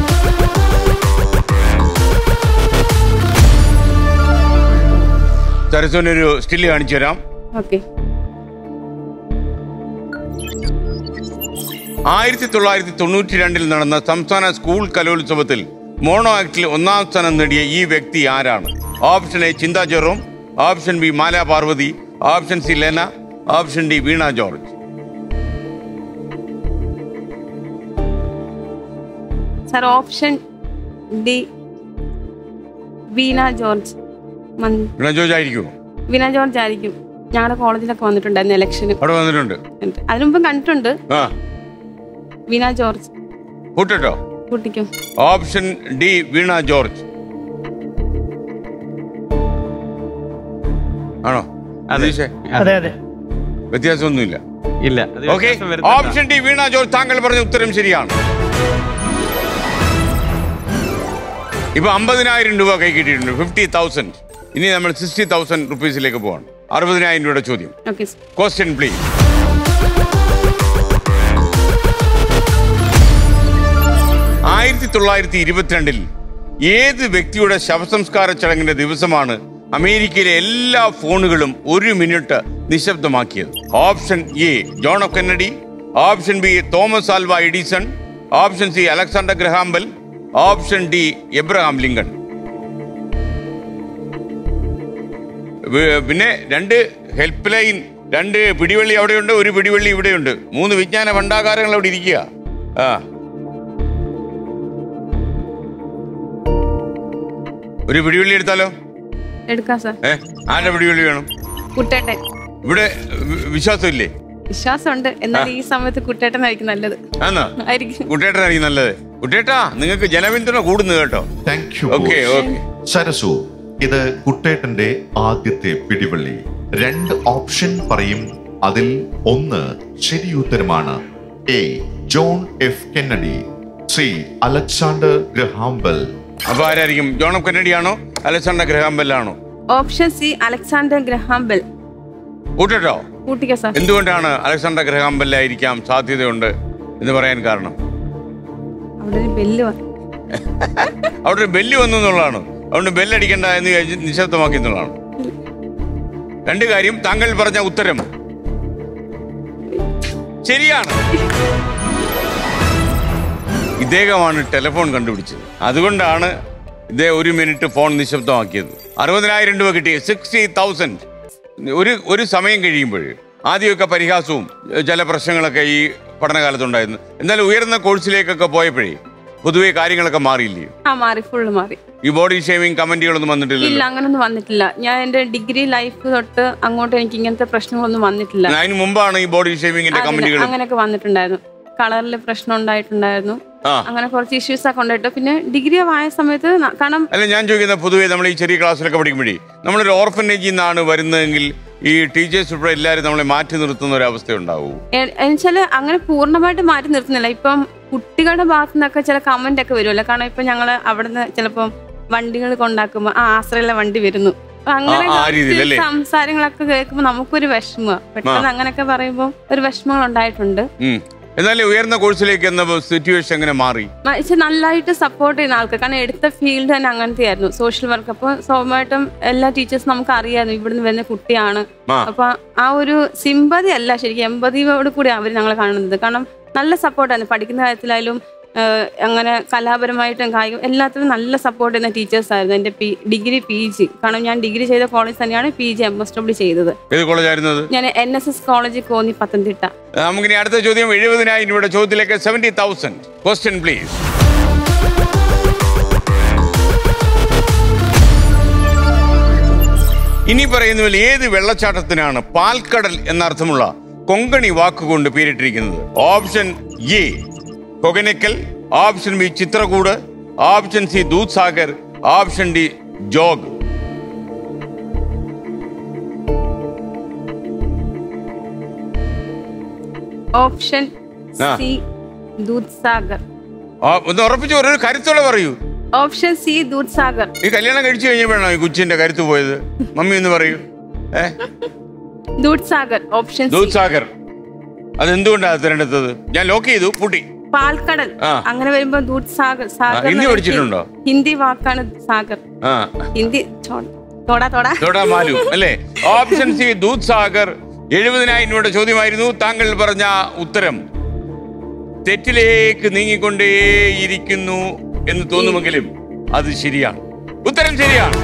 സരസ്വന് ഒരു സ്റ്റില് കാണിച്ചു തരാം ഓക്കെ ആയിരത്തി തൊള്ളായിരത്തി തൊണ്ണൂറ്റി രണ്ടിൽ നടന്ന സംസ്ഥാന സ്കൂൾ കലോത്സവത്തിൽ മോണോ ആക്ടിൽ ഒന്നാം സ്ഥാനം നേടിയ ഈ വ്യക്തി ആരാണ് option A Chintha Jerome option B Mala Parvathy option C Lena option D Veena George sir option D Veena George മൻ- വീണ ജോർജ് ആയിരിക്കുമോ വീണ ജോർജ് ആയിരിക്കും ഞങ്ങളുടെ കോളേജിലൊക്കെ വന്നിട്ടുണ്ടായിരുന്നു ഇലക്ഷന് അവിടെ വന്നിട്ടുണ്ട് അതിനു മുമ്പ് കണ്ടിട്ടുണ്ട് ആ വീണ ജോർജ് കൂട്ടോ കുട്ടിക്കും ഓപ്ഷൻ ഡി വീണ ജോർജ് ആണോ അനീഷേ അതെ അതെ വ്യത്യാസമൊന്നുമില്ല ഇല്ല അത് ഓക്കെ വ്യത്യാസം വരുത്തണ്ട. ഓപ്ഷൻ ഡി വീണ ജോർജ് താങ്കൾ പറഞ്ഞ ഉത്തരം ശരിയാണ് ഇപ്പൊ അമ്പതിനായിരം രൂപ കൈ കിട്ടിയിട്ടുണ്ട് ഫിഫ്റ്റി തൗസൻഡ് ഇനി നമ്മൾ സിക്സ്റ്റി തൗസൻഡ് റുപ്പീസിലേക്ക് പോവാണ് അറുപതിനായിരം രൂപയുടെ ചോദ്യം ഓക്കെ ക്വസ്റ്റ്യൻ പ്ലീസ് ആയിരത്തി തൊള്ളായിരത്തി ഇരുപത്തിരണ്ടിൽ ഏത് വ്യക്തിയുടെ ശവസംസ്കാര ചടങ്ങിന്റെ ദിവസമാണ് അമേരിക്കയിലെ എല്ലാ ഫോണുകളും ഒരു മിനിറ്റ് നിശബ്ദമാക്കിയത് option A John of Kennedy option B Thomas Alva Edison option C Alexander Graham Bell option D Abraham Lincoln വേ- പിന്നെ രണ്ട് ഹെൽപ്പ് ലൈൻ രണ്ട് പിടിവള്ളി അവിടെയുണ്ട് ഒരു പിടിവള്ളി ഇവിടെയുണ്ട് മൂന്ന് വിജ്ഞാന ഭണ്ഡാകാരങ്ങൾ അവിടെ ഇരിക്കുക ആ ഒരു പിടിവള്ളി എടുത്താലോ എടുക്കാം സാർ ഏ ആരുടെ പിടിവള്ളി വേണം കുട്ടേട്ടൻ ഇവിടെ വി- വിശ്വാസമില്ലേ വിശ്വാസമുണ്ട് എന്നാൽ ഈ സമയത്ത് കുട്ടേട്ടനായിരിക്കും നല്ലത് ആന്നോ ആയിരിക്കും കുട്ടേട്ടനായിരിക്കും നല്ലത് കുട്ടേട്ടാ നിങ്ങൾക്ക് ജനപിന്തുണ കൂടുന്നു കേട്ടോ thank you okay okay Sarasu ഇത് കുട്ടേട്ടന്റെ ആദ്യത്തെ പിടിവള്ളി രണ്ട് ഓപ്ഷൻ പറയും അതിൽ ഒന്ന് ശരി ഉത്തരമാണ് A John F Kennedy C Alexander Graham Bell അപ്പൊ ആരായിരിക്കും ജോൺ എഫ് കെന്നഡി ആണോ അലക്സാണ്ടർ ഗ്രഹാം ബെല്ലാണോ option C Alexander Graham Bell കൂട്ടട്ടോ കൂട്ടിക്കോ സാർ എന്തുകൊണ്ടാണ് അലക്സാണ്ടർ ഗ്രഹാം ബെല്ലായിരിക്കാം സാധ്യതയുണ്ട് എന്ന് പറയാൻ കാരണം അവിടെ ഒരു ബെല്ല് വന്നു അവിടെ ഒരു ബെല്ല് വന്നു എന്നുള്ളതാണ് അതുകൊണ്ട് ബെല്ലടിക്കണ്ട എന്ന് വിചാരിച്ച് നിശബ്ദമാക്കി എന്നുള്ളതാണ് രണ്ട് കാര്യം താങ്കൾ പറഞ്ഞ ഉത്തരം ശരിയാണ് ഇദ്ദേഹമാണ് ടെലിഫോൺ കണ്ടുപിടിച്ചത് അതുകൊണ്ടാണ് ഇദ്ദേഹം ഒരു മിനിറ്റ് ഫോൺ നിശബ്ദമാക്കിയത് അറുപതിനായിരം രൂപ കിട്ടി സിക്സ്റ്റി തൗസൻഡ് ഒരു ഒരു സമയം കഴിയുമ്പോൾ ആദ്യമൊക്കെ പരിഹാസവും ഏഹ്, ചില പ്രശ്നങ്ങളൊക്കെ ഈ പഠനകാലത്തുണ്ടായിരുന്നു എന്നാൽ ഉയർന്ന കോഴ്സിലേക്കൊക്കെ പോയപ്പോഴേ പൊതുവെ കാര്യങ്ങളൊക്കെ മാറിയില്ലേ ആ മാറി ഫുള്ള് മാറി ഈ ബോഡി ഷേവിങ് കമന്റുകളൊന്നും ഇല്ല വന്നിട്ടില്ലല്ലോ അങ്ങനൊന്നും വന്നിട്ടില്ല ഞാൻ എന്റെ ഡിഗ്രി ലൈഫ് തൊട്ട് അങ്ങോട്ട് എനിക്ക് ഇങ്ങനത്തെ പ്രശ്നങ്ങളൊന്നും വന്നിട്ടില്ല അതിന് മുമ്പാണ് ഈ ബോഡി ഷേവിങ്ങിന്റെ അതിന് കമന്റുകൾ അങ്ങനെയൊക്കെ വന്നിട്ടുണ്ടായിരുന്നു കളറിൽ പ്രശ്നം ഉണ്ടായിട്ടുണ്ടായിരുന്നു ആ. അങ്ങനെ കുറച്ച് ഇഷ്യൂസ് ഒക്കെ ഉണ്ടായിട്ട് പിന്നെ ഡിഗ്രി ആയ സമയത്ത് ന- കാരണം അല്ല ഞാൻ ചോദിക്കുന്ന പൊതുവേ നമ്മൾ ഈ ചെറിയ ക്ലാസ്സിലൊക്കെ പഠിക്കുമ്പോഴേ നമ്മളൊരു ഓർഫനേജിൽ നിന്നാണ് വരുന്നതെങ്കിൽ ഈ ടീച്ചേഴ്സ് ഉൾപ്പെടെ എല്ലാവരും നമ്മളെ മാറ്റി നിർത്തുന്ന ഒരു അവസ്ഥ ഉണ്ടാവും എ- എന്നുവെച്ചാല് അങ്ങനെ പൂർണ്ണമായിട്ട് മാറ്റി നിർത്തുന്നില്ല ഇപ്പം കുട്ടികളുടെ ഭാഗത്തു നിന്നൊക്കെ ചില കമന്റ് ഒക്കെ വരുമല്ലോ കാരണം ഇപ്പൊ ഞങ്ങള് അവിടുന്ന് ചിലപ്പം വണ്ടികൾ കൊണ്ടാക്കുമ്പോ ആ ആശ്രയിലെ വണ്ടി വരുന്നു അപ്പൊ അങ്ങനെ ആ, ആ കുറച്ച് രീതിയിലല്ലേ? സംസാരങ്ങളൊക്കെ കേൾക്കുമ്പോ നമുക്കൊരു വിഷമമാണ് പെട്ടെന്ന് അങ്ങനെയൊക്കെ പറയുമ്പോൾ ഒരു വിഷമങ്ങൾ ഉണ്ടായിട്ടുണ്ട് ഉം. എന്നാലും ഉയർന്ന കോഴ്സിലേക്ക് എന്ന സിറ്റുവേഷൻ എങ്ങനെ മാറി പക്ഷെ നല്ലതായിട്ട് സപ്പോർട്ട് ചെയ്യുന്ന ആൾക്കാർ കാരണം എടുത്ത ഫീൽഡ് തന്നെ അങ്ങനത്തെ ആയിരുന്നു സോഷ്യൽ വർക്ക് അപ്പോൾ സ്വാഭാവികമായിട്ടും എല്ലാ ടീച്ചേഴ്സും നമുക്ക് അറിയാമായിരുന്നു ഇവിടുന്ന് വരുന്ന കുട്ടിയാണ് ആ. അപ്പൊ ആ ഒരു സിമ്പതി അല്ല ശരിക്കും എമ്പതിയോട് കൂടി അവർ ഞങ്ങളെ കാണുന്നത് കാരണം നല്ല സപ്പോർട്ടായിരുന്നു പഠിക്കുന്ന കാര്യത്തിലായാലും ആഹ്, അങ്ങനെ കലാപരമായിട്ടും കായികം എല്ലാത്തിലും നല്ല സപ്പോർട്ട് ചെയ്യുന്ന ടീച്ചേഴ്സ് ആയിരുന്നു എൻ്റെ പി ഡിഗ്രി പി ജി കാരണം ഞാൻ ഡിഗ്രി ചെയ്ത കോളേജ് തന്നെയാണ് P G M S W ചെയ്തത് ഏത് കോളേജായിരുന്നത് ഞാൻ N S S college Konni Pathanamthitta നമുക്കിനി അടുത്ത ചോദ്യം എഴുപതിനായിരം രൂപയുടെ ചോദ്യത്തിലേക്ക് സെവന്റി തൗസൻഡ് ക്വസ്റ്റ്യൻ പ്ലീസ് ഇനി പറയുന്നതിൽ ഏത് വെള്ളച്ചാട്ടത്തിനാണ് പാൽക്കടൽ എന്നർത്ഥമുള്ള കൊങ്കണി വാക്കുകൊണ്ട് പേരിട്ടിരിക്കുന്നത് option A Koganakkal option B Chitrakoot option C Dudhsagar option D Jog option ആ. സി ദൂത് സാഗർ ആ, ഒന്ന് ഉറപ്പിച്ചു ഒരു കരുത്തോടെ പറയൂ ഓപ്ഷൻ സി ദൂത് സാഗർ ഈ കല്യാണം കഴിച്ചു കഴിഞ്ഞപ്പോഴാണോ ഈ കൊച്ചിന്റെ കരുത്ത് പോയത് മമ്മി ഒന്ന് പറയൂ ഏ ദൂത് സാഗർ ഓപ്ഷൻ സി ദൂത് സാഗർ അതെന്തുകൊണ്ടാണ് തിരഞ്ഞെടുത്തത് ഞാൻ ലോക്ക് ചെയ്തു പൂട്ടി പാൽക്കടൽ ആ. അങ്ങനെ വരുമ്പോ ദൂത് സാഗർ സാഗർ ഹിന്ദി എന്ന് പഠിച്ചിട്ടുണ്ടോ? ഹിന്ദി വാക്കാണ് സാഗർ ആ ഹിന്ദി ചോ- തോടാ തോടാ തോടാ മാലു അല്ലേ ഓപ്ഷൻ സി ദൂത് സാഗർ എഴുപതിനായിരം രൂപയുടെ ചോദ്യമായിരുന്നു താങ്കൾ പറഞ്ഞ ഉത്തരം തെറ്റിലേക്ക് നീങ്ങിക്കൊണ്ടേയിരിക്കുന്നു എന്ന് തോന്നുമെങ്കിലും അത് ശരിയാണ് ഉത്തരം ശരിയാണ്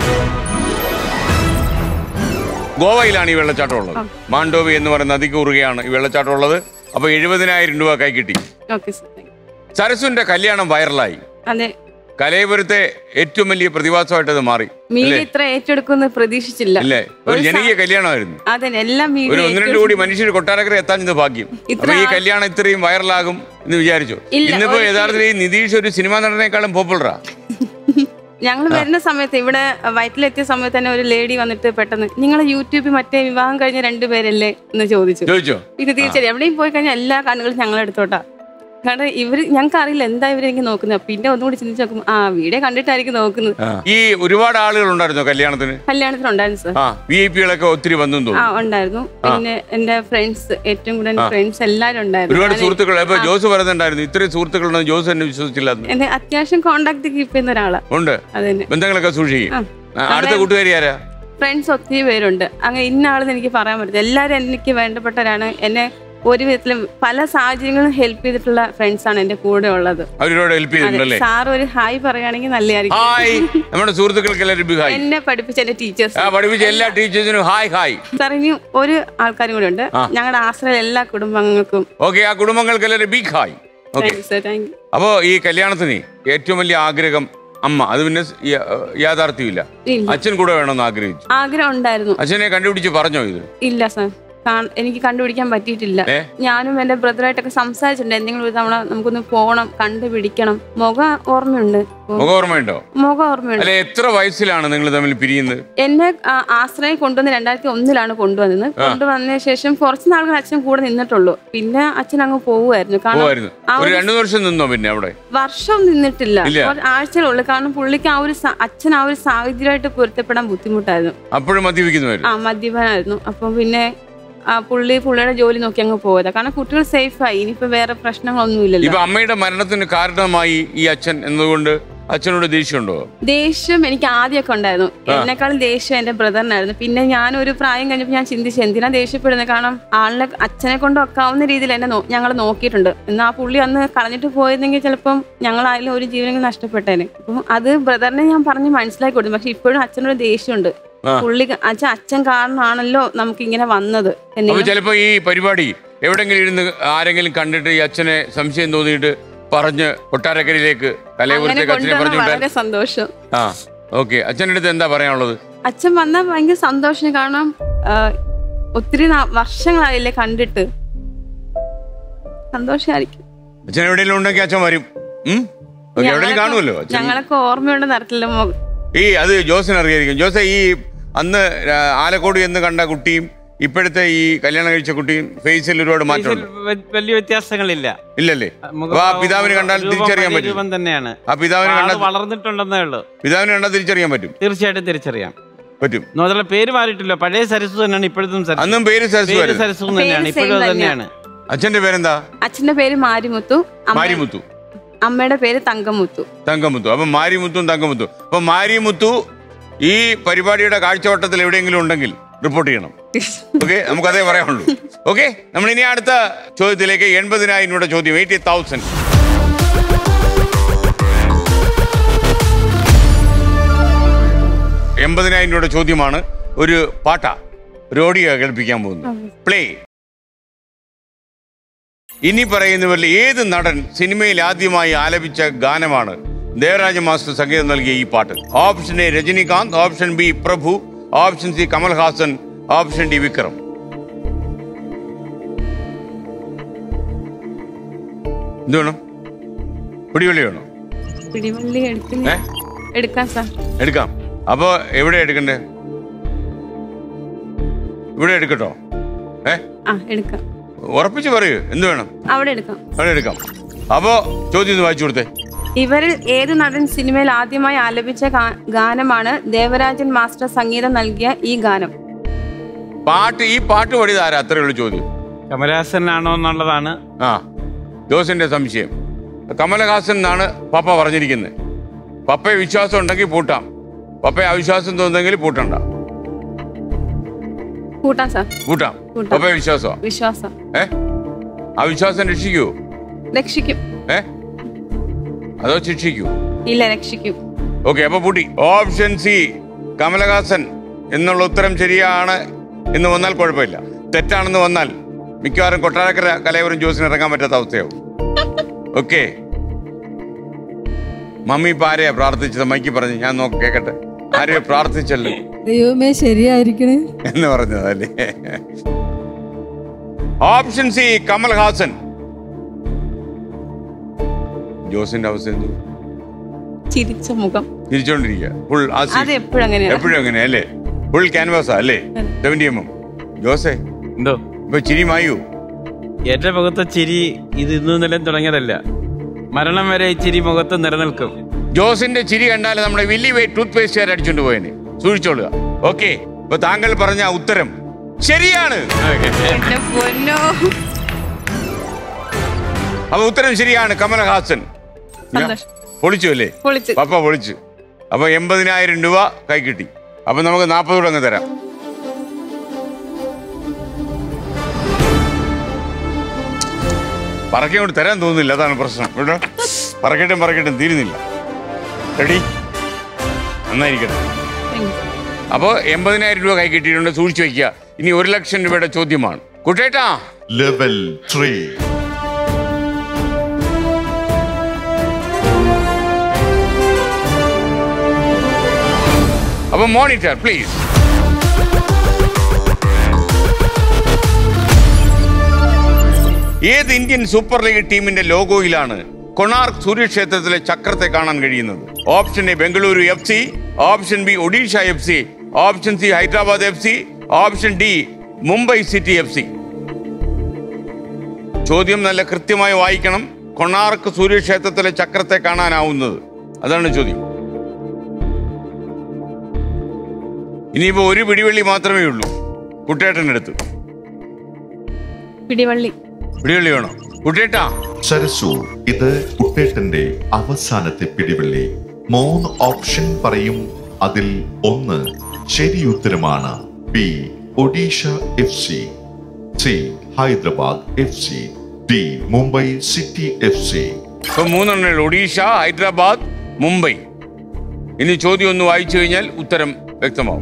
ഗോവയിലാണ് ഈ വെള്ളച്ചാട്ടം ഉള്ളത് മാണ്ഡോവി എന്ന് പറയുന്ന നദി കുറുകയാണ് ഈ വെള്ളച്ചാട്ടം ഉള്ളത് അപ്പൊ എഴുപതിനായിരം രൂപ കൈ കിട്ടി ഓക്കെ സരസുന്റെ കല്യാണം വൈറലായി അതെ കലയപുരത്തെ ഏറ്റവും വലിയ പ്രതിഭാസമായിട്ട് അത് മാറി മീഡിയ അല്ലേ ഇത്ര ഏറ്റെടുക്കുമെന്ന് പ്രതീക്ഷിച്ചില്ല അല്ലേ ഒരു ഒരു ജനകീയ സാ- കല്യാണമായിരുന്നു അതെ എല്ലാം ഒരു മീഡിയ ഒന്ന് രണ്ട് കോടി മനുഷ്യർ കൊട്ടാരക്കര എത്താൻ ചെന്ന് ഭാഗ്യം ഇത്ര അപ്പൊ ഈ ആ- കല്യാണം ഇത്രയും വൈറലാകും എന്ന് വിചാരിച്ചു ഇല്ല, ഇന്നിപ്പോ ഒരു- യഥാർത്ഥത്തിൽ ഈ നിതീഷ് ഒരു സിനിമാ നടനേക്കാളും പോപ്പുലറാ ഞങ്ങൾ വരുന്ന സമയത്ത് ഇവിടെ വയറ്റിലെത്തിയ സമയത്ത് തന്നെ ഒരു ലേഡി വന്നിട്ട് പെട്ടെന്ന് നിങ്ങൾ യൂട്യൂബിൽ മറ്റേ വിവാഹം കഴിഞ്ഞ രണ്ടുപേരല്ലേ എന്ന് ചോദിച്ചു ചോദിച്ചോ ഇത് തീർച്ചയായും എവിടെയും പോയി കഴിഞ്ഞാൽ എല്ലാ കണ്ണുകളും ഞങ്ങളെടുത്തോട്ടാ കാരണം ഇവര് ഞങ്ങൾക്ക് അറിയില്ല എന്താ ഇവരെനിക്ക് നോക്കുന്നത് പിന്നെ ഒന്നുകൂടി ചിന്തിച്ച് നോക്കും ആ വീഡിയോ കണ്ടിട്ടായിരിക്കും നോക്കുന്നത് ഈ ഒരുപാട് ആളുകൾ ഉണ്ടായിരുന്നോ കല്യാണത്തിന് കല്യാണത്തിനുണ്ടായിരുന്നു സർ ആ വി ഐ പികളൊക്കെ ഒത്തിരി വന്നു ആ തോന്നുന്നു ഉണ്ടായിരുന്നു പിന്നെ എന്റെ ഫ്രണ്ട്സ് ഏറ്റവും കൂടുതൽ എന്റെ ആ. ഫ്രണ്ട്സ് എല്ലാരും ഉണ്ടായിരുന്നു ഒരുപാട് ഞാന് സുഹൃത്തുക്കൾ ഇപ്പൊ ആ, ജോസ് പറയുന്നുണ്ടായിരുന്നു ഇത്രയും സുഹൃത്തുക്കളുണ്ടെന്ന് ജോസ് എന്നെ വിശ്വസിച്ചില്ലായിരുന്നു എന്നെ അത്യാവശ്യം കോണ്ടാക്ട് കീപ്പ് ചെയ്യുന്ന ഒരാളാ ഉണ്ട് അതന്നെ ബന്ധങ്ങളൊക്കെ സൂക്ഷിക്കും ആ. ആ, അടുത്ത നമ്മളെ- കൂട്ടുകാരി ആരാ ഫ്രണ്ട്സ് ഒത്തിരി പേരുണ്ട് അങ്ങനെ ഇന്ന ആളെന്ന് എനിക്ക് പറയാൻ പറ്റില്ല എല്ലാവരും എനിക്ക് വേണ്ടപ്പെട്ടവരാണ് എന്നെ ഒരു വിധത്തിലും പല സാഹചര്യങ്ങളും ഹെൽപ്പ് ചെയ്തിട്ടുള്ള ഫ്രണ്ട്സ് ആണ് എന്റെ കൂടെ ഉള്ളത് അവരോട് ഹെൽപ്പ് ചെയ്തിട്ടുണ്ടല്ലേ സാർ ഒരു ഹായ് പറയുകയാണെങ്കിൽ നല്ലതായിരിക്കും ഹായ് നമ്മുടെ സുഹൃത്തുക്കൾക്ക് എല്ലാവരും ബിഗ് ഹായ് എന്നെ പഠിപ്പിച്ച എന്റെ ടീച്ചേഴ്സ് ആ പഠിപ്പിച്ച എല്ലാ ടീച്ചേഴ്സിനും ഹായ് ഹായ് സാർ ഇനി ഒരു ആൾക്കാരും കൂടെ ഉണ്ട് ആ. ഞങ്ങളുടെ ആശ്രയ എല്ലാ കുടുംബങ്ങൾക്കും ഓക്കെ ആ കുടുംബങ്ങൾക്ക് എല്ലാവരും big hi okay thank you sir thank you അപ്പോ ഈ കല്യാണത്തിന് ഏറ്റവും വലിയ ആഗ്രഹം അമ്മ അത് പിന്നെ സ് യ- യാഥാർത്ഥ്യമില്ല ഇല്ല അച്ഛൻ കൂടെ വേണമെന്ന് ആഗ്രഹിച്ചു ആഗ്രഹം ഉണ്ടായിരുന്നു അച്ഛനെ കണ്ടുപിടിച്ച് പറഞ്ഞോ ഇത് ഇല്ല സാർ കാ- എനിക്ക് കണ്ടുപിടിക്കാൻ പറ്റിയിട്ടില്ല ഏ? ഞാനും എന്റെ ബ്രദറായിട്ടൊക്കെ സംസാരിച്ചിട്ടുണ്ട് എന്തെങ്കിലും ഒരു തവണ നമുക്കൊന്ന് പോകണം കണ്ടുപിടിക്കണം മുഖം ഓർമ്മയുണ്ട് മുഖം ഓർമ്മയുണ്ടോ മുഖം ഓർമ്മയുണ്ട് അല്ലെ എത്ര വയസ്സിലാണ് നിങ്ങൾ തമ്മിൽ പിരിയുന്നത് എന്നെ ആ, ആശ്രയം കൊണ്ടുവന്ന് രണ്ടായിരത്തി ഒന്നിലാണ് കൊണ്ടുവന്നത് കൊണ്ടുവന്നതിന് ശേഷം കുറച്ച് നാളുകൾ അച്ഛൻ കൂടെ നിന്നിട്ടുള്ളൂ പിന്നെ അച്ഛൻ അങ്ങ് പോവുമായിരുന്നു കാരണം പോവായിരുന്നു ആ ഒരു ഒരു രണ്ടു വർഷം നിന്നോ പിന്നെ അവിടെ വർഷം നിന്നിട്ടില്ല ഇല്ല. ഒരു ആഴ്ചകളുള്ളൂ കാരണം പുള്ളിക്ക് ആ ഒരു സ- അച്ഛൻ ആ ഒരു സാഹചര്യമായിട്ട് പൊരുത്തപ്പെടാൻ ബുദ്ധിമുട്ടായിരുന്നു അപ്പോഴും മദ്യപിക്കുന്നവര് ആ മദ്യപാനായിരുന്നു അപ്പം പിന്നെ ആ പുള്ളി പുള്ളിയുടെ ജോലി നോക്കി അങ്ങ് പോയതാ കാരണം കുട്ടികൾ സേഫായി ഇനിയിപ്പോ വേറെ പ്രശ്നങ്ങളൊന്നും ഇല്ലല്ലോ ഇപ്പൊ അമ്മയുടെ മരണത്തിന് കാരണമായി ഈ അച്ഛൻ എന്നതുകൊണ്ട് അച്ഛനോട് ദേഷ്യമുണ്ടോ ദേഷ്യം എനിക്ക് ആദ്യമൊക്കെ ഉണ്ടായിരുന്നു എന്നെക്കാളും ദേഷ്യം എന്റെ ബ്രദറിനായിരുന്നു പിന്നെ ഞാൻ ഒരു പ്രായം കഴിഞ്ഞപ്പോൾ ഞാൻ ചിന്തിച്ചു എന്തിനാ ദേഷ്യപ്പെടുന്നത് കാരണം ആളിനെ അച്ഛനെ കൊണ്ട് ഒക്കാവുന്ന രീതിയിൽ എന്നെ ഞങ്ങൾ നോക്കിയിട്ടുണ്ട് എന്നാൽ ആ പുള്ളി അന്ന് കളഞ്ഞിട്ട് പോയിരുന്നെങ്കിൽ ചിലപ്പം ഞങ്ങളായാലും ഒരു ജീവനെങ്കിലും നഷ്ടപ്പെട്ടേനെ അപ്പം അത് ബ്രദറിനെ ഞാൻ പറഞ്ഞ് മനസ്സിലാക്കി കൊടുത്തു പക്ഷെ ഇപ്പോഴും അച്ഛനൊരു ദേഷ്യമുണ്ട് ആ. പുള്ളി അച്ഛൻ അച്ഛൻ കാരണമാണല്ലോ നമുക്ക് ഇങ്ങനെ വന്നത് അപ്പൊ എന്തെങ്കിലും ചിലപ്പോ ഈ പരിപാടി എവിടെങ്കിലും ഇരുന്ന് ആരെങ്കിലും കണ്ടിട്ട് ഈ അച്ഛനെ സംശയം തോന്നിയിട്ട് പറഞ്ഞ് കൊട്ടാരക്കരയിലേക്ക് അങ്ങനെ കലയപുരത്തേക്ക് അച്ഛനെ കൊണ്ടുവന്ന പറഞ്ഞു വളരെ വിട്ടാൽ സന്തോഷം ആ ഓക്കെ അച്ഛൻ്റെ അടുത്ത് എന്താ പറയാനുള്ളത് അച്ഛൻ വന്നാൽ ഭയങ്കര സന്തോഷം കാരണം ആ, ഒത്തിരി നാ- വർഷങ്ങളായില്ലേ കണ്ടിട്ട് സന്തോഷമായിരിക്കും അച്ഛൻ എവിടെയെങ്കിലും ഉണ്ടെങ്കിൽ അച്ഛൻ വരും ഉം? ഓക്കേ, എവിടെയെങ്കിലും ഞങ്ങളൊക്കെ- കാണുമല്ലോ അച്ഛൻ ഞങ്ങളൊക്കെ ഓർമ്മയുണ്ടെന്ന് അറിയത്തില്ല മോ- ഈ അത് ജോസിന് അറിയായിരിക്കും ജോസെ ഈ അന്ന് രാ- ആലക്കോട് എന്ന് കണ്ട കുട്ടിയും ഇപ്പോഴത്തെ ഈ കല്യാണം കഴിച്ച കുട്ടിയും ഫേസിൽ ഒരുപാട് മാറ്റമുണ്ട് വ- വലിയ വ്യത്യാസങ്ങളില്ല ഇല്ലല്ലേ മുഖ- അപ്പൊ ആ പിതാവിന് കണ്ടാൽ രൂപം തിരിച്ചറിയാൻ വലിയ പറ്റും രൂപം തന്നെയാണ് ആ പിതാവിനെ ആള് കണ്ടാൽ വളർന്നിട്ടുണ്ടെന്നേ ഉള്ളൂ പിതാവിനെ കണ്ടാൽ തിരിച്ചറിയാൻ പറ്റും തീർച്ചയായിട്ടും തിരിച്ചറിയാം പറ്റും നോതല പേര് മാറിയിട്ടില്ല പഴയ സരസു തന്നെയാണ് ഇപ്പോഴത്തും സരസു അന്നും പേര് സരസു പേര് ആയിരുന്നു. സരസു തന്നെയാണ് പേര് ഇപ്പോഴും same അത് തന്നെയാണ് അച്ഛന്റെ പേരെന്താ അച്ഛന്റെ പേര് മാരിമുത്തു അമ്മ- മാരിമുത്തു അമ്മയുടെ പേര് തങ്കമുത്തു തങ്കമുത്തു അപ്പൊ മാരിമുത്തും തങ്കമുത്തു അപ്പൊ മാരിമുത്തു ഈ പരിപാടിയുടെ കാഴ്ചവട്ടത്തിൽ എവിടെയെങ്കിലും ഉണ്ടെങ്കിൽ റിപ്പോർട്ട് ചെയ്യണം ഓക്കെ നമുക്കതേ പറയാനുള്ളൂ ഓക്കെ നമ്മൾ ഇനി അടുത്ത ചോദ്യത്തിലേക്ക് എൺപതിനായിരം രൂപയുടെ ചോദ്യം എയ്റ്റി തൗസൻഡ് എൺപതിനായിരം രൂപയുടെ ചോദ്യമാണ് ഒരു പാട്ട ഒരു ഓഡിയോ കേൾപ്പിക്കാൻ പോകുന്നു പ്ലേ ഇനി പറയുന്നവരിൽ ഏത് നടൻ സിനിമയിൽ ആദ്യമായി ആലപിച്ച ഗാനമാണ് ദേവരാജ മാസ്റ്റർ സംഗീതം നൽകിയ ഈ പാട്ട് option A Rajinikanth option B Prabhu option C Kamal Haasan option D Vikram എന്ത് വേണം പിടിവള്ളി വേണോ പിടിവള്ളി എടുക്കുന്ന ഏ? എടുക്കാം സാർ എടുക്കാം അപ്പോ എവിടെ എടുക്കണ്ടേ ഇവിടെ എടുക്കട്ടോ ഏ ആ എടുക്കാം ഉറപ്പിച്ച് പറയൂ എന്ത് വേണം അവിടെ എടുക്കാം അവിടെ എടുക്കാം അപ്പോ ചോദ്യം ഒന്ന് വായിച്ചു കൊടുത്തേ ഇവരിൽ ഏത് നടൻ സിനിമയിൽ ആദ്യമായി ആലപിച്ച ഗാ- ഗാനമാണ് ദേവരാജൻ മാസ്റ്റർ സംഗീതം നൽകിയ ഈ ഗാനം പാട്ട് ഈ പാട്ട് പാടിയത് ആരാ അത്രേ ഉള്ളൂ ചോദ്യം കമലഹാസനാണോ എന്നുള്ളതാണ് ആ ജോസിന്റെ സംശയം കമലഹാസൻ എന്നാണ് പപ്പ പറഞ്ഞിരിക്കുന്നത് പപ്പയെ വിശ്വാസം ഉണ്ടെങ്കിൽ പൂട്ടാം പപ്പയെ അവിശ്വാസം തോന്നുന്നെങ്കിൽ പൂട്ടണ്ട കൂട്ടാം സാർ പൂട്ടാം പൂട്ടാം. പപ്പയെ വിശ്വാസമാ വിശ്വാസം ഏ ആ വിശ്വാസം രക്ഷിക്കൂ രക്ഷിക്കും ഏ അതോ ശിക്ഷിക്കൂ ഇല്ല രക്ഷിക്കും ഓക്കെ അപ്പൊ പൂട്ടി ഓപ്ഷൻ സി കമലഹാസൻ എന്നുള്ള ഉത്തരം ശരിയാണ് എന്ന് വന്നാൽ കുഴപ്പമില്ല തെറ്റാണെന്ന് വന്നാൽ മിക്കവാറും കൊട്ടാരക്കര കലയവരും ജോസിന് ഇറങ്ങാൻ പറ്റാത്ത അവസ്ഥയാവും ഓക്കെ മമ്മി ഇപ്പൊ ആരെയാ പ്രാർത്ഥിച്ചത് മൈക്ക് പറഞ്ഞു ഞാൻ നോക്കി കേക്കട്ടെ ആരെയോ പ്രാർത്ഥിച്ചല്ലോ ദൈവമേ ശരിയായിരിക്കണേ എന്ന് പറഞ്ഞതല്ലേ ഓപ്ഷൻ സി കമൽഹാസൻ ജോസിന്റെ അവസ്ഥ എന്തു ചിരിച്ച മുഖം തിരിച്ചോണ്ടിരിക്കുക ഫുൾ അത് എപ്പോഴും അങ്ങനെയാണ് എപ്പോഴും അങ്ങനെ അല്ലേ ഫുൾ ക്യാൻവാസാ അല്ലേ സെവന്റി എം എം ജോസേ എന്തോ ഇപ്പൊ ചിരി മായു ഏറ്റവും മുഖത്തെ ചിരി ഇത് ഇന്നു നിലം തുടങ്ങിയതല്ല മരണം വരെ ഈ ചിരി മുഖത്ത് നിലനിൽക്കും ജോസിന്റെ ചിരി കണ്ടാൽ നമ്മുടെ വില്ലി വേ ടൂത്ത് പേസ്റ്റ് അടിച്ചോണ്ട് പോയനെ സൂക്ഷിച്ചോളുക ഓക്കെ ഇപ്പൊ താങ്കൾ പറഞ്ഞ ഉത്തരം ശരിയാണ് എന്റെ പൊന്നോ അപ്പൊ ഉത്തരം ശരിയാണ് കമലഹാസൻ സന്തോഷം പൊളിച്ചു അല്ലേ പൊളിച്ച് പപ്പ പൊളിച്ചു അപ്പൊ എൺപതിനായിരം രൂപ കൈ കിട്ടി അപ്പൊ നമുക്ക് നാൽപ്പത് കൂടെ അങ്ങ് തരാം പറക്കി കൊണ്ട് തരാൻ തോന്നുന്നില്ല അതാണ് പ്രശ്നം കേട്ടോ പറക്കട്ടും പറക്കട്ടും തീരുന്നില്ല റെഡി നന്നായിരിക്കട്ടെ Thank you. അപ്പോൾ എൺപതിനായിരം രൂപ കൈ കിട്ടിയിട്ടുണ്ട് സൂക്ഷിച്ചു വെക്കുക ഇനി ഒരു ലക്ഷം രൂപയുടെ ചോദ്യമാണ് കുട്ടേട്ടാ ലെവൽ ത്രീ അപ്പൊ മോണിറ്റർ പ്ലീസ് ഏത് ഇന്ത്യൻ സൂപ്പർ ലീഗ് ടീമിന്റെ ലോഗോയിലാണ് കൊണാർക്ക് സൂര്യക്ഷേത്രത്തിലെ ചക്രത്തെ കാണാൻ കഴിയുന്നത് option A Bengaluru F C option B Odisha F C option C Hyderabad F C option D Mumbai city F C ചോദ്യം നല്ല കൃത്യമായി വായിക്കണം കൊണാർക്ക് സൂര്യക്ഷേത്രത്തിലെ ചക്രത്തെ കാണാനാവുന്നത് അതാണ് ചോദ്യം ഇനിയിപ്പോ ഒരു പിടിവള്ളി മാത്രമേ ഉള്ളൂ കുട്ടേട്ടൻ്റെ അടുത്ത് പിടിവള്ളി പിടിവള്ളി വേണോ കുട്ടേട്ടാ സരസു ഇത് കുട്ടേട്ടന്റെ അവസാനത്തെ പിടിവള്ളി മൂന്ന് ഓപ്ഷൻ പറയും അതിൽ ഒന്ന് ശരി ഉത്തരമാണ് B Odisha F C C Hyderabad F C D Mumbai city F C ഇപ്പൊ മൂന്നെണ്ണം ഒഡീഷ ഹൈദരാബാദ് മുംബൈ ഇനി ചോദ്യം ഒന്ന് വായിച്ചു കഴിഞ്ഞാൽ ഉത്തരം വ്യക്തമാവും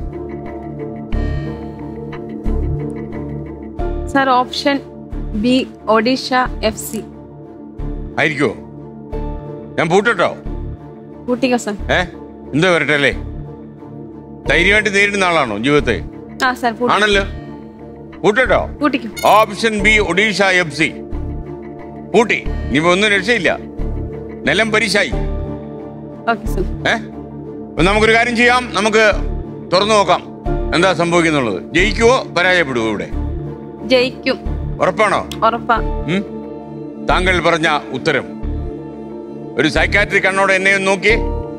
sir option B Odisha F C ആയിരിക്കോ ഞാൻ പൂട്ടട്ടോ കൂട്ടിക്കോ സാർ ഏ എന്താ വരട്ടെ അല്ലേ ധൈര്യമായിട്ട് നേരിടുന്ന ആളാണോ ജീവിതത്തെ ആ സാർ പൂട്ടി ആണല്ലോ പൂട്ടട്ടോ കൂട്ടിക്കോ option B Odisha F C പൂട്ടി ഇനിയിപ്പോ ഒന്നും രക്ഷയില്ല നിലം പരിശായി ഓക്കെ സാർ ഏ അപ്പൊ നമുക്കൊരു കാര്യം ചെയ്യാം നമുക്ക് തുറന്നു നോക്കാം എന്താ സംഭവിക്കുന്നുള്ളത് ജയിക്കുവോ പരാജയപ്പെടുവോ ഇവിടെ ജയിക്കും ഉറപ്പാണോ ഉറപ്പാ ഉം? താങ്കൾ പറഞ്ഞ ഉത്തരം ഒരു സൈക്കാട്രി കണ്ണോടെ എന്നെ ഒന്ന് നോക്കി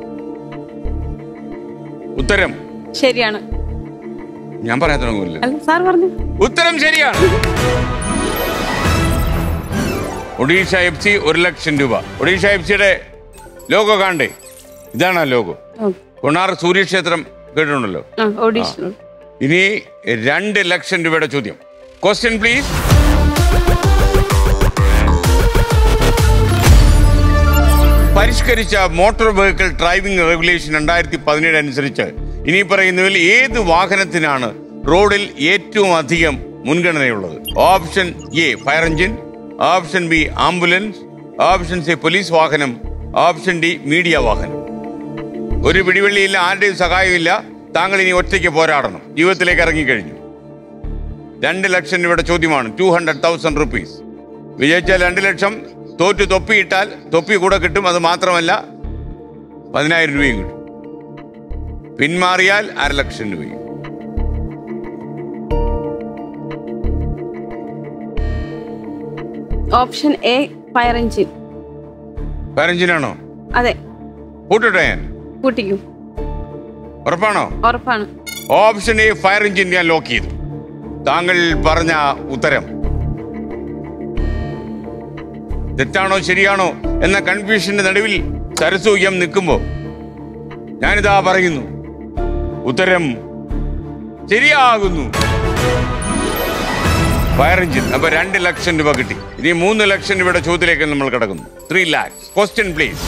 ഉത്തരം ശരിയാണ് ഞാൻ പറയാൻ തുടങ്ങൂല്ല അല്ല സാർ പറഞ്ഞു ഉത്തരം ശരിയാണ് ഒഡീഷ എഫ് സി ഒരു ലക്ഷം രൂപ ഒഡീഷ എഫ് സിയുടെ ലോഗോ കാണണ്ടേ ഇതാണ് ആ ലോഗോ ഓക്കെ കൊണാർ സൂര്യക്ഷേത്രം കേട്ടിട്ടുണ്ടല്ലോ ആ ഒഡീഷ ഇനി രണ്ട് ലക്ഷം രൂപയുടെ ചോദ്യം ക്വസ്റ്റ്യൻ പ്ലീസ് പരിഷ്കരിച്ച മോട്ടോർ വെഹിക്കിൾ ഡ്രൈവിംഗ് റെഗുലേഷൻ രണ്ടായിരത്തി പതിനേഴ് അനുസരിച്ച് ഇനി പറയുന്നതിൽ ഏത് വാഹനത്തിനാണ് റോഡിൽ ഏറ്റവും അധികം മുൻഗണനയുള്ളത് option A fire engine option B ambulance option C police വാഹനം ഓപ്ഷൻ ഡി മീഡിയ വാഹനം ഒരു പിടിവള്ളിയില്ല ആരുടെയും സഹായമില്ല താങ്കൾ ഇനി ഒറ്റയ്ക്ക് പോരാടണം ജീവിതത്തിലേക്ക് ഇറങ്ങിക്കഴിഞ്ഞു രണ്ട് ലക്ഷം രൂപയുടെ ചോദ്യമാണ് ടു ഹൺഡ്രഡ് തൗസൻഡ് റുപ്പീസ് വിജയിച്ചാൽ രണ്ട് ലക്ഷം തോറ്റു തൊപ്പിയിട്ടാൽ തൊപ്പി കൂടെ കിട്ടും അത് മാത്രമല്ല പതിനായിരം രൂപയും കിട്ടും പിന്മാറിയാൽ അര ലക്ഷം രൂപയും ഓപ്ഷൻ എ ഫയർ എഞ്ചിൻ പതിനഞ്ചിനാണോ അതെ കൂട്ടട്ടെ ഞാൻ കൂട്ടിക്കും ഉറപ്പാണോ ഉറപ്പാണ് ഓപ്ഷൻ എ ഫയർ എഞ്ചിൻ ഞാൻ ലോക്ക് ചെയ്തു താങ്കൾ പറഞ്ഞ ഉത്തരം തെറ്റാണോ ശരിയാണോ എന്ന കൺഫ്യൂഷന്റെ നടുവിൽ സരസൂയം നിൽക്കുമ്പോ ഞാനിതാ പറയുന്നു ഉത്തരം ശരിയാകുന്നു ഫയർ എഞ്ചിൻ അപ്പൊ രണ്ട് ലക്ഷം രൂപ കിട്ടി ഇനി മൂന്ന് ലക്ഷം രൂപയുടെ ചോദ്യത്തിലേക്ക് നമ്മൾ കിടക്കുന്നു ത്രീ ലാക്സ് ക്വസ്റ്റ്യൻ പ്ലീസ്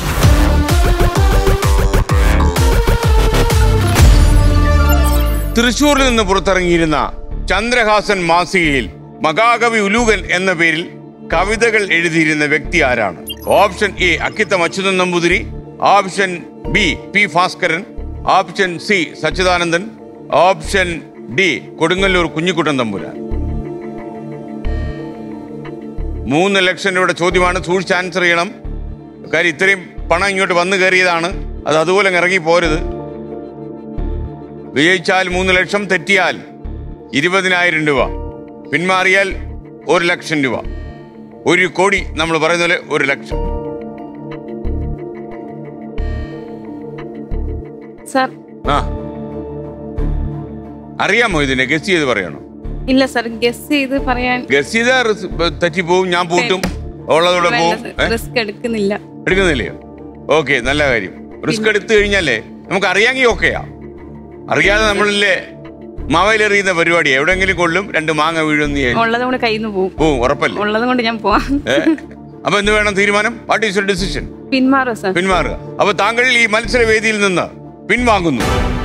തൃശൂരിൽ നിന്ന് പുറത്തിറങ്ങിയിരുന്ന ചന്ദ്രഹാസൻ മാസികയിൽ മഹാകവി ഉലൂകൻ എന്ന പേരിൽ കവിതകൾ എഴുതിയിരുന്ന വ്യക്തി ആരാണ് option A Akkitham Achuthan Namboothiri option B P Bhaskaran option C Sachidanandan option D Kodungallur Kunhikuttan Thampuran മൂന്ന് ലക്ഷം രൂപയുടെ ചോദ്യമാണ് സൂക്ഷിച്ച് ആൻസർ ചെയ്യണം കാര്യം ഇത്രയും പണം ഇങ്ങോട്ട് വന്നു കയറിയതാണ് അത് അതുപോലെ അങ്ങ് ഇറങ്ങി പോരുത് വിജയിച്ചാൽ മൂന്ന് ലക്ഷം തെറ്റിയാൽ ഇരുപതിനായിരം രൂപ പിന്മാറിയാൽ ഒരു ലക്ഷം രൂപ ഒരു കോടി നമ്മൾ പറയുന്ന പോലെ ഒരു ലക്ഷം സാർ ആ അറിയാമോ ഇതിനെ ഗസ് ചെയ്ത് പറയണോ ഇല്ല സാർ ഗസ് ചെയ്ത് പറയാൻ ഗസ് ചെയ്താൽ തെറ്റിപ്പോവും ഞാൻ പൂട്ടും ഉള്ളതോടെ പോവും ഏ? റിസ്ക് എടുക്കുന്നില്ല എടുക്കുന്നില്ലയോ ഓക്കെ നല്ല കാര്യം റിസ്ക് എടുത്തു കഴിഞ്ഞാലേ നമുക്ക് അറിയാമെങ്കിൽ ഓക്കെയാ അറിയാതെ നമ്മളിലെ മാവയിലെറിയുന്ന പരിപാടി എവിടെങ്കിലും കൊള്ളും രണ്ട് മാങ്ങ വീഴും നീ ഉള്ളത് കൊണ്ട് കയ്യിൽ നിന്ന് പോവും പോവും ഉറപ്പല്ലേ ഉള്ളത് കൊണ്ട് ഞാൻ പോവാം ഏ? അപ്പൊ എന്ത് വേണം തീരുമാനം വാട്ട് ഈസ് യുവർ ഡിസിഷൻ പിന്മാറോ സാർ പിന്മാറുക അപ്പൊ താങ്കൾ ഈ മത്സരവേദിയിൽ നിന്ന് പിൻവാങ്ങുന്നു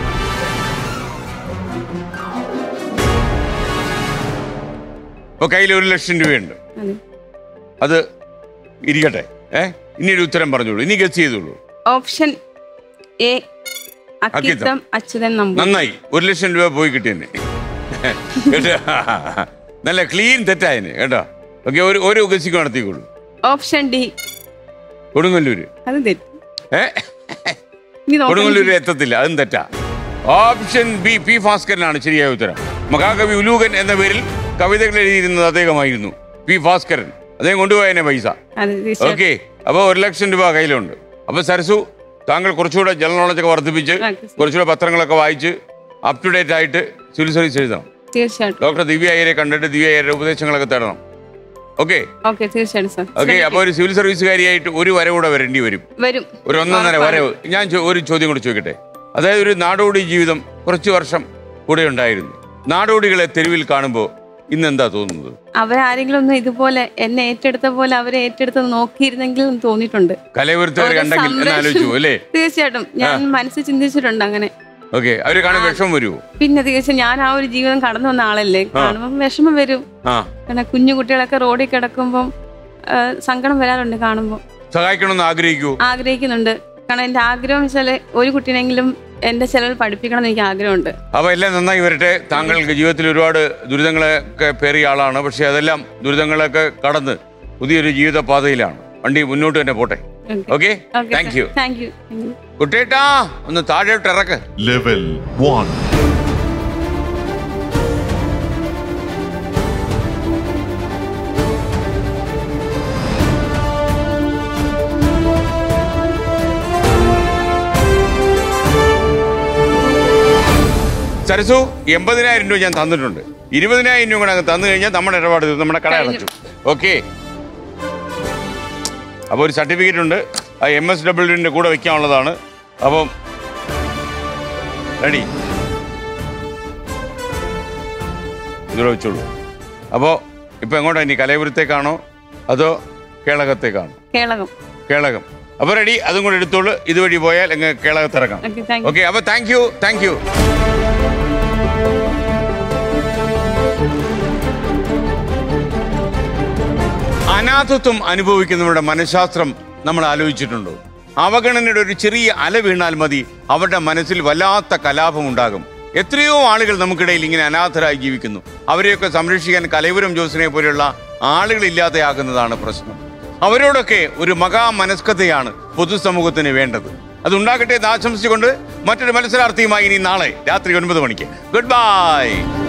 ഇപ്പൊ കയ്യിൽ ഒരു ലക്ഷം രൂപയുണ്ട് അതെ അത് ഇരിക്കട്ടെ ഏ ഇനി ഒരു ഉത്തരം പറഞ്ഞോളൂ ഇനി ഗസ് ചെയ്തോളൂ ഓപ്ഷൻ എ അക്കിത്തം അച്യുതൻ നമ്പൂതിരി നന്നായി ഒരു ലക്ഷം രൂപ പോയി കിട്ടിയെന്നെ കേട്ടോ നല്ല ക്ലീൻ തെറ്റായനെ കേട്ടോ ഓക്കെ ഒരു ഒരു ഗസിക്ക് നടത്തിക്കോളൂ ഓപ്ഷൻ ഡി കൊടുങ്ങല്ലൂര് അത് തെറ്റ് ഏ ഇനി നോക്കാം. കൊടുങ്ങല്ലൂര് എത്തത്തില്ല അതും തെറ്റാ ഓപ്ഷൻ ബി പി ഭാസ്കരനാണ് ശരിയായ ഉത്തരം മഹാകവി ഉലൂകൻ എന്ന പേരിൽ കവിതകൾ എഴുതിയിരുന്നത് അദ്ദേഹമായിരുന്നു പി ഭാസ്കരൻ അദ്ദേഹം കൊണ്ടുപോയതിനെ പൈസ അതെ തീർച്ചയായിട്ടും ഓക്കെ അപ്പോൾ ഒരു ലക്ഷം രൂപ കയ്യിലുണ്ട് അപ്പോൾ സരസു താങ്കൾ കുറച്ചുകൂടെ ജനറൽ നോളജ് ഒക്കെ വർദ്ധിപ്പിച്ച് Okay, sir. കുറച്ചുകൂടെ പത്രങ്ങളൊക്കെ വായിച്ച് അപ് ടു ഡേറ്റ് ആയിട്ട് സിവിൽ സർവീസ് എഴുതണം തീർച്ചയായിട്ടും ഡോക്ടർ ദിവ്യ അയ്യരെ കണ്ടിട്ട് ദിവ്യ അയ്യരുടെ ഉപദേശങ്ങളൊക്കെ തരണം ഓക്കെ ഓക്കെ തീർച്ചയായിട്ടും സർ ഓക്കെ അപ്പോൾ ഒരു സിവിൽ സർവീസുകാരിയായിട്ട് ഒരു വര കൂടെ വരേണ്ടി വരും വരും ഒരു ഒന്നൊന്നര വരവ് ഞാൻ ചോ- ഒരു ചോദ്യം കൂടി ചോദിക്കട്ടെ അതായത് ഒരു നാടോടി ജീവിതം കുറച്ച് വർഷം കൂടെ ഉണ്ടായിരുന്നു നാടോടികളെ തെരുവിൽ കാണുമ്പോൾ ഇന്നെന്താ തോന്നുന്നത് അവരാരെങ്കിലും ഒന്ന് ഇതുപോലെ എന്നെ ഏറ്റെടുത്ത പോലെ അവരെ ഏറ്റെടുത്ത് നോക്കിയിരുന്നെങ്കിൽ എന്ന് തോന്നിയിട്ടുണ്ട് കലവൃത്തവർ ഒരു കണ്ടെങ്കിൽ എന്ന് സംരക്ഷണം- ആലോചിച്ചു അല്ലേ തീർച്ചയായിട്ടും ഞാൻ മനസ്സിൽ ചിന്തിച്ചിട്ടുണ്ട് അങ്ങനെ ഓക്കെ അവര് കാണുമ്പോൾ വിഷമം വരുമോ പിന്നെ തീർച്ചയായും ഞാൻ ആ ഒരു ജീവിതം കടന്നു വന്ന ആളല്ലേ കാണുമ്പോൾ വിഷമം വരും ആ കാരണം കുഞ്ഞു കുട്ടികളൊക്കെ റോഡിൽ കിടക്കുമ്പം ആ, സങ്കടം വരാറുണ്ട് കാണുമ്പോൾ സഹായിക്കണമെന്ന് ആഗ്രഹിക്കൂ ആഗ്രഹിക്കുന്നുണ്ട് കാരണം എന്റെ ആഗ്രഹം വെച്ചാൽ ഒരു കുട്ടീനെങ്കിലും എന്റെ ചെലവിൽ പഠിപ്പിക്കണം എന്ന് എനിക്ക് ആഗ്രഹമുണ്ട് അപ്പൊ എല്ലാം നന്നായി വരട്ടെ താങ്കൾക്ക് ജീവിതത്തിൽ ഒരുപാട് ദുരിതങ്ങളൊക്കെ പേറിയ ആളാണ് പക്ഷെ അതെല്ലാം ദുരിതങ്ങളൊക്കെ കടന്ന് പുതിയൊരു ജീവിത പാതയിലാണ് വണ്ടി മുന്നോട്ട് തന്നെ പോട്ടെ okay thank you thank you thank you കുട്ടേട്ടാ ഒന്ന് താഴോട്ട് ഇറക്ക് ലെവൽ വൺ സരസു എൺപതിനായിരം രൂപ ഞാൻ തന്നിട്ടുണ്ട് ഇരുപതിനായിരം രൂപ കൂടെ അങ്ങ് തന്നു കഴിഞ്ഞാൽ നമ്മുടെ ഇടപാട് തീർന്നു, നമ്മുടെ കട അടച്ചു ഓക്കെ അപ്പോൾ ഒരു സർട്ടിഫിക്കറ്റ് ഉണ്ട് ആ എം എസ് ഡബ്ല്യുവിൻ്റെ കൂടെ വെക്കാനുള്ളതാണ് അപ്പം റെഡി ഇതിലൂടെ വെച്ചോളൂ അപ്പോൾ ഇപ്പോൾ എങ്ങോട്ടാണ് ഇനി കലയപുരത്തേക്കാണോ അതോ കേളകത്തേക്കാണോ കേളകം കേളകം അപ്പോൾ റെഡി അതും കൂടെ എടുത്തോളൂ ഇതുവഴി പോയാൽ അങ്ങ് കേളകത്തിറക്കാം ഓക്കെ താങ്ക് യു ഓക്കെ അപ്പോൾ താങ്ക് യു താങ്ക് യു അനാഥത്വം അനുഭവിക്കുന്നവരുടെ മനഃശാസ്ത്രം നമ്മൾ ആലോചിച്ചിട്ടുണ്ടോ അവഗണനയുടെ ഒരു ചെറിയ അല വീണാൽ മതി അവരുടെ മനസ്സിൽ വല്ലാത്ത കലാപം ഉണ്ടാകും എത്രയോ ആളുകൾ നമുക്കിടയിൽ ഇങ്ങനെ അനാഥരായി ജീവിക്കുന്നു അവരെയൊക്കെ സംരക്ഷിക്കാൻ കലൈപുരം ജോസിനെ പോലെയുള്ള ആളുകളില്ലാതെയാകുന്നതാണ് പ്രശ്നം അവരോടൊക്കെ ഒരു മഹാമനസ്കതയാണ് പൊതുസമൂഹത്തിന് വേണ്ടത് അതുണ്ടാകട്ടെ എന്ന് ആശംസിച്ചുകൊണ്ട് മറ്റൊരു മത്സരാർത്ഥിയുമായി ഇനി നാളെ രാത്രി ഒൻപത് മണിക്ക് ഗുഡ് ബൈ